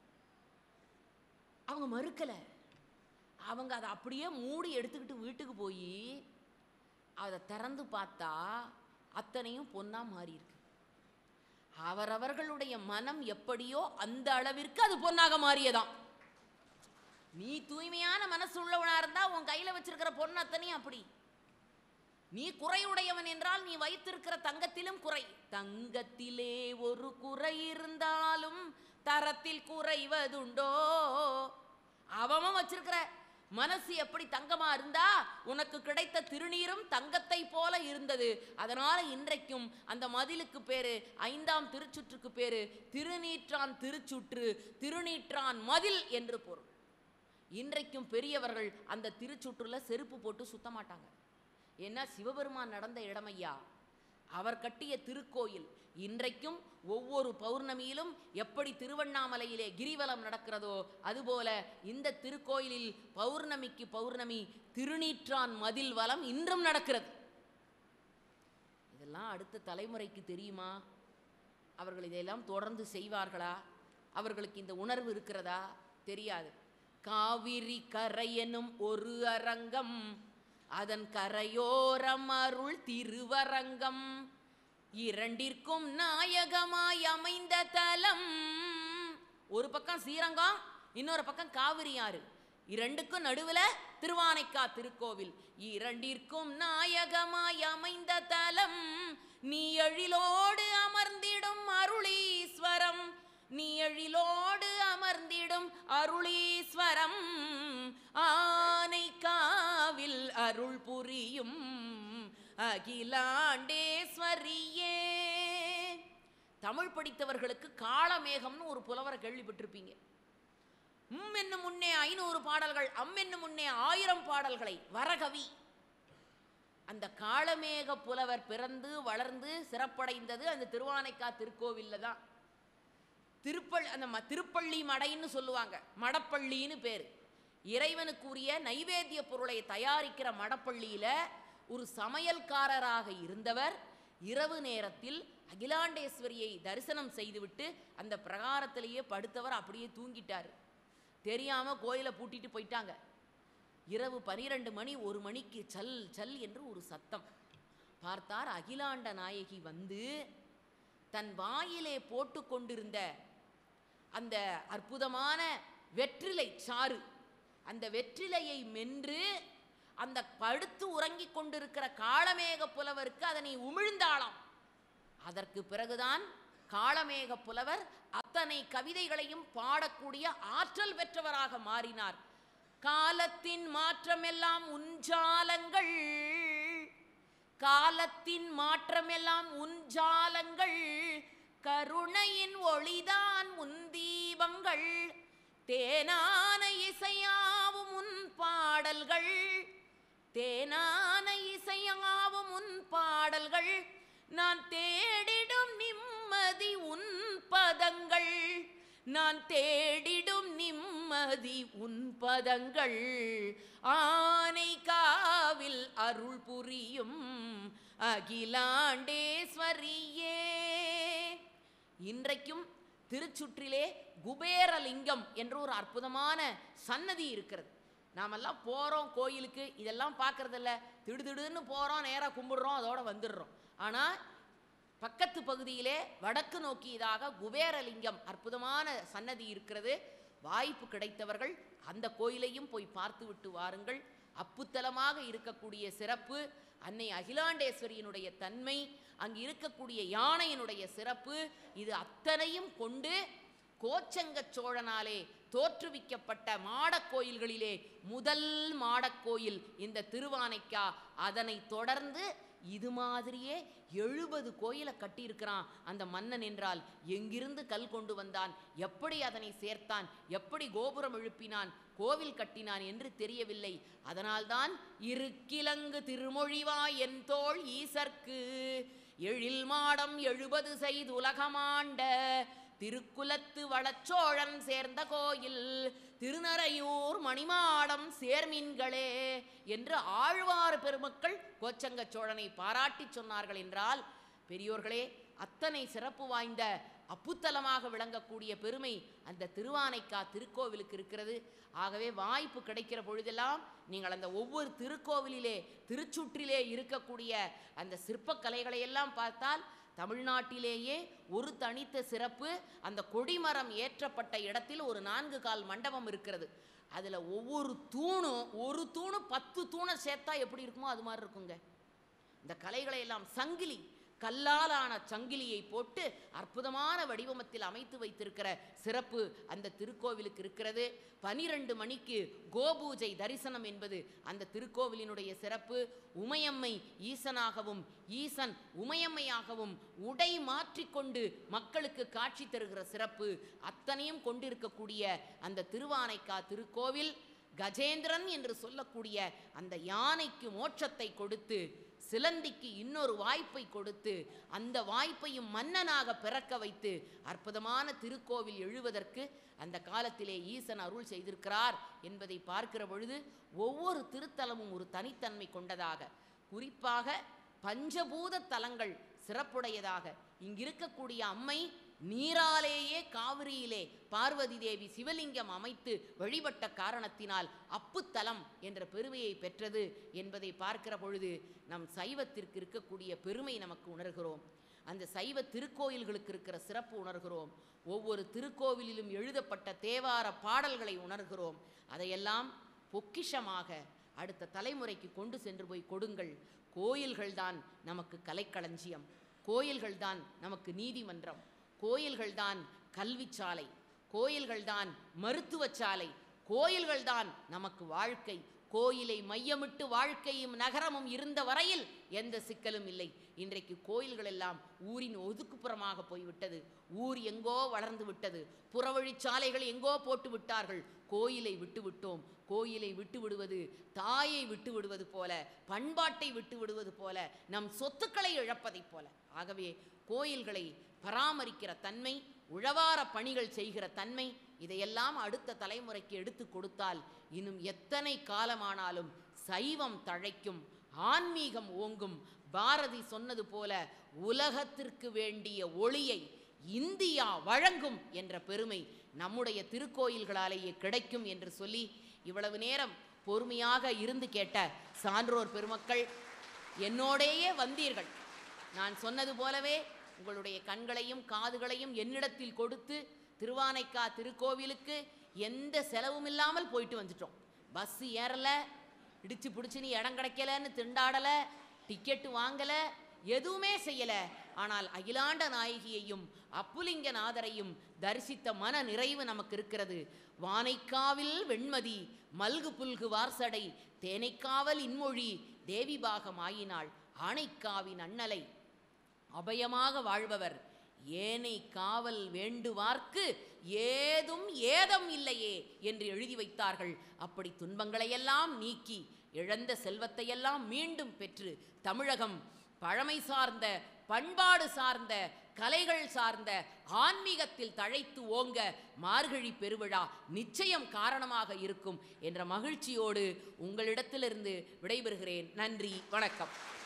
அவங்க மறுக்கலை அவங்க அதை அப்படியே மூடி எடுத்துக்கிட்டு வீட்டுக்கு போய் அதை திறந்து பார்த்தா அத்தனையும் பொன்னா மாறி இருக்கு அவரவர்களுடைய மனம் எப்படியோ அந்த அளவிற்கு அது பொன்னாக மாறியதாம் நீ தூய்மையான மனசு உள்ளவனா இருந்தா உன் கையில வச்சிருக்கிற பொண்ணு அத்தனையும் அப்படி நீ குறையுடையவன் என்றால் நீ வைத்திருக்கிற தங்கத்திலும் குறை தங்கத்திலே ஒரு குறை இருந்தாலும் தரத்தில் குறைவதுண்டோ அவன் வச்சிருக்கிற மனசு எப்படி தங்கமா இருந்தா உனக்கு கிடைத்த திருநீரும் தங்கத்தை போல இருந்தது அதனால இன்றைக்கும் அந்த மதிலுக்கு பேரு ஐந்தாம் திருச்சுற்றுக்கு பேரு திருநீற்றான் திருச்சுற்று திருநீற்றான் மதில் என்று பொருள் இன்றைக்கும் பெரியவர்கள் அந்த திருச்சுற்றுல செருப்பு போட்டு சுத்த மாட்டாங்க ஏன்னா சிவபெருமான் நடந்த இடமையா அவர் கட்டிய திருக்கோயில் இன்றைக்கும் ஒவ்வொரு பௌர்ணமியிலும் எப்படி திருவண்ணாமலையிலே கிரிவலம் நடக்கிறதோ அதுபோல இந்த திருக்கோயிலில் பௌர்ணமிக்கு பௌர்ணமி திருநீற்றான் மதில் வலம் இன்றும் நடக்கிறது இதெல்லாம் அடுத்த தலைமுறைக்கு தெரியுமா அவர்கள் இதையெல்லாம் தொடர்ந்து செய்வார்களா அவர்களுக்கு இந்த உணர்வு இருக்கிறதா தெரியாது காவிரி கரையெனும் ஒரு அரங்கம் அதன் கரையோரம் அருள் திருவரங்கம் இரண்டிற்கும் நாயகமாய் அமைந்த தலம் ஒரு பக்கம் ஸ்ரீரங்கம் இன்னொரு பக்கம் காவிரி ஆறு இரண்டுக்கும் நடுவுல திருவானைக்கா திருக்கோவில் இரண்டிற்கும் நாயகமாய் அமைந்த தலம் நீ எழிலோடு அமர்ந்திடும் அருளீஸ்வரம் நீ எழிலோடு அமர்ந்திடும் அருளீஸ்வரம் ஆனைக்காவில் அருள் புரியும் அகிலாண்டேஸ்வரியே தமிழ் படித்தவர்களுக்கு காளமேகம்னு ஒரு புலவரை கேள்விப்பட்டிருப்பீங்க உம் என்னும் முன்னே ஐநூறு பாடல்கள் அம் என்னும் முன்னே ஆயிரம் பாடல்களை வரகவி அந்த காளமேக புலவர் பிறந்து வளர்ந்து சிறப்படைந்தது அந்த திருவானைக்கா திருக்கோவில்ல தான் திருப்பள் அந்த ம- திருப்பள்ளி மடைன்னு சொல்லுவாங்க மடப்பள்ளின்னு பேர் இறைவனுக்குரிய நைவேத்திய பொருளை தயாரிக்கிற மடப்பள்ளியில ஒரு சமையல்காரராக இருந்தவர் இரவு நேரத்தில் அகிலாண்டேஸ்வரியை தரிசனம் செய்துவிட்டு அந்த பிரகாரத்திலேயே படுத்தவர் அப்படியே தூங்கிட்டார் தெரியாம கோயிலை பூட்டிட்டு போயிட்டாங்க இரவு பனிரெண்டு மணி ஒரு மணிக்கு சல் சல் என்று ஒரு சத்தம் பார்த்தார் அகிலாண்ட நாயகி வந்து தன் வாயிலே போட்டு கொண்டிருந்த அந்த அற்புதமான வெற்றிலை சாறு அந்த வெற்றிலையை மென்று அந்த படுத்து உறங்கிக் கொண்டிருக்கிற காளமேக புலவருக்கு அதனை உமிழ்ந்தாளாம் அதற்கு பிறகுதான் காளமேக புலவர் அத்தனை கவிதைகளையும் பாடக்கூடிய ஆற்றல் பெற்றவராக மாறினார் காலத்தின் மாற்றமெல்லாம் உஞ்சாலங்கள் காலத்தின் மாற்றமெல்லாம் உஞ்சாலங்கள் கருணையின் ஒளிதான் உன் தீபங்கள் தேனான இசையாவும் உன் பாடல்கள் தேனான இசையாவும் உன் பாடல்கள் நான் தேடிடும் நிம்மதி உன் பதங்கள் நான் தேடிடும் நிம்மதி உன் பதங்கள் ஆனை காவில் அருள் புரியும் அகிலாண்டேஸ்வரியே இன்றைக்கும் திருச்சுற்றிலே குபேரலிங்கம் என்ற ஒரு அற்புதமான சன்னதி இருக்கிறது நாமெல்லாம் போகிறோம் கோயிலுக்கு இதெல்லாம் பார்க்கறதில்ல திடுதிடுன்னு போகிறோம் நேராக கும்பிடுறோம் அதோட வந்துடுறோம் ஆனால் பக்கத்து பகுதியிலே வடக்கு நோக்கியதாக குபேரலிங்கம் அற்புதமான சன்னதி இருக்கிறது வாய்ப்பு கிடைத்தவர்கள் அந்த கோயிலையும் போய் பார்த்து விட்டு வாருங்கள் அப்புத்தலமாக இருக்கக்கூடிய சிறப்பு அன்னை அகிலாண்டேஸ்வரியினுடைய தன்மை அங்கு இருக்கக்கூடிய யானையினுடைய சிறப்பு இது அத்தனையும் கொண்டு கோச்சங்க சோழனாலே தோற்றுவிக்கப்பட்ட மாடக் கோயில்களிலே முதல் மாடக் கோயில் இந்த திருவானைக்கா அதனைத் தொடர்ந்து இது மாதிரியே எழுபது கோயிலை கட்டியிருக்கிறான் அந்த மன்னன் என்றால் எங்கிருந்து கல் கொண்டு வந்தான் எப்படி அதனை சேர்த்தான் எப்படி கோபுரம் எழுப்பினான் கோவில் கட்டினான் என்று தெரியவில்லை அதனால்தான் இருக்கிலங்கு திருமொழிவாய் என் தோள் ஈசர்க்கு எழில் மாடம் எழுபது செய்துலகமாண்ட திருக்குலத்து வளச்சோழன் சேர்ந்த கோயில் திருநறையூர் மணிமாடம் சேர்மீன்களே என்று ஆழ்வார் பெருமக்கள் கோச்சங்க சோழனை பாராட்டி சொன்னார்கள் என்றால் பெரியோர்களே அத்தனை சிறப்பு வாய்ந்த அப்புத்தலமாக விளங்கக்கூடிய பெருமை அந்த திருவானைக்கா திருக்கோவிலுக்கு இருக்கிறது ஆகவே வாய்ப்பு கிடைக்கிற பொழுதெல்லாம் நீங்கள் அந்த ஒவ்வொரு திருக்கோவிலிலே திருச்சுற்றிலே இருக்கக்கூடிய அந்த சிற்பக்கலைகளை எல்லாம் பார்த்தால் தமிழ்நாட்டிலேயே ஒரு தனித்த சிறப்பு அந்த கொடிமரம் ஏற்றப்பட்ட இடத்தில் ஒரு நான்கு கால் மண்டபம் இருக்கிறது அதில் ஒவ்வொரு தூணும் ஒரு தூணு பத்து தூணை சேர்த்தா எப்படி இருக்குமோ அது மாதிரி இருக்குங்க இந்த கலைகளை எல்லாம் சங்கிலி கல்லாலான சங்கிலியை போட்டு அற்புதமான வடிவமத்தில் அமைத்து வைத்திருக்கிற சிறப்பு அந்த திருக்கோவிலுக்கு இருக்கிறது பனிரெண்டு மணிக்கு கோபூஜை தரிசனம் என்பது அந்த திருக்கோவிலினுடைய சிறப்பு உமையம்மை ஈசனாகவும் ஈசன் உமையம்மையாகவும் உடை மாற்றிக்கொண்டு மக்களுக்கு காட்சி தருகிற சிறப்பு அத்தனையும் கொண்டிருக்கக்கூடிய அந்த திருவானைக்கா திருக்கோவில் கஜேந்திரன் என்று சொல்லக்கூடிய அந்த யானைக்கு மோட்சத்தை கொடுத்து சிலந்திக்கு இன்னொரு வாய்ப்பை கொடுத்து அந்த வாய்ப்பையும் மன்னனாக பிறக்க வைத்து அற்புதமான திருக்கோவில் எழுவதற்கு அந்த காலத்திலே ஈசன் அருள் செய்திருக்கிறார் என்பதை பார்க்கிற பொழுது ஒவ்வொரு திருத்தலமும் ஒரு தனித்தன்மை கொண்டதாக குறிப்பாக பஞ்சபூத தலங்கள் சிறப்புடையதாக இங்கிருக்கக்கூடிய அம்மை நீராலேயே காவிரியிலே பார்வதி தேவி சிவலிங்கம் அமைத்து வழிபட்ட காரணத்தினால் அப்புத்தலம் என்ற பெருமையை பெற்றது என்பதை பார்க்கிற பொழுது நம் சைவத்திற்கு இருக்கக்கூடிய பெருமை நமக்கு உணர்கிறோம் அந்த சைவ திருக்கோயில்களுக்கு இருக்கிற சிறப்பு உணர்கிறோம் ஒவ்வொரு திருக்கோவிலிலும் எழுதப்பட்ட தேவார பாடல்களை உணர்கிறோம் அதையெல்லாம் பொக்கிஷமாக அடுத்த தலைமுறைக்கு கொண்டு சென்று போய் கொடுங்கள் கோயில்கள்தான் நமக்கு கலைக்களஞ்சியம் கோயில்கள்தான் நமக்கு நீதிமன்றம் கோயில்கள்தான் கல்விச்சாலை கோயில்கள்தான் மருத்துவச்சாலை கோயில்கள்தான் நமக்கு வாழ்க்கை கோயிலை மையமிட்டு வாழ்க்கையும் நகரமும் இருந்த வரையில் எந்த சிக்கலும் இல்லை இன்றைக்கு கோயில்கள் எல்லாம் ஊரின் ஒதுக்குப்புறமாக போய்விட்டது ஊர் எங்கோ வளர்ந்து விட்டது புறவழிச்சாலைகள் எங்கோ போட்டு விட்டார்கள் கோயிலை விட்டு விட்டோம் கோயிலை விட்டு விடுவது தாயை விட்டு விடுவது போல பண்பாட்டை விட்டு விடுவது போல நம் சொத்துக்களை இழப்பதைப் போல ஆகவே கோயில்களை பராமரிக்கிற தன்மை உழவார பணிகள் செய்கிற தன்மை இதையெல்லாம் அடுத்த தலைமுறைக்கு எடுத்து கொடுத்தால் இன்னும் எத்தனை காலமானாலும் சைவம் தழைக்கும் ஆன்மீகம் ஓங்கும் பாரதி சொன்னது போல உலகத்திற்கு வேண்டிய ஒளியை இந்தியா வழங்கும் என்ற பெருமை நம்முடைய திருக்கோயில்களாலேயே கிடைக்கும் என்று சொல்லி இவ்வளவு நேரம் பொறுமையாக இருந்து கேட்ட சான்றோர் பெருமக்கள் என்னோடேயே வந்தீர்கள் நான் சொன்னது போலவே உங்களுடைய கண்களையும் காதுகளையும் என்னிடத்தில் கொடுத்து திருவானைக்கா திருக்கோவிலுக்கு எந்த செலவும் இல்லாமல் போயிட்டு வந்துட்டோம் பஸ் ஏறல இடிச்சு பிடிச்சு நீ இடம் கிடைக்கலன்னு திண்டாடல டிக்கெட்டு வாங்கல எதுவுமே செய்யல ஆனால் அகிலாண்ட நாயகியையும் அப்புலிங்க நாதரையும் தரிசித்த மன நிறைவு நமக்கு இருக்கிறது வானைக்காவில் வெண்மதி மல்கு புல்கு வார்சடை தேனைக்காவல் இன்மொழி தேவி பாகம் ஆயினாள் ஆனைக்காவின் அண்ணலை அபயமாக வாழ்பவர் ஏனை காவல் வேண்டுவார்க்கு ஏதும் ஏதம் இல்லையே என்று எழுதி வைத்தார்கள் அப்படி துன்பங்களையெல்லாம் நீக்கி இழந்த செல்வத்தையெல்லாம் மீண்டும் பெற்று தமிழகம் பழமை சார்ந்த பண்பாடு சார்ந்த கலைகள் சார்ந்த ஆன்மீகத்தில் தழைத்து ஓங்க மார்கழி பெருவிழா நிச்சயம் காரணமாக இருக்கும் என்ற மகிழ்ச்சியோடு உங்களிடத்திலிருந்து விடைபெறுகிறேன் நன்றி வணக்கம்